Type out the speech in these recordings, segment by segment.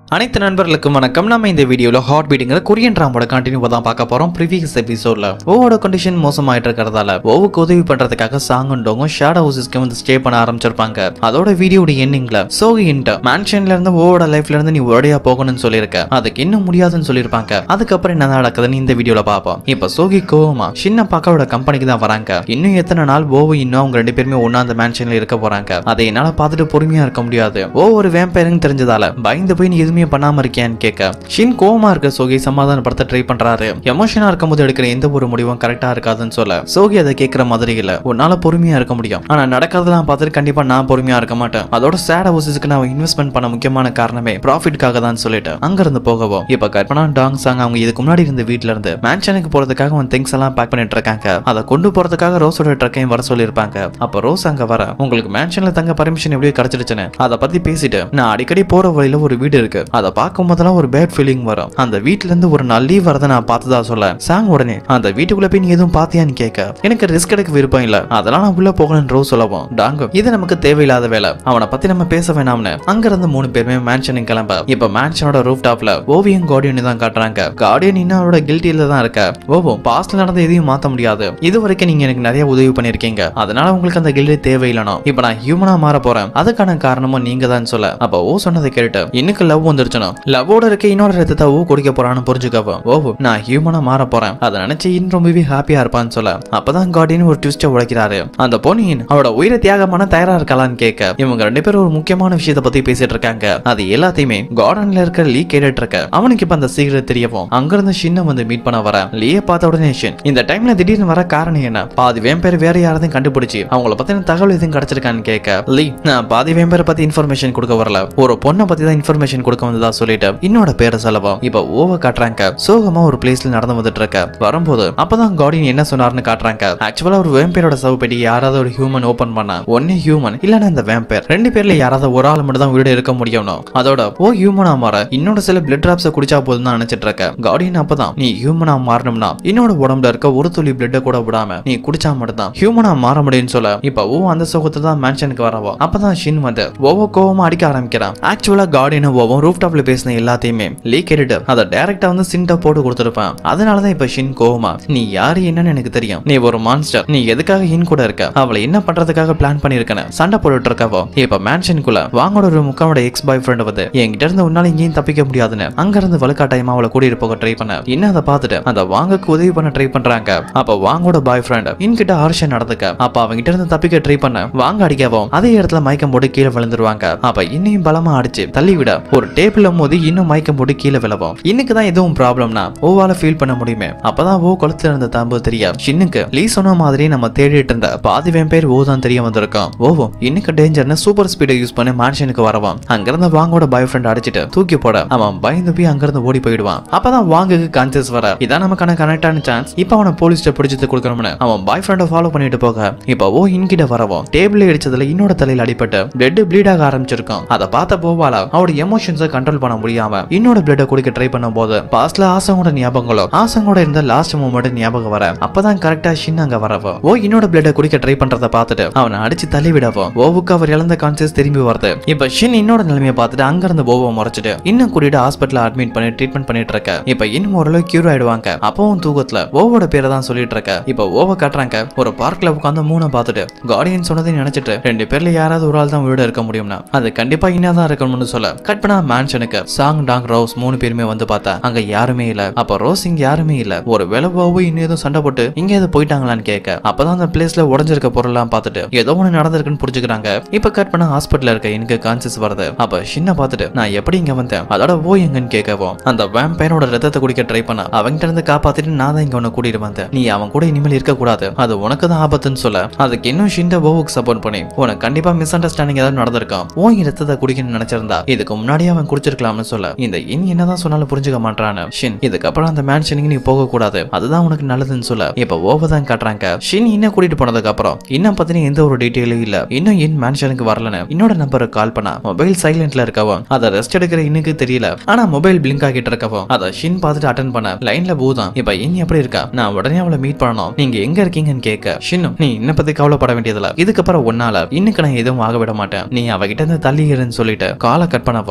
அனைத்து நண்பர்களுக்கும் வணக்கம் நம்ம இந்த வீடியோல ஹாட் பீட்டுங்கிற கொரியன் ட்ராமோட கண்டினியூ தான் பார்க்க போறோம் ப்ரீவியஸ் எபிசோட்ல ஓவோட கண்டிஷன் மோசமாயிட்டு இருக்கிறதால ஓவுக்கு உதவி பண்றதுக்காக சாங்கண்டோங்கும் ஷேடோ ஹவுசஸ்க்கு வந்து ஸ்டே பண்ண ஆரம்பிச்சிருப்பாங்க அதோட வீடியோட எண்டிங்ல சோகி இன்ட்ட மேன்ஷன்ல இருந்து ஓவோட லைஃப்ல இருந்து நீ ஒரடியா போகணும்னு சொல்லியிருக்க அதுக்கு இன்னும் முடியாதுன்னு சொல்லியிருப்பாங்க அதுக்கப்புறம் என்ன நடக்குதுன்னு இந்த வீடியோல பார்ப்போம் இப்ப சோகி கோவமா சின்ன பாக்காவோட கம்பெனிக்கு தான் வராங்க இன்னும் எத்தனை நாள் ஓவு இன்னும் அவங்க ரெண்டு பேருமே ஒண்ணா அந்த மேன்ஷன்ல இருக்க போறாங்க அதை என்னால பார்த்துட்டு பொறுமையா இருக்க முடியாது ஓ ஒரு வேம்பயருன்னு தெரிஞ்சதால பயந்து போய் நீ எதுவுமே பண்ணாம இருக்கியான்னு கேட்க ஷின் கோவமா இருக்க சோகி சமாதானப்படுத்த ட்ரை பண்றாரு எமோஷனா இருக்கும்போது எடுக்கிற எந்த ஒரு முடிவும் கரெக்டா இருக்காதுன்னு சொல்ல சோகி அதை கேட்கிற மாதிரி இல்ல உன்னால பொறுமையா இருக்க முடியும் ஆனா நடக்கிறதெல்லாம் பார்த்துட்டு கண்டிப்பா நான் பொறுமையா இருக்க மாட்டேன் அதோட சேட் ஹவுசஸ்க்கு நான் இன்வெஸ்ட்மெண்ட் பண்ண முக்கியமான காரணமே ப்ராஃபிட்காக தான் சொல்லிட்டு அங்க இருந்து போகவும் இப்ப கற்பனா டாங் சாங் அவங்க இதுக்கு முன்னாடி இருந்த வீட்ல இருந்து மேன்ஷனுக்கு போறதுக்காக அவன் திங்ஸ் எல்லாம் பேக் பண்ணிட்டு இருக்காங்க அதை கொண்டு போறதுக்காக ரோஸோட ட்ரக்கையும் வர சொல்லியிருப்பாங்க அப்ப ரோஸ் அங்க வர உங்களுக்கு மேன்ஷன்ல தங்க பர்மிஷன் எப்படி கிடைச்சிருச்சுன்னு அதை பத்தி பேசிட்டு நான் அடிக்கடி போற வழியில ஒரு வீடு இருக்கு அதை பார்க்கும் போதெல்லாம் ஒரு பேட் ஃபீலிங் வரும் அந்த வீட்ல இருந்து ஒரு நாள் லீவ் வரதை நான் பார்த்ததா சொல்ல சாங் உடனே அந்த வீட்டுக்குள்ள போய் நீ எதுவும் பாத்தியான்னு கேட்க எனக்கு ரிஸ்க் எடுக்க விருப்பம் இல்ல அதெல்லாம் நான் உள்ள போகணும்னு ரோஸ் சொல்லவும் டாங்கு இது நமக்கு தேவையில்லாத வேலை அவனை பத்தி நம்ம பேச வேணாம்னு அங்க இருந்து மூணு பேருமே மேன்ஷனுக்கு கிளம்ப இப்ப மேன்ஷனோட ரூஃப் டாப்ல ஓவியம் கார்டியன் தான் காட்டுறாங்க கார்டியன் இன்னும் அவரோட கில்ட்டியில தான் இருக்க ஓவோ பாஸ்ட்ல நடந்த எதையும் மாத்த முடியாது இது வரைக்கும் நீங்க எனக்கு நிறைய உதவி பண்ணிருக்கீங்க அதனால உங்களுக்கு அந்த கில்டி தேவையில்லைனோ இப்ப நான் ஹியூமனா மாற போறேன் அதுக்கான காரணமும் நீங்க தான் சொல்ல அப்ப ஓ சொன்னதை கேட்டு இன்னுக்கு லவ் வந்துருச்சுனோ லவ்வோட இருக்க இன்னொரு ரத்தத்தை ஓ குடிக்க போறான்னு புரிஞ்சுக்கவும் ஓ நான் ஹியூமனா மாற போறேன் அதை நினைச்சு இன்னும் ரொம்பவே ஹாப்பியா இருப்பான்னு சொல்ல அப்பதான் கார்டியன் ஒரு ட்விஸ்ட உடைக்கிறாரு அந்த பொன்னியின் அவரோட உயிரை தியாகம் பண்ண தயாரா இருக்கலாம்னு கேட்க இவங்க ரெண்டு பேரும் ஒரு முக்கியமான விஷயத்தை பத்தி பேசிட்டு இருக்காங்க அது எல்லாத்தையுமே கார்டன்ல இருக்க லீ கேட்டுட்டு இருக்க அவனுக்கு இப்ப அந்த சீக்கிரம் தெரியவும் அங்கிருந்து ஷின்ன வந்து மீட் பண்ண வர லீய பார்த்த உடனே ஷின் இந்த டைம்ல திடீர்னு வர காரணம் என்ன பாதி வேம்பேர் வேற யாராவது கண்டுபிடிச்சு அவங்கள பத்தின தகவல் எதுவும் கிடைச்சிருக்கான்னு கேட்க லீ நான் பாதி வேம்பேரை பத்தி இன்ஃபர்மேஷன் கொடுக்க வரல ஒரு பொண்ணை பத்தி தான் இன்ஃபர்மேஷன் கொடுக்க வந்ததா சொல்லிட்டு இன்னோட பேரை சொல்லவும் இப்ப ஓவ காட்டுறாங்க சோகமா ஒரு பிளேஸ்ல நடந்து வந்துட்டு இருக்க வரும்போது அப்பதான் கார்டியன் என்ன சொன்னார்னு காட்டுறாங்க ஆக்சுவலா ஒரு வேம்பேரோட சவு பெட்டி யாராவது ஒரு ஹியூமன் ஓபன் பண்ணா ஒன்னே ஹியூமன் இல்லன்னா அந்த வேம்பேர் ரெண்டு பேர்ல யாராவது ஒரு ஆள் மட்டும் தான் உயிரோட இருக்க முடியும்னு அதோட ஓ ஹியூமனா மாற இன்னொரு சில பிளட் டிராப்ஸை குடிச்சா போதும் தான் நினைச்சிட்டு இருக்க கார்டியன் அப்பதான் நீ ஹியூமனா மாறணும்னா இன்னோட உடம்புல இருக்க ஒரு துளி பிளட்டை கூட விடாம நீ குடிச்சா மட்டும்தான் ஹியூமனா மாற முடியும்னு சொல்ல இப்ப ஓ அந்த சோகத்தை தான் மேன்ஷனுக்கு வரவோ அப்பதான் ஷின் வந்து ஓவோ கோவமா அடிக்க ஆரம்பிக்கிறான் ஆக்சுவலா கார்டியனும் ஓவும் ரூஃப் டாப்ல பேசின எல்லாத்தையுமே லீ கேட்டுட்டு அதை டைரக்டா வந்து சின்டா போட்டு கொடுத்துருப்பான் அதனாலதான் இப்ப ஷின் கோவமா நீ யாரு என்னன்னு எனக்கு தெரியும் நீ ஒரு மான்ஸ்டர் நீ எதுக்காக ஹின் கூட இருக்க அவளை என்ன பண்றதுக்காக பிளான் பண்ணிருக்கன சண்டை போட்டுட்டு இருக்கவோ இப்ப மேன்ஷனுக்குள்ள வாங்கோட ஒரு முக்காவோட எக்ஸ் பாய் ஃப்ரெண்ட் வந்து என்கிட்ட இருந்து உன்னால இங்கேயும் தப்பிக்க முடியாதுன்னு அங்க இருந்து வலுக்காட்டாயமா அவளை கூட்டிட்டு போக ட்ரை பண்ண இன்னும் அதை பார்த்துட்டு அந்த வாங்கக்கு உதவி பண்ண ட்ரை பண்றாங்க அப்ப வாங்கோட பாய் ஃப்ரெண்ட் இன்கிட்ட ஹர்ஷன் நடந்துக்க அப்ப அவங்கிட்ட இருந்து தப்பிக்க ட்ரை பண்ண வாங்க அடிக்கவும் அதே இடத்துல மயக்கம் போட்டு கீழே விழுந்துருவாங்க அப்ப இன்னையும் பலமா அடிச்சு தள்ளி விட ஒரு டேபிள்ல மோதி இன்னும் மயக்கம் போட்டு கீழே விழவும் இன்னைக்கு தான் எதுவும் ப்ராப்ளம்னா ஓவால ஃபீல் பண்ண முடியுமே அப்பதான் ஓ குளத்துல இருந்த தம்பு தெரிய ஷின்னுக்கு லீ சொன்ன மாதிரி நம்ம தேடிட்டு இருந்த பாதி பேர் ஓ தான் தெரிய வந்திருக்கோம் ஓவோ இன்னைக்கு டேஞ்சர்னு சூப்பர் ஸ்பீடை யூஸ் பண்ணி மேன்ஷனுக்கு வரவான் அங்கிருந்த வாங்கோட பாய் ஃப்ரெண்ட் அடிச்சிட்டு தூக்கி போட அவன் பயந்து போய் அங்கிருந்து ஓடி போயிடுவான் அப்பதான் வாங்குக்கு கான்சியஸ் வர இதான் நமக்கான கனெக்டான சான்ஸ் இப்போ அவனை போலீஸ்ட பிடிச்சது கொடுக்கணும்னு அவன் பாய் ஃப்ரெண்டை ஃபாலோ பண்ணிட்டு போக இப்போ ஓ இன்கிட்ட வரவும் டேபிள் இடிச்சதுல இன்னொட தலையில அடிபட்டு பிளட் ப்ளீட் ஆக ஆரம்பிச்சிருக்கும் அதை பார்த்த போவால அவரோட எமோஷன்ஸை கண்ட்ரோல் பண்ண முடியாம இன்னொட பிளட்டை குடிக்க ட்ரை பண்ணும் போது பாஸ்ட்ல ஆசங்கோட ஞாபகங்களோ ஆசங்கோட இருந்த லாஸ்ட் மூமெண்ட் ஞாபகம் வர அப்பதான் கரெக்டா ஷின் அங்க வரவோ ஓ இன்னொட பிளட்டை குடிக்க ட்ரை பண்றத பார்த்துட்டு அவனை அடிச்சு தள்ளி விடவும் ஓவுக்கு அவர் இழந்த கான்சியஸ் திரும்பி வருது இப்ப ஷின் இன்னோட நிலைமையை பார்த்துட்டு அங்க இருந்து ஓவை முறைச்சிட்டு இன்னும் கூட்டிட்டு ஹாஸ்பிட்டல் அட்மிட் பண்ணி ட்ரீட்மெண்ட் பண்ணிட்டு இருக்க இப்ப இன்னும் ஓரளவு கியூர் ஆயிடுவாங்க அப்பவும் தூக்கத்துல ஓவோட பேரை தான் சொல்லிட்டு இருக்க இப்ப ஓவ காட்டுறாங்க ஒரு பார்க்ல உட்காந்து மூணை பார்த்துட்டு கார்டியன் சொன்னதை நினைச்சிட்டு ரெண்டு பேர்ல யாராவது ஒரு ஆள் தான் உயிரோட இருக்க முடியும்னா அது கண்டிப்பா இன்னாதான் இருக்கணும்னு சொல்ல கட் பண்ணா மேன்ஷனுக்கு சாங் டாங் ரோஸ் மூணு பேருமே வந்து பார்த்தா அங்க யாருமே இல்ல அப்ப ரோஸ் இங்க யாருமே இல்ல ஒரு விளவாவும் இன்னும் ஏதோ சண்டை போட்டு இங்க ஏதோ போயிட்டாங்களான்னு கேட்க அப்பதான் அந்த பிளேஸ்ல உடஞ்சிருக்க பொருள்லாம் பார்த்துட்டு ஏதோ ஒண்ணு நடந்திருக்குன்னு புரிஞ்சுக்கிறாங்க இப்ப கட் பண்ணா ஹாஸ்பிட்டல்ல இருக்க எனக்கு கான்சியஸ் வருது அப்ப சின்ன பார்த்துட்டு நான் எப்படி இங்க வந்தேன் அதோட ஓ எங்கன்னு கேட்கவும் அந்த வேம்பையனோட ரத்தத்தை குடிக்க ட்ரை பண்ண அவங்கிட்ட இருந்து காப்பாத்திட்டு நான் தான் இங்க உன்னை கூட்டிட்டு வந்தேன் நீ அவன் கூட இனிமேல் இருக்க கூடாது அது உனக்கு தான் ஆபத்துன்னு சொல்ல அதுக்கு இன்னும் ஷிண்ட ஓவுக்கு சப்போர்ட் பண்ணி உனக்கு கண்டிப்பா மிஸ் அண்டர்ஸ்டாண்டிங் ஏதாவது நடந்திருக்கும் ஓ ரத்தத்தை குடிக்கணும்னு நினைச்சிருந்தா இதுக்கு முன்னாடியே அவன் குடிச்சிருக்கலாம்னு சொல்ல இந்த இன் என்னதான் சொன்னாலும் புரிஞ்சுக்க மாட்டான்னு ஷின் இதுக்கப்புறம் அந்த மேன்ஷனுக்கு நீ போக கூடாது அதுதான் உனக்கு நல்லதுன்னு சொல்ல இப்ப ஓவ தான் காட்டுறாங்க ஷின் இன்னும் கூட்டிட்டு போனதுக்கு அப்புறம் இன்னும் பத்தின எந்த ஒரு டீட்டெயிலும் இல்ல இன்னும் இன் மேன்ஷனுக்கு வரலன்னு இன்னோட நம்பருக்கு கால் பண்ணா மொபைல் சைலண்ட்ல இருக்கவும் அதை ரெஸ்ட் எடுக்கிற இன்னுக்கு தெரியல ஆனா மொபைல் பிளிங்க் ஆகிட்டு இருக்கவும் அதை ஷின் பார்த்துட்டு அட்டன் பண்ண லைன்ல பூதான் இப்ப இன் எப்படி இருக்கா நான் உடனே அவளை மீட் பண்ணணும் நீங்க எங்க இருக்கீங்கன்னு கேட்க ஷின்னும் நீ இன்ன பத்தி கவலைப்பட வேண்டியதுல இதுக்கப்புறம் ஒன்னால இன்னைக்கு நான் எதுவும் ஆக விட மாட்டேன் நீ அவகிட்ட இருந்து தள்ளி இருன்னு சொல்லிட்டு காலை கட் பண்ணவும் இப்போ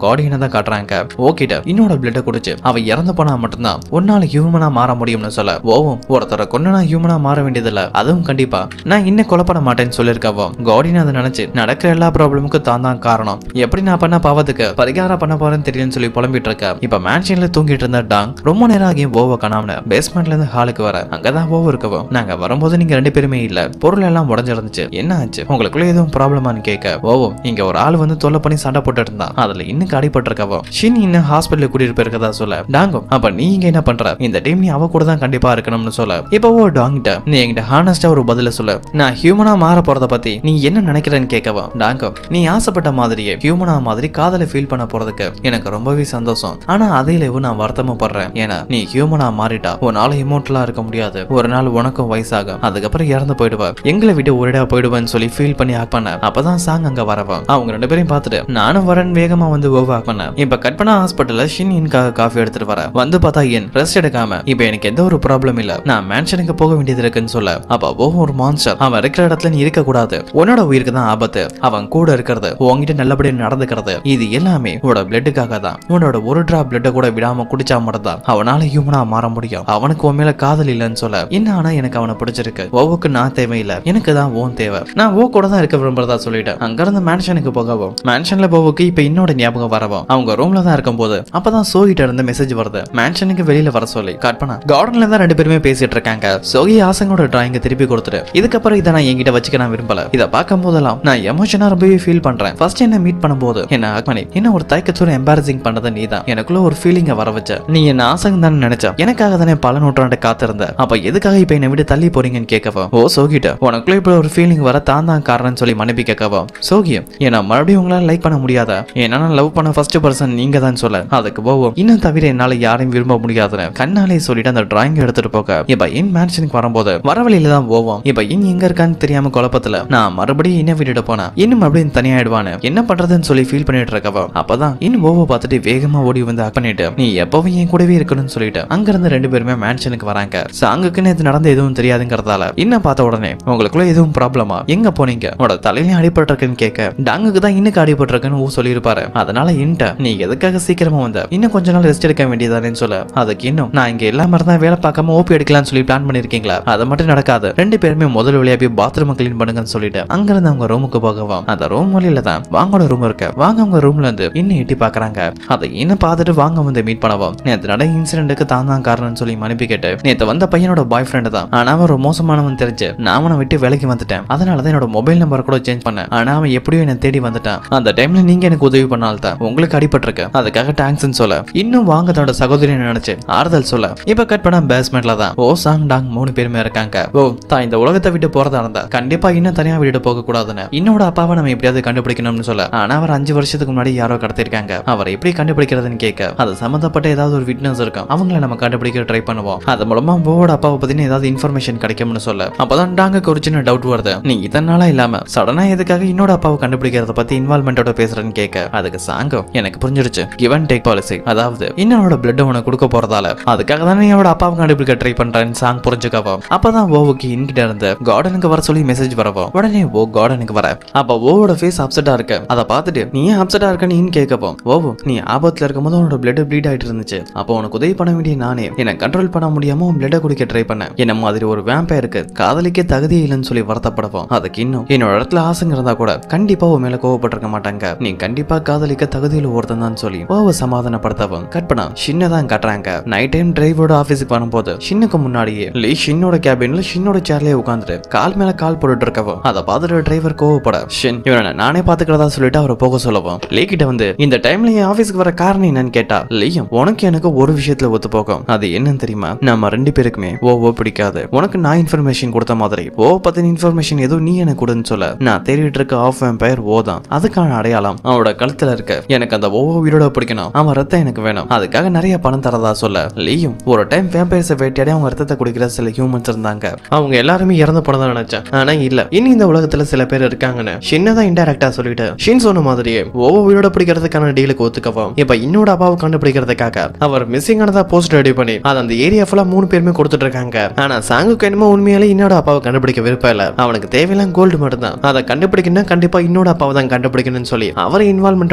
கார்டியனை தான் காட்டுறாங்க ஓகிட்ட இன்னோட பிளட்டை குடிச்சு அவ இறந்து போனா மட்டும்தான் உன்னால ஹியூமனா மாற முடியும்னு சொல்ல ஓவும் ஒருத்தரை கொண்டு நான் ஹியூமனா மாற வேண்டியதில்ல அதுவும் கண்டிப்பா நான் இன்னும் கொலை பண்ண மாட்டேன்னு சொல்லியிருக்கவோ கார்டியன் அதை நினைச்சு நடக்கிற எல்லா ப்ராப்ளமுக்கும் தான் தான் காரணம் எப்படி நான் பண்ண பாவத்துக்கு பரிகாரம் பண்ண போறேன்னு தெரியலன்னு சொல்லி புலம்பிட்டு இருக்க இப்ப மேன்ஷன்ல தூங்கிட்டு இருந்த டாங் ரொம்ப நேரம் ஆகியும் ஓவ காணாம பேஸ்மெண்ட்ல இருந்து ஹாலுக்கு வர அங்கதான் ஓவ இருக்கவும் நாங்க வரும்போது நீங்க ரெண்டு பேருமே இல்ல பொருள் எல்லாம் உடஞ்சிருந்துச்சு என்ன ஆச்சு உங்களுக்குள்ள எதுவும் ப்ராப்ளமான்னு கேட்க ஓவோ இங்க ஒரு ஆள் வந்து தொல்லை பண்ணி சண்டை போட்டு இருந்தான் அதுல இன்னும் அடிபட்டிருக்கவோ ஷின் இன்னும் ஹாஸ்பிட்டலுக்கு கூட்டிட்டு போயிருக்கதா சொல்ல டாங்கும் அப்ப நீ இங்க என்ன பண்ற இந்த டைம் நீ அவ கூட தான் கண்டிப்பா இருக்கணும்னு சொல்ல இப்போ ஓ டாங்கிட்ட நீ என்கிட்ட ஹானஸ்டா ஒரு பதில சொல்ல நான் ஹியூமனா மாற போறத பத்தி நீ என்ன நினைக்கிறேன்னு கேட்கவா டாங்கும் நீ ஆசைப்பட்ட மாதிரியே ஹியூமனா மாதிரி காதலை ஃபீல் பண்ண போறதுக்கு எனக்கு ரொம்பவே சந்தோஷம் ஆனா அதையிலவும் நான் வருத்தமும் படுறேன் ஏன்னா நீ ஹியூமனா மாறிட்டா உன்னால இமோட்டலா இருக்க முடியாது ஒரு நாள் உனக்கும் வயசாகும் அதுக்கப்புறம் இறந்து போயிடுவ எங்களை விட்டு ஒரேடா போயிடுவேன்னு சொல்லி ஃபீல் பண்ணி ஆக் பண்ண அப்பதான் சாங் அங்க வரவா அவங்க ரெண்டு பேரையும் பார்த்துட்டு நானும் வரேன் வேகமா வந்து ஓவ் ஆக் பண்ண இப்ப கட் பண்ண ஹாஸ்பிட்டல்ல ஷின் இன்காக காஃபி எடுத்துட்டு வர வந்து பார்த்தா என் ரெஸ்ட் எடுக்காம இப்ப எனக்கு எந்த ஒரு ப்ராப்ளம் இல்ல நான் மேன்ஷனுக்கு போக வேண்டியது இருக்குன்னு சொல்ல அப்ப ஓ ஒரு மான்ஸ்டர் அவன் இருக்கிற இடத்துல நீ இருக்க கூடாது உன்னோட உயிருக்கு தான் ஆபத்து அவன் கூட இருக்கிறது உன்கிட்ட நல்லபடியா நடந்துக்கிறது இது எல்லாமே உன்னோட பிளட்டுக்காக தான் உன்னோட ஒரு டிராப் பிளட்டை கூட விடாம குடிச்சா மட்டும் தான் அவனால ஹியூமனா மாற முடியும் அவனுக்கு உன் மேல காதல் இல்லைன்னு சொல்ல என்ன ஆனா எனக்கு அவனை பிடிச்சிருக்கு ஓவுக்கு நான் தேவையில்லை எனக்கு தான் ஓன் தேவை நான் ஓ கூட தான் இருக்க விரும்புறதா சொல்லிட்டேன் அங்க இருந்து மேன்ஷனுக்கு போகவும் மேன்ஷன்ல போவுக்கு இப்ப இன்னோட ஞாபகம் வரவும் அவங்க ரூம்ல தான் இருக்கும்போது அப்பதான் சோகிட்ட இருந்து மெசேஜ் வருது மேன்ஷனுக்கு வெளியில வர சொல்லி கட் பண்ணா கார்டன்ல தான் ரெண்டு பேருமே பேசிட்டு இருக்காங்க சோகி ஆசங்கோட டிராயிங்க திருப்பி கொடுத்துரு இதுக்கப்புறம் இதை நான் என்கிட்ட வச்சுக்க நான் விரும்பல இதை பார்க்கும் போதெல்லாம் நான் எமோஷனா ரொம்பவே ஃபீல் பண்றேன் ஃபர்ஸ்ட் என்ன மீட் பண்ணும்போது என்ன ஆக்மணி என்ன ஒரு தயக்கத்தோட எம்பாரசிங் பண்ணது நீ தான் எனக்குள்ள ஒரு ஃபீலிங்க வர வச்ச நீ என்ன ஆசங்க தான் நினைச்ச எனக்காக தானே பல நூற்றாண்டு காத்திருந்த அப்ப எதுக்காக இப்ப என்னை விட்டு தள்ளி போறீங்கன்னு கேட்கவா ஓ சோகிட்ட உனக்குள்ள இப்படி ஒரு ஃபீலிங் வர தான் தான் காரணம்னு சொல்லி மன்னிப்பு கேட்கவா சோகியம் ஏன்னா மறுபடியும் உங்களால லைக் பண்ண முடியாதா ஏன்னா நான் லவ் பண்ண ஃபர்ஸ்ட் பர்சன் நீங்க தான் சொல்ல அதுக்கு போவோம் இன்னும் தவிர என்னால யாரையும் விரும்ப முடியாதுன்னு கண்ணாலே சொல்லிட்டு அந்த டிராயிங் எடுத்துட்டு போக இப்ப இன் மேன்ஷனுக்கு வரும்போது வரவழியில தான் போவோம் இப்ப இன் எங்க இருக்கான்னு தெரியாம குழப்பத்துல நான் மறுபடியும் என்ன விட்டுட்டு போனா இன்னும் மறுபடியும் தனியாயிடுவானு என்ன பண்றதுன்னு சொல்லி ஃபீல் பண்ணிட்டு இருக்கவா அப்பதான் இன் ஓவோ பார்த்துட்டு வேகமா ஓடி வந்து ஹக் பண்ணிட்டு நீ எப்பவும் என் கூடவே இருக்கணும்னு சொல்லிட்டு அங்க இருந்து ரெண்டு பேருமே மேன்ஷனுக்கு வராங்க சாங்குக்கு நேத்து நடந்த எதுவும் தெரியாதுங்கிறதால இன்னும் பார்த்த உடனே உங்களுக்குள்ள எதுவும் ப்ராப்ளமா எங்க போனீங்க உன்னோட தலையிலையும் அடிபட்டிருக்குன்னு கேட்க டாங்குக்கு தான் இன்னுக்கு அடிபட்டிருக்குன்னு ஊ சொல்லியிருப்பாரு அதனால இன்ட்ட நீ எதுக்காக சீக்கிரமா வந்த இன்னும் கொஞ்ச நாள் ரெஸ்ட் எடுக்க வேண்டியதானேன்னு சொல்ல அதுக்கு இன்னும் நான் இங்க எல்லா மாதிரி தான் வேலை பார்க்காம ஓபி எடுக்கலாம்னு சொல்லி பிளான் பண்ணிருக்கீங்களா அது மட்டும் நடக்காது ரெண்டு பேருமே முதல் வழியா போய் பாத்ரூம் க்ளீன் பண்ணுங்கன்னு சொல்லிட்டு அங்க இருந்து அவங்க ரூமுக்கு போகவும் அந்த ரூம் வழியில தான் வாங்கோட ரூம் இருக்கு வாங்க அவங்க ரூம்ல இருந்து இன்னும் எட்டி பாக்குறாங்க அதை இன்னும் பார்த்துட்டு வாங்க வந்து மீட் பண்ணவும் நேத்து நடந்த இன்சிடென்ட்டுக்கு தான் தான் காரணம்னு சொல்லி மன்னிப்பு கேட்டு நேத்து வந்த பையனோட பாய் ஃப்ரெண்டு தான் ஆனா அவன் ஒரு மோசமானவன் தெரிஞ்சு நான் அவனை விட்டு விலைக்கு வந்துட்டேன் அதனால தான் என்னோட மொபைல் நம்பர் கூட சேஞ்ச் பண்ணேன் ஆனா அவன் எப்படியோ என்னை தேடி வந்துட்டான் அந்த டைம்ல நீங்க எனக்கு உதவி பண்ணால்தான் உங்களுக்கு அடிபட்டிருக்கு அதுக்காக தேங்க்ஸ்னு சொல்ல இன்னும் வாங்க தன்னோட சகோதரி நினைச்சு ஆறுதல் சொல்ல இப்ப கட் பண்ண பேஸ்மெண்ட்ல தான் ஓ சாங் டாங் மூணு பேருமே இருக்காங்க ஓ தான் இந்த உலகத்தை விட்டு போறதா இருந்தா கண்டிப்பா இன்னும் தனியா விட்டுட்டு போக கூடாதுன்னு இன்னோட அப்பாவை நம்ம எப்படியாவது கண்டுபிடிக்கணும்னு சொல்ல ஆனா அவர் அஞ்சு வருஷத்துக்கு முன்னாடி யாரோ கடத்திருக்காங்க அவரை எப்படி கண்டுபிடிக்கிறதுன்னு கேட்க அது சம்பந்தப்பட்ட ஏதாவது ஒரு விட்னஸ் இருக்கும் அவங்கள நம்ம கண்டுபிடிக்க ட்ரை பண்ணுவோம் அது மூலமா போவோட அப்பாவை பத்தின ஏதாவது இன்ஃபர்மேஷன் கிடைக்கும்னு சொல்ல அப்பதான் டாங்குக்கு ஒரு சின்ன டவுட் வருது நீ இதனால இல்லாம சடனா எதுக்காக இன்னோட அப்பாவை கண்டுபிடிக்கிறத பத்தி இன்வால்மெண்டோட பேசுறேன்னு கேட்க அதுக்கு சாங்கம் எனக்கு புரிஞ்சிருச்சு கிவ் அண்ட் டேக் பாலிசி அதாவது இன்னொரு பிளட் உனக்கு கொடுக்க போறதால அதுக்காக தானே என்னோட அப்பாவை கண்டுபிடிக்க ட்ரை பண்றேன்னு சாங் புரிஞ்சுக்கவும் அப்பதான் ஓவுக்கு இன்கிட்ட இருந்து கார்டனுக்கு வர சொல்லி மெசேஜ் வரவும் உடனே ஓ கார்டனுக்கு வர அப்ப ஓவோட ஃபேஸ் அப்செட்டா இருக்கு அதை பார்த்துட்டு நீ ஏன் அப்செட்டா இருக்கன்னு இன் கேட்கவும் ஓவோ நீ ஆபத்துல இருக்கும்போது உன்னோட பிளட் ப்ளீட் ஆயிட்டு இருந்துச்சு அப்போ உனக்கு உதவி பண்ண வேண்டிய நானே என்ன கண்ட்ரோல் பண்ண முடியாம உன் பிளட்டை குடிக்க ட்ரை பண்ணேன் என்ன மாதிரி ஒரு வேம்பயருக்கு காதலிக்க தகுதியே இல்லைன்னு சொல்லி வருத்தப்படவும் அதுக்கு இன்னும் என்னோட இடத்துல ஆசைங்க இருந்தா கூட கண்டிப்பா உன் மேல கோவப்பட்டிருக்க மாட்டாங்க நீ கண்டிப்பா காதலிக்க தகுதியில் ஒருத்தன் தான் சொல்லி ஓவ சமாதானப்படுத்தவும் கற்பனா ஷின்னதான் காட்டுறாங்க நைட் டைம் டிரைவோட ஆபீஸுக்கு வரும்போது ஷின்னுக்கு முன்னாடியே லீ ஷின்னோட கேபின்ல ஷின்னோட சேர்லயே உட்காந்துட்டு கால் மேல கால் போட்டுட்டு இருக்கவும் அதை பார்த்துட்டு டிரைவர் கோவப்பட ஷின் இவனை நானே பாத்துக்கிறதா சொல்லிட்டு அவரை போக சொல்லவும் லீ கிட்ட வந்து இந்த டைம்ல என் ஆபீஸ்க்கு வர காரணம் என்னன்னு கேட்டா லீயும் உனக்கு எனக்கு ஒரு விஷயத்துல ஒத்து போகும் அது என்னன்னு தெரியுமா நம்ம ரெண்டு பேருக்குமே ஓவோ பிடிக்காது உனக்கு நான் இன்ஃபர்மேஷன் கொடுத்த மாதிரி ஓ பத்தின இன்ஃபர்மேஷன் எதுவும் நீ எனக்கு கொடுன்னு சொல்ல நான் தேடிட்டு இருக்க ஆஃப் பெயர் ஓ தான் அதுக்கான அடையாளம் அவனோட கழுத்துல இருக்க எனக்கு அந்த ஓவோ உயிரோட பிடிக்கணும் அவன் ரத்தம் எனக்கு வேணும் அதுக்காக நிறைய பணம் தரதா சொல்ல லீயும் ஒரு டைம் வேம்பயர்ஸை வேட்டையாடி அவங்க ரத்தத்தை குடிக்கிற சில ஹியூமன்ஸ் இருந்தாங்க அவங்க எல்லாருமே இறந்து போனதா நினைச்சேன் ஆனா இல்ல இனி இந்த உலகத்துல சில பேர் இருக்காங்கன்னு சின்னதா இன்டெரக்டா சொல்லிட்டு ஷின் சொன்ன மாதிரியே ஓவோ உயிரோட பிடிக்கிறதுக்கான டீலுக்கு ஒத்துக்கவும் இப்ப இன்னோட அப்பாவை கண்டுபிடிக்கிறதுக்காக அவர் மிஸ்ஸிங் ஆனதா போஸ்ட் ரெடி பண்ணி அது அந்த ஏரியா ஃபுல்லா மூணு பேருமே கொடுத்துட்டு இருக்காங்க ஆனா சாங்குக்கு என்னமோ உண்மையாலே இன்னோட அப்பாவை கண்டுபிடிக்க விருப்பம் இல்ல அவனுக்கு தேவையெல்லாம் கோல்டு மட்டும் தான் அதை கண்டுபிடிக்கணும் கண்டிப்பா இன்னோட அப்பாவை தான் கண்டுபிடிக்கணும்னு சொல்லி அவரை இன்வால்மெண்டோட தேடிட்டு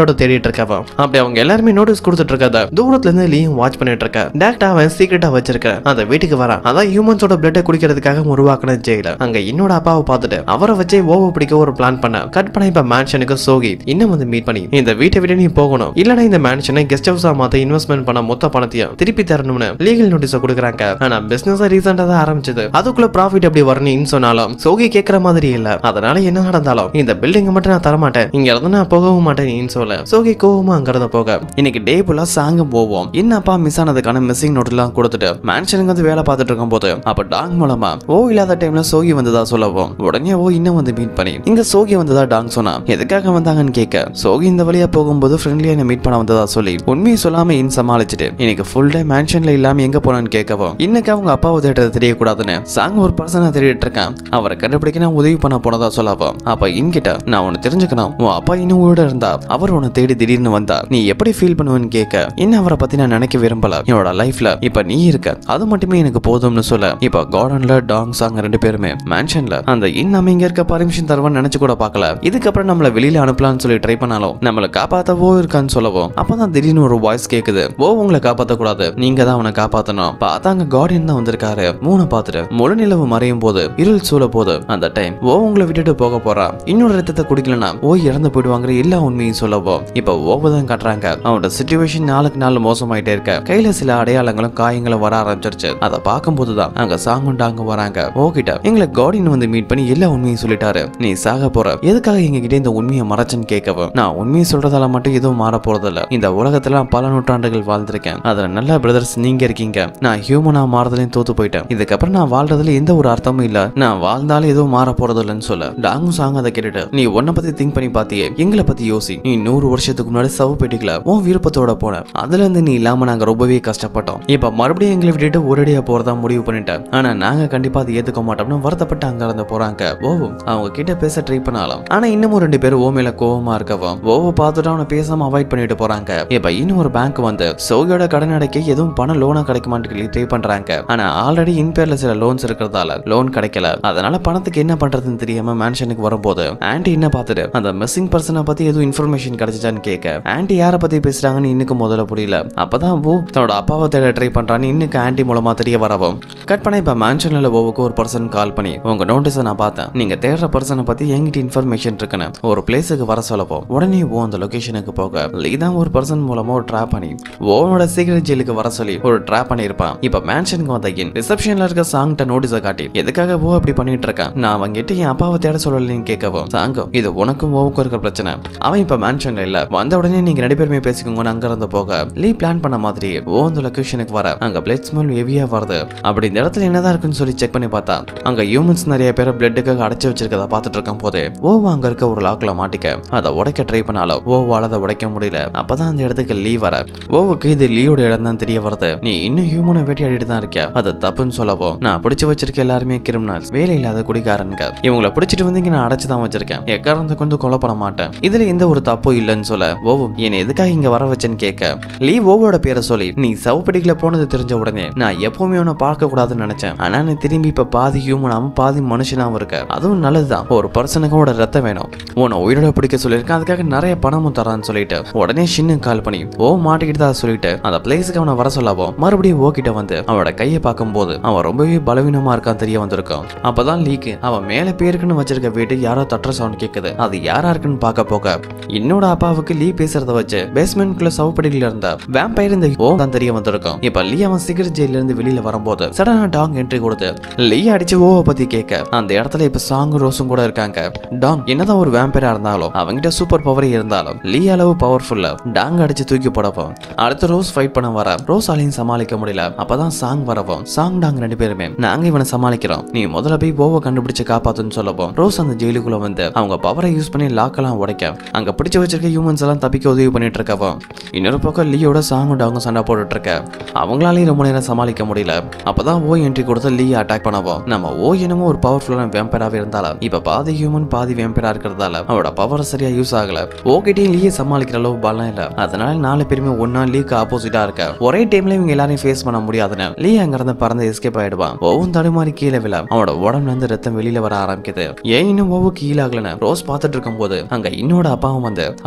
பண்ணிட்டு இருக்கவன் அப்படி அவங்க எல்லாருமே நோட்டீஸ் கொடுத்துட்டு இருக்கத தூரத்துல இருந்து லீயும் வாட்ச் பண்ணிட்டு இருக்க டேரக்டா அவன் சீக்கிரட்டா வச்சிருக்க அந்த வீட்டுக்கு வரான் அதான் ஹியூமன்ஸோட பிளட்டை குடிக்கிறதுக்காக உருவாக்கின ஜெயில அங்க என்னோட அப்பாவை பார்த்துட்டு அவரை வச்சே ஓவ பிடிக்க ஒரு பிளான் பண்ண கட் பண்ண இப்ப மேன்ஷனுக்கு சோகி இன்னும் வந்து மீட் பண்ணி இந்த வீட்டை விட்டு நீ போகணும் இல்லனா இந்த மேன்ஷனை கெஸ்ட் ஹவுஸா மாத்த இன்வெஸ்ட்மெண்ட் பண்ண மொத்த பணத்தையும் திருப்பி தரணும்னு லீகல் நோட்டீஸ் கொடுக்குறாங்க ஆனா பிசினஸ் ரீசெண்டா தான் ஆரம்பிச்சது அதுக்குள்ள ப்ராஃபிட் எப்படி வரணும்னு சொன்னாலும் சோகி கேட்கற மாதிரி இல்ல அதனால என்ன நடந்தாலும் இந்த பில்டிங் மட்டும் நான் தரமாட்டேன் இங்க இருந்து நான் போகவும் மாட்டேன் சொல்ல சோகி கோவமா அங்க இருந்து போக இன்னைக்கு டே ஃபுல்லா சாங்கும் போவோம் என்னப்பா மிஸ் ஆனதுக்கான மிஸ்ஸிங் நோட் எல்லாம் கொடுத்துட்டு மேன்ஷனுக்கு வந்து வேலை பார்த்துட்டு இருக்கும் போது அப்ப டாங் மூலமா ஓ இல்லாத டைம்ல சோகி வந்ததா சொல்லவும் உடனே ஓ இன்னும் வந்து மீட் பண்ணி இங்க சோகி வந்ததா டாங் சொன்னா எதுக்காக வந்தாங்கன்னு கேட்க சோகி இந்த வழியா போகும்போது ஃப்ரெண்ட்லியா என்ன மீட் பண்ண வந்ததா சொல்லி உண்மையை சொல்லாம இன் சமாளிச்சுட்டு இன்னைக்கு ஃபுல் டே மேன்ஷன்ல இல்லாம எங்க போனான்னு கேட்கவும் இன்னைக்கு அவங்க அப்பாவை தேடுறது தெரியக்கூடாதுன்னு சாங் ஒரு பர்சனை தேடிட்டு இருக்கேன் அவரை கண்டுபிடிக்க நான் உதவி பண்ண போனதா சொல்லவும் அப்ப இன்கிட்ட நான் உன்னை தெரிஞ்சுக்கணும் உன் அப்பா இன்னும் உயிரோட இருந்தா அவர் உன்னை தேடி திடீர்னு வந்தா நீ எப்படி ஃபீல் பண்ணுவேன்னு கேட்க என்ன அவரை பத்தி நான் நினைக்க விரும்பல என்னோட லைஃப்ல இப்ப நீ இருக்க அது மட்டுமே எனக்கு போதும்னு சொல்ல இப்ப கார்டன்ல டாங் சாங் ரெண்டு பேருமே மேன்ஷன்ல அந்த இன் நம்ம இங்க இருக்க பர்மிஷன் தருவான்னு நினைச்சு கூட பார்க்கல இதுக்கப்புறம் நம்மள வெளியில அனுப்பலாம்னு சொல்லி ட்ரை பண்ணாலும் நம்மள காப்பாத்தவோ இருக்கான்னு சொல்லவும் அப்பதான் திடீர்னு ஒரு வாய்ஸ் கேக்குது ஓ உங்களை காப்பாத்த கூடாது நீங்க தான் அவனை காப்பாத்தணும் பார்த்தா அங்க கார்டியன் தான் வந்திருக்காரு மூணு பார்த்துட்டு முழு நிலவு மறையும் போது இருள் சூழ போது அந்த டைம் ஓ உங்களை விட்டுட்டு போக போறா இன்னொரு ரத்தத்தை குடிக்கலனா ஓ இறந்து போயிடுவாங்கிற எல்லா உண்மையும் சொல்லவும் இப்ப ஓவை தான் காட்டுறாங்க அவனோட சுச்சுவேஷன் நாளுக்கு நாள் மோசமாயிட்டே இருக்க கையில சில அடையாளங்களும் காயங்களும் வர ஆரம்பிச்சிருச்சு அதை பார்க்கும்போது தான் அங்க சாங்குண்டாங்க வராங்க ஓ கிட்ட எங்களை கார்டியன் வந்து மீட் பண்ணி எல்லா உண்மையும் சொல்லிட்டாரு நீ சாக போற எதுக்காக எங்க கிட்ட இந்த உண்மையை மறைச்சுன்னு கேட்கவும் நான் உண்மையை சொல்றதால மட்டும் எதுவும் மாற போறதில்ல இந்த உலகத்துல நான் பல நூற்றாண்டுகள் வாழ்ந்திருக்கேன் அதுல நல்ல பிரதர்ஸ் நீங்க இருக்கீங்க நான் ஹியூமனா மாறுதலையும் தோத்து போயிட்டேன் இதுக்கப்புறம் நான் வாழ்றதுல எந்த ஒரு அர்த்தமும் இல்ல நான் வாழ்ந்தாலும் எதுவும் மாற போறது இல்லைன்னு சொல்ல டாங்கும் சாங் அதை கேட்டுட்டு நீ உன்னை பத்தி திங்க் பண்ணி பாத்தியே எங்களை பத்தி யோசி நீ நூறு வருஷத்துக்கு முன்னாடி சவு பெட்டிக்கல உன் விருப்பத்தோட போன அதுல இருந்து நீ இல்லாம நாங்க ரொம்பவே கஷ்டப்பட்டோம் இப்ப மறுபடியும் எங்களை விட்டுட்டு ஒரேடியா போறதா முடிவு பண்ணிட்டேன் ஆனா நாங்க கண்டிப்பா அதை ஏத்துக்க மாட்டோம்னு வருத்தப்பட்டு அங்க இருந்து போறாங்க ஓவும் அவங்க கிட்ட பேச ட்ரை பண்ணாலும் ஆனா இன்னமும் ரெண்டு பேரும் ஓ மேல கோவமா இருக்கவும் ஓவ பார்த்துட்டு அவனை பேசாம அவாய்ட் பண்ணிட்டு போறாங்க இப்ப இன்னும் ஒரு பேங்க் வந்து சோகியோட கடன் அடைக்க எதுவும் பணம் லோனா கிடைக்குமான்னு சொல்லி ட்ரை பண்றாங்க ஆனா ஆல்ரெடி இன் பேர்ல சில லோன்ஸ் இருக்கிறதால லோன் கிடைக்கல அதனால பணத்துக்கு என்ன பண்றதுன்னு தெரியாம மேன்ஷனுக்கு வரும்போது ஆன்டி என்ன பார்த்துட்டு அந்த மிஸ்ஸிங் பர்சனை பத்தி எதுவும் இன்ஃபர்மேஷன் கிடைச்சிச்சான்னு கேட்க ஆன்டி யாரை பத்தி பேசுறாங்கன்னு இன்னுக்கு முதல்ல புரியல அப்பதான் ஓ தன்னோட அப்பாவை தேட ட்ரை பண்றான்னு இன்னுக்கு ஆன்டி மூலமா தெரிய வரவும் கட் பண்ண இப்ப மேன்ஷன்ல ஓவுக்கு ஒரு பர்சன் கால் பண்ணி உங்க நோட்டீஸை நான் பார்த்தேன் நீங்க தேடுற பர்சனை பத்தி என்கிட்ட இன்ஃபர்மேஷன் இருக்குன்னு ஒரு பிளேஸுக்கு வர சொல்லப்போ உடனே ஓ அந்த லொகேஷனுக்கு போக லீ தான் ஒரு பர்சன் மூலமா ஒரு ட்ராப் பண்ணி ஓனோட சீக்கிரம் ஜெயிலுக்கு வர சொல்லி ஒரு ட்ராப் பண்ணியிருப்பான் இப்ப மேன்ஷனுக்கு வந்த இன் ரிசப்ஷன்ல இருக்க சாங்கிட்ட நோட்டீஸை காட்டி எதுக்காக ஓ அப்படி பண்ணிட்டு இருக்கான் நான் அவங்கிட்ட என் அப்பாவை தேட சொல்லலைன்னு கேட்கவும் சாங்கம் இது உனக்கும் ஓவுக்கும் இருக்க பிரச்சனை அவன் இப்ப மேன்ஷன்ல இல்ல வந்த உடனே நீங்க ரெண்டு பேருமே பேசிக்கோங்கன்னு அங்க இருந்து போக லீ பிளான் பண்ண மாதிரி ஓ அந்த லொகேஷனுக்கு வர அங்க பிளட் ஸ்மெல் ஹெவியா வருது அப்படி இந்த இடத்துல என்னதான் இருக்குன்னு சொல்லி செக் பண்ணி பார்த்தா அங்க ஹியூமன்ஸ் நிறைய பேரை பிளட்டுக்காக அடைச்சு வச்சிருக்கத பார்த்துட்டு இருக்கும் போதே ஓவா அங்க இருக்க ஒரு லாக்ல மாட்டிக்க அதை உடைக்க ட்ரை பண்ணாலும் ஓவால அதை உடைக்க முடியல அப்பதான் அந்த இடத்துக்கு லீ வர ஓவுக்கு இது லீயோட இடம் தான் தெரிய வருது நீ இன்னும் ஹியூமனை வேட்டையாடிட்டு தான் இருக்க அது தப்புன்னு சொல்லவும் நான் பிடிச்சு வச்சிருக்க எல்லாருமே கிரிமினல்ஸ் வேலை இல்லாத குடிகாரனுங்க இவங்களை பிடிச்சிட்டு வந்து இங்க நான் அடைச்சு தான் வச்சிருக்கேன் எக்காரணத்தை கொண்டு கொலை பண்ண மாட்டேன் இதுல எந்த ஒரு தப்பும் இல்லைன்னு சொல்ல ஓவும் என்னை எதுக்காக இங்க வர வச்சேன்னு கேட்க லீ ஓவோட பேரை சொல்லி நீ சவப்படிக்கல போனது தெரிஞ்ச உடனே நான் எப்பவுமே உன்னை பார்க்க கூடாதுன்னு நினைச்சேன் ஆனா நீ திரும்பி இப்ப பாதி ஹியூமனாவும் பாதி மனுஷனாவும் இருக்க அதுவும் நல்லதுதான் ஒரு பர்சனுக்கு உட ரத்தம் வேணும் உன்னை உயிரோட பிடிக்க சொல்லியிருக்கேன் அதுக்காக நிறைய பணமும் தரான்னு சொல்லிட்டு உடனே ஷின்னு கால் பண்ணி ஓ மாட்டிக்கிட்டு தான் சொல்லிட்டு அந்த பிளேஸுக்கு அவனை வர சொல்லவும் மறுபடியும் ஓ கிட்ட வந்து அவனோட கையை பார்க்கும்போது அவன் ரொம்பவே பலவீனமா இருக்கான் தெரிய வந்திருக்கான் அப்பதான் லீக்கு அவன் மேல பேருக்குன்னு வச்சிருக்க வீட்டு யாரோ தட்டுற சவுண்ட் கேக்குது அது யாரா இருக்குன்னு பார்க்க போக என்னோட அப்பாவுக்கு லீ பேசுறத வச்சு பேஸ்மெண்ட்குள்ள சவுப்படியில இருந்த வேம்பயர் இந்த ஓ தான் தெரிய வந்திருக்கும் இப்ப லீ அவன் சிகரெட் ஜெயில இருந்து வெளியில வரும்போது சடனா டாங் என்ட்ரி கொடுத்து லீ அடிச்சு ஓவை பத்தி கேட்க அந்த இடத்துல இப்ப சாங் ரோஸும் கூட இருக்காங்க டாங் என்னதான் ஒரு வேம்பயரா இருந்தாலும் அவங்கிட்ட சூப்பர் பவர் இருந்தாலும் லீ அளவு பவர்ஃபுல்லா டாங் அடிச்சு தூக்கி போடவும் அடுத்து ரோஸ் ஃபைட் பண்ண வர ரோஸ் ஆலையும் சமாளிக்க முடியல அப்பதான் சாங் வரவும் சாங் டாங் ரெண்டு பேருமே நாங்க இவனை சமாளிக்கிறோம் நீ முதல்ல போய் ஓவை கண்டுபிடிச்சு காப்பாத்துன்னு சொல்லவும் ரோஸ் அந்த ஜெயிலுக்குள்ள வந்து அவங்க பவரை யூஸ் பண்ணி லாக்கெல்லாம் உடைக்க அங்க பிடிச்சு வச்சிருக்க ஹியூமன்ஸ் எல்லாம் தப்பிக்க உதவி பண்ணிட்டு இருக்கவும் இன்னொரு பக்கம் லீயோட சாங்கும் டாங்கும் சண்டை போட்டுட்டு இருக்க அவங்களாலையும் ரொம்ப நேரம் சமாளிக்க முடியல அப்பதான் ஓ என்ட்ரி கொடுத்து லீ அட்டாக் பண்ணவும் நம்ம ஓ என்னமோ ஒரு பவர்ஃபுல்லான வேம்பராகவே இருந்தாலும் இப்ப பாதி ஹியூமன் பாதி வேம்பரா இருக்கிறதால அவரோட பவர் சரியா யூஸ் ஆகல ஓகிட்டையும் லீயை சமாளிக்கிற அளவு பலம் இல்ல அதனால நாலு பேருமே ஒன்னா லீக்கு ஆப்போசிட்டா இருக்க ஒரே டைம்ல இவங்க எல்லாரையும் ஃபேஸ் பண்ண முடியாதுன்னு லீ அங்க இருந்து பறந்து எஸ்கேப் ஆயிடுவான் ஓவும் தடுமாறி கீழே விழ அவனோட உடம்புல இருந்து ரத்தம் வெளியில வர ஆரம்பிக்குது ஏன் இன்னும் ஓவு கீழே ஆகலன்னு ரோஸ் பார்த்துட்டு இருக்கும்போது அங்க இன்னோட அப்பாவும் வந்து அவரோட பேரை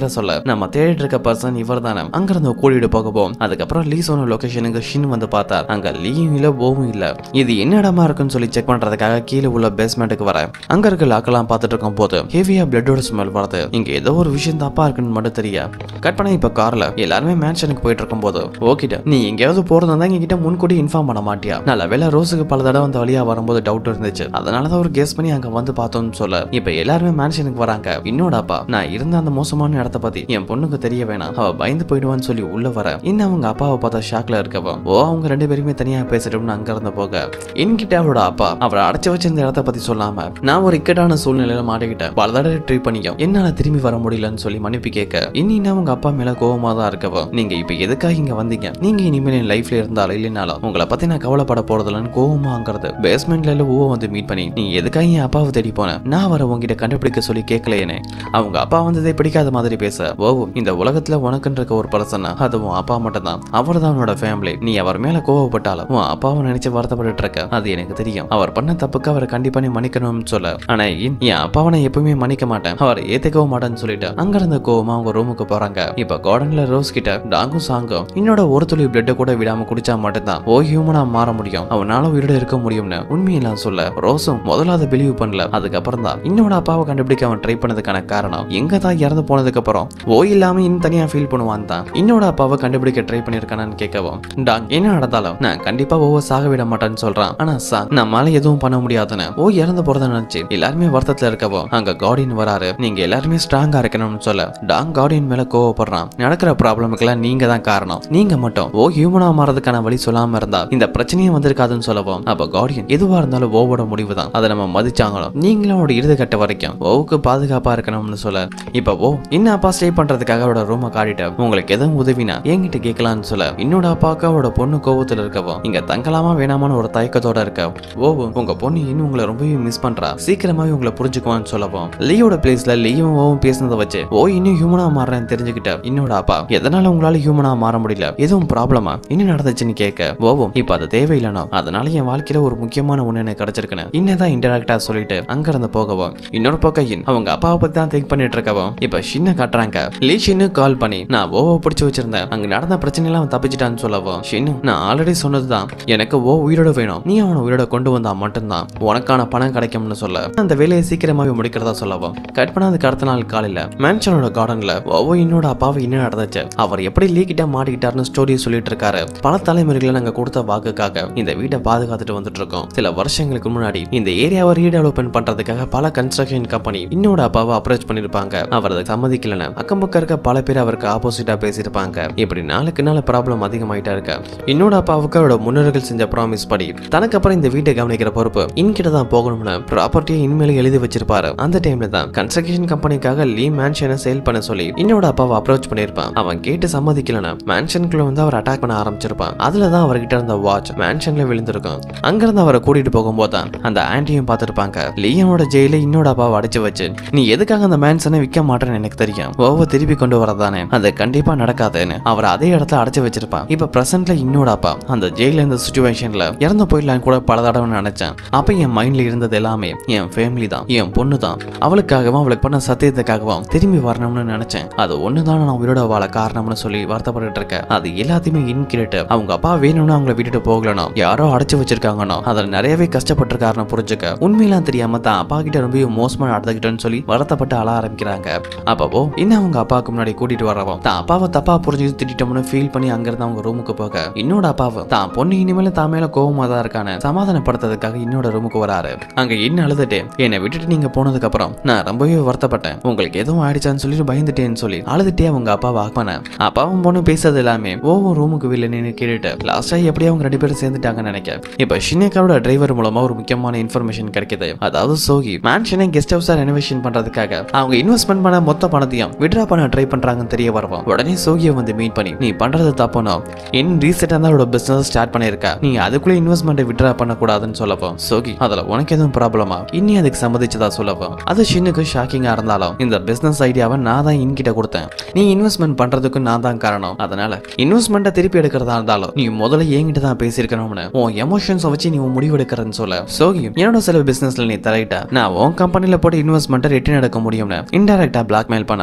கிட்ட சொல்ல நம்ம தேடிட்டு இருக்க பர்சன் இவர் தானே அங்கிருந்து கூட்டிட்டு போகவும் அதுக்கப்புறம் லீ சொன்ன லொகேஷனுக்கு ஷின் வந்து பார்த்தா அங்க லீயும் இல்ல போவும் இல்ல இது என்ன இடமா இருக்குன்னு சொல்லி செக் பண்றதுக்காக கீழே உள்ள பேஸ்மெண்ட்டுக்கு வர அங்க இருக்க லாக்கெல்லாம் பார்த்துட்டு இருக்கும் போது ஹெவியா பிளட்டோட ஸ்மெல் வருது இங்க ஏதோ ஒரு விஷயம் தப்பா இருக்குன்னு மட்டும் தெரிய கட் பண்ண இப்ப கார்ல எல்லாருமே மேன்ஷனுக்கு போயிட்டு இருக்கும் போது ஓகே நீ எங்கேயாவது போறதா இருந்தா எங்க கிட்ட முன்கூட்டி இன்ஃபார்ம் பண்ண மாட்டியா நல்ல வேலை ரோஸுக்கு பல தடவை அந்த வழியா வரும்போது டவுட் இருந்துச்சு அதனாலதான் ஒரு கெஸ் பண்ணி அங்க வந்து பார்த்தோம்னு சொல்ல இப்ப எல்லாருமே மேன்ஷனுக்கு வராங்க என்னோட அப்பா நான் இருந்த அந்த மோசமான இடத்த பத்தி என் பொண்ணுக்கு தெரிய வேணாம் அவ பயந்து போயிடுவான்னு சொல்லி உள்ள வர இன்னும் அவங்க அப்பாவை பார்த்தா ஷாக்ல இருக்கவ ஓ அவங்க ரெண்டு பேருமே தனியா பேசிட்டோம்னு அங்க இருந்து போக என்கிட்ட அவளோட அப்பா அவரை அடைச்சு வச்சிருந்த இடத்த பத்தி சொல்லாம நான் ஒரு இக்கட்டான சூழ்நிலையில மாட்டிக்கிட்டேன் பல தடவை ட்ரை பண்ணியும் என்னால திரும்பி வர முடியலன்னு சொல்லி மன்னிப்பு கேட்க இன்னும் அவங்க அப்பா மேல கோவமா தான் இருக்கவோ நீங்க இப்ப எதுக்காக இங்க வந்தீங்க நீங்க இனிமேல் என் லைஃப்ல இருந்தாலும் இல்லைனாலும் உங்களை பத்தி நான் கவலைப்பட போறதில்லன்னு கோவமாங்கிறது பேஸ்மெண்ட்ல எல்லாம் ஓ வந்து மீட் பண்ணி நீ எதுக்காக என் அப்பாவை தேடி போன நான் வர உங்ககிட்ட கண்டுபிடிக்க சொல்லி கேட்கலையேனே அவங்க அப்பா வந்ததே பிடிக்காத மாதிரி பேச ஓ இந்த உலகத்துல உனக்குன்னு இருக்க ஒரு பர்சனா அது உன் அப்பா மட்டும் தான் அவர் தான் உன்னோட ஃபேமிலி நீ அவர் மேல கோவப்பட்டாலும் உன் அப்பாவை நினைச்சு வருத்தப்பட்டு இருக்க அது எனக்கு தெரியும் அவர் பண்ண தப்புக்கு அவரை கண்டிப்பா நீ மன்னிக்கணும்னு சொல்ல ஆனா என் என் அப்பாவை நான் எப்பவுமே மன்னிக்க மாட்டேன் அவர் ஏத்துக்கவும் மாட்டேன்னு சொல்லிட்டு அங்க இருந்த கோவமா அவங்க ரூமுக்கு போறாங்க இப்ப கார்டன்ல ரோஸ் கிட்ட டாங்கும் சாங்கும் என்னோட ஒரு துளி பிளட்ட கூட விடாம குடிச்சா மட்டும்தான் ஓ ஹியூமனா மாற முடியும் அவனால உயிரோட இருக்க முடியும்னு உண்மையெல்லாம் சொல்ல ரோஸும் முதல்ல அதை பிலீவ் பண்ணல அதுக்கப்புறம் தான் இன்னோட அப்பாவை கண்டுபிடிக்க அவன் ட்ரை பண்ணதுக்கான காரணம் எங்க தான் இறந்து போனதுக்கு அப்புறம் ஓ இல்லாம இன்னும் தனியா ஃபீல் பண்ணுவான் தான் இன்னோட அப்பாவை கண்டுபிடிக்க ட்ரை பண்ணிருக்கானான்னு கேட்கவும் டாங் என்ன நடந்தாலும் நான் கண்டிப்பா ஓவ சாக விட மாட்டேன்னு சொல்றான் ஆனா சாங் நம்மால எதுவும் பண்ண முடியாதுன்னு ஓ இறந்து போறத நினைச்சு எல்லாருமே வருத்தத்துல இருக்கவும் அங்க கார்டியன் வராரு நீங்க எல்லாருமே ஸ்ட்ராங்கா இருக்கணும்னு சொல்ல டாங் கார்டியன் மேல கோவப்படுறான் நடக்கிற ப்ராப்ளமுக்கெல்லாம் நீங்க தான் காரணம் நீங்க மட்டும் ஓ ஹியூமனா மாறதுக்கான வழி சொல்லாம இருந்தா இந்த பிரச்சனையே வந்திருக்காதுன்னு சொல்லவும் அப்ப கார்டியன் எதுவா இருந்தாலும் ஓவோட முடிவு தான் அதை நம்ம மதிச்சாங்களும் நீங்களும் அவரோட இறுதி கட்ட வரைக்கும் ஓவுக்கு பாதுகாப்பா இருக்கணும்னு சொல்ல இப்ப ஓ இன்னும் அப்பா ஸ்டே பண்றதுக்காக அவரோட ரூமை காட்டிட்டு உங்களுக்கு எதுவும் உதவினா என்கிட்ட கேட்கலாம்னு சொல்ல என்னோட அப்பாவுக்கு அவரோட பொண்ணு கோவத்துல இருக்கவும் இங்க தங்கலாமா வேணாமான்னு ஒரு தயக்கத்தோட இருக்க ஓ உங்க பொண்ணு இன்னும் உங்களை ரொம்பவே மிஸ் பண்றா சீக்கிரமாவே உங்களை புரிஞ்சுக்குவான்னு சொல்லவும் லீயோட பிளேஸ்ல லீயும் ஓவும் பேசுனதை வச்சு ஓ இன்னும் ஹியூமனா மாறுறேன்னு தெரிஞ்சுக்கிட்ட என்னோட அப்பா எதனால உங்களால ஹியூமனா மாற முடியல எதுவும் ப்ராப்ளமா என்ன நடந்துச்சுன்னு கேட்க ஓவும் இப்ப அது தேவையில்லைனோ அதனால என் வாழ்க்கையில ஒரு முக்கியமான ஒண்ணு எனக்கு கிடைச்சிருக்குன்னு இன்னதான் இன்டராக்டா சொல்லிட்டு அங்க இருந்து போகவும் இன்னொரு பக்கம் இன் அவங்க அப்பாவை பத்தி தான் திங்க் பண்ணிட்டு இருக்கவும் இப்ப ஷின்ன காட்டுறாங்க லீ ஷின்னு கால் பண்ணி நான் ஓவ பிடிச்சு வச்சிருந்தேன் அங்க நடந்த பிரச்சனை எல்லாம் அவன் தப்பிச்சிட்டான்னு சொல்லவும் ஷின்னு நான் ஆல்ரெடி சொன்னதுதான் எனக்கு ஓ உயிரோட வேணும் நீ அவனை உயிரோட கொண்டு வந்தா மட்டும்தான் உனக்கான பணம் கிடைக்கும்னு சொல்ல அந்த வேலையை சீக்கிரமாவே முடிக்கிறதா சொல்லவும் கட் பண்ணதுக்கு அடுத்த நாள் காலையில மேன்ஷனோட கார்டன்ல ஓவோ இன்னோட அப்பாவை என்ன நடந்துச்சு அவர் எப்படி லீ கிட்ட மாட்டிக்கிட்டாருன்னு ஸ்டோரி சொல்லிட்டு இருக்காரு பல தலைமுறைகளை நாங்க கொடுத்த வாக்குக்காக இந்த வீட்டை பாதுகாத்துட்டு வந்துட்டு இருக்கோம் சில வருஷங்களுக்கு முன்னாடி இந்த ஏரியாவை ரீடெவலப்மெண்ட் பண்றதுக்காக பல கன்ஸ்ட்ரக்ஷன் கம்பெனி இன்னோட அப்பாவை அப்ரோச் பண்ணிருப்பாங்க அவர் அதை சம்மதிக்கலன்னு அக்கம் பக்கம் இருக்க பல பேர் அவருக்கு ஆப்போசிட்டா பேசியிருப்பாங்க இப்படி நாளுக்கு நாள் ப்ராப்ளம் அதிகமாயிட்டா இருக்கு இன்னோட அப்பாவுக்கு அவரோட முன்னோர்கள் செஞ்ச ப்ராமிஸ் படி தனக்கு அப்புறம் இந்த வீட்டை கவனிக்கிற பொறுப்பு இன்கிட்ட தான் போகணும்னு ப்ராப்பர்ட்டியை இனிமேல் எழுதி வச்சிருப்பாரு அந்த டைம்ல தான் கன்ஸ்ட்ரக்ஷன் கம்பெனிக்காக லீ மேன்ஷனை சேல் பண்ண சொல்லி இன்னோட அப்பாவை அப்ரோச் பண்ணிருப்பான் அவன் கேட்டு சம்மதிக்கலன்னு மேன்ஷனுக்குள்ள வந்து அவர் அட்டாக் பண்ண ஆரம்பிச்சிருப்பான் அதுல தான் அவர்கிட்ட இருந்த வாட்ச் மேன்ஷன்ல விழுந்திருக்கும் அங்கிருந்து அவரை கூட்டிட்டு போகும்போது தான் அந்த ஆன்டியும் பார்த்திருப்பாங்க லியோனோட ஜெயில இன்னோட அப்பாவை அடைச்சு வச்சு நீ எதுக்காக அந்த மேன்சனை விற்க மாட்டேன்னு எனக்கு தெரியும் ஓவ திருப்பி கொண்டு வரதானே அது கண்டிப்பா நடக்காதுன்னு அவரை அதே இடத்துல அடைச்சு வச்சிருப்பான் இப்ப பிரசன்ட்ல இன்னோட அப்பா அந்த ஜெயில இருந்த சுச்சுவேஷன்ல இறந்து போயிடலாம் கூட பல தடவை நினைச்சேன் அப்ப என் மைண்ட்ல இருந்தது எல்லாமே என் ஃபேமிலி தான் என் பொண்ணு தான் அவளுக்காகவும் அவளுக்கு பண்ண சத்தியத்துக்காகவும் திரும்பி வரணும்னு நினைச்சேன் அது ஒண்ணுதான் நான் உயிரோட வாழ காரணம்னு சொல்லி வருத்தப்பட்டு இருக்கேன் அது எல்லாத்தையுமே இன்கிரிட்டு அவங்க அப்பா வேணும்னு அவங்கள விட்டுட்டு போகலனோ யாரோ அடைச்சு வச்சிருக்காங்கனோ அதுல நிறையவே கஷ்டப்பட்டிருக்காருன்னு புரிஞ்சுக்க உண்மையெல்லாம் தெரியாம தான் அப்பா கிட்ட ரொம்ப மோசமா நடந்துக்கிட்டேன்னு சொல்லி வருத்தப்பட்டு அழ ஆரம்பிக்கிறாங்க அப்போ இன்னும் அவங்க அப்பாவுக்கு முன்னாடி கூட்டிட்டு வரவும் தான் அப்பாவை தப்பா புரிஞ்சு திட்டோம்னு ஃபீல் பண்ணி அங்கிருந்து அவங்க ரூமுக்கு போக இன்னோட அப்பாவை தான் பொண்ணு இனிமேல தான் மேல கோவமா தான் இருக்கான சமாதானப்படுத்துறதுக்காக இன்னோட ரூமுக்கு வராரு அங்க என்ன அழுதுட்டு என்னை விட்டுட்டு நீங்க போனதுக்கு அப்புறம் நான் ரொம்பவே வருத்தப்பட்டேன் உங்களுக்கு எதுவும் ஆயிடுச்சான்னு சொல்லிட்டு பயந்துட்டேன்னு சொல்லி அழுதுட்டே அவங்க அப்பாவை ஆக் பண்ண அப்பாவும் பொண்ணு பேசுறது எல்லாமே ஓவோ ரூமுக்கு வெளில நின்று கேட்டுட்டு லாஸ்டா எப்படியும் அவங்க ரெண்டு பேரும் சேர்ந்துட்டாங்கன்னு நினைக்க இப்ப ஷினேக்காவோட டிரைவர் மூலமா ஒரு முக்கியமான இன்ஃபர்மேஷன் கிடைக்குது அதாவது சோகி மேன்ஷனை கெஸ்ட் ஹவுஸா ரெனோவேஷன் பண்றதுக்காக அவங்க இன்வெஸ்ட்மெண்ட் பண்ண மொத்த பணத்தையும் விட்ரா பண்ண ட்ரை பண்றாங்கன்னு தெரிய வருவோம் உடனே சோகியை வந்து மீட் பண்ணி நீ பண்றது தப்புனோ இன் ரீசெண்டா தான் அவரோட பிசினஸ் ஸ்டார்ட் பண்ணிருக்கா நீ அதுக்குள்ள இன்வெஸ்ட்மெண்ட் விட்ரா பண்ணக்கூடாதுன்னு சொல்லவும் சோகி அதுல உனக்கு எதுவும் ப்ராப்ளமா இன்னி அதுக்கு சம்மதிச்சதா சொல்லவும் அது ஷின்னுக்கு ஷாக்கிங்கா இருந்தாலும் இந்த பிசினஸ் ஐடியாவை நான் தான் இன்கிட்ட கொடுத்தேன் நீ இன்வெஸ்ட்மெண்ட் பண்றதுக்கு நான் தான் காரணம் அதனால இன்வெஸ்ட்மெண்ட்டை திருப்பி எடுக்கிறதா இருந்தாலும் நீ முதல்ல என்கிட்ட தான் பேசியிருக்கணும்னு உன் எமோஷன்ஸை வச்சு நீ உன் முடிவு எடுக்கிறன்னு சொல்ல சோகி என்னோட சில பிசினஸ்ல நீ தலையிட்ட நான் உன் கம்பெனில போட்டு இன்வெஸ்ட்மெண்ட்டை ரிட்டர்ன் எடுக்க முடியும்னு இன்டெரக்டா பிளாக்மெயில் பண்ண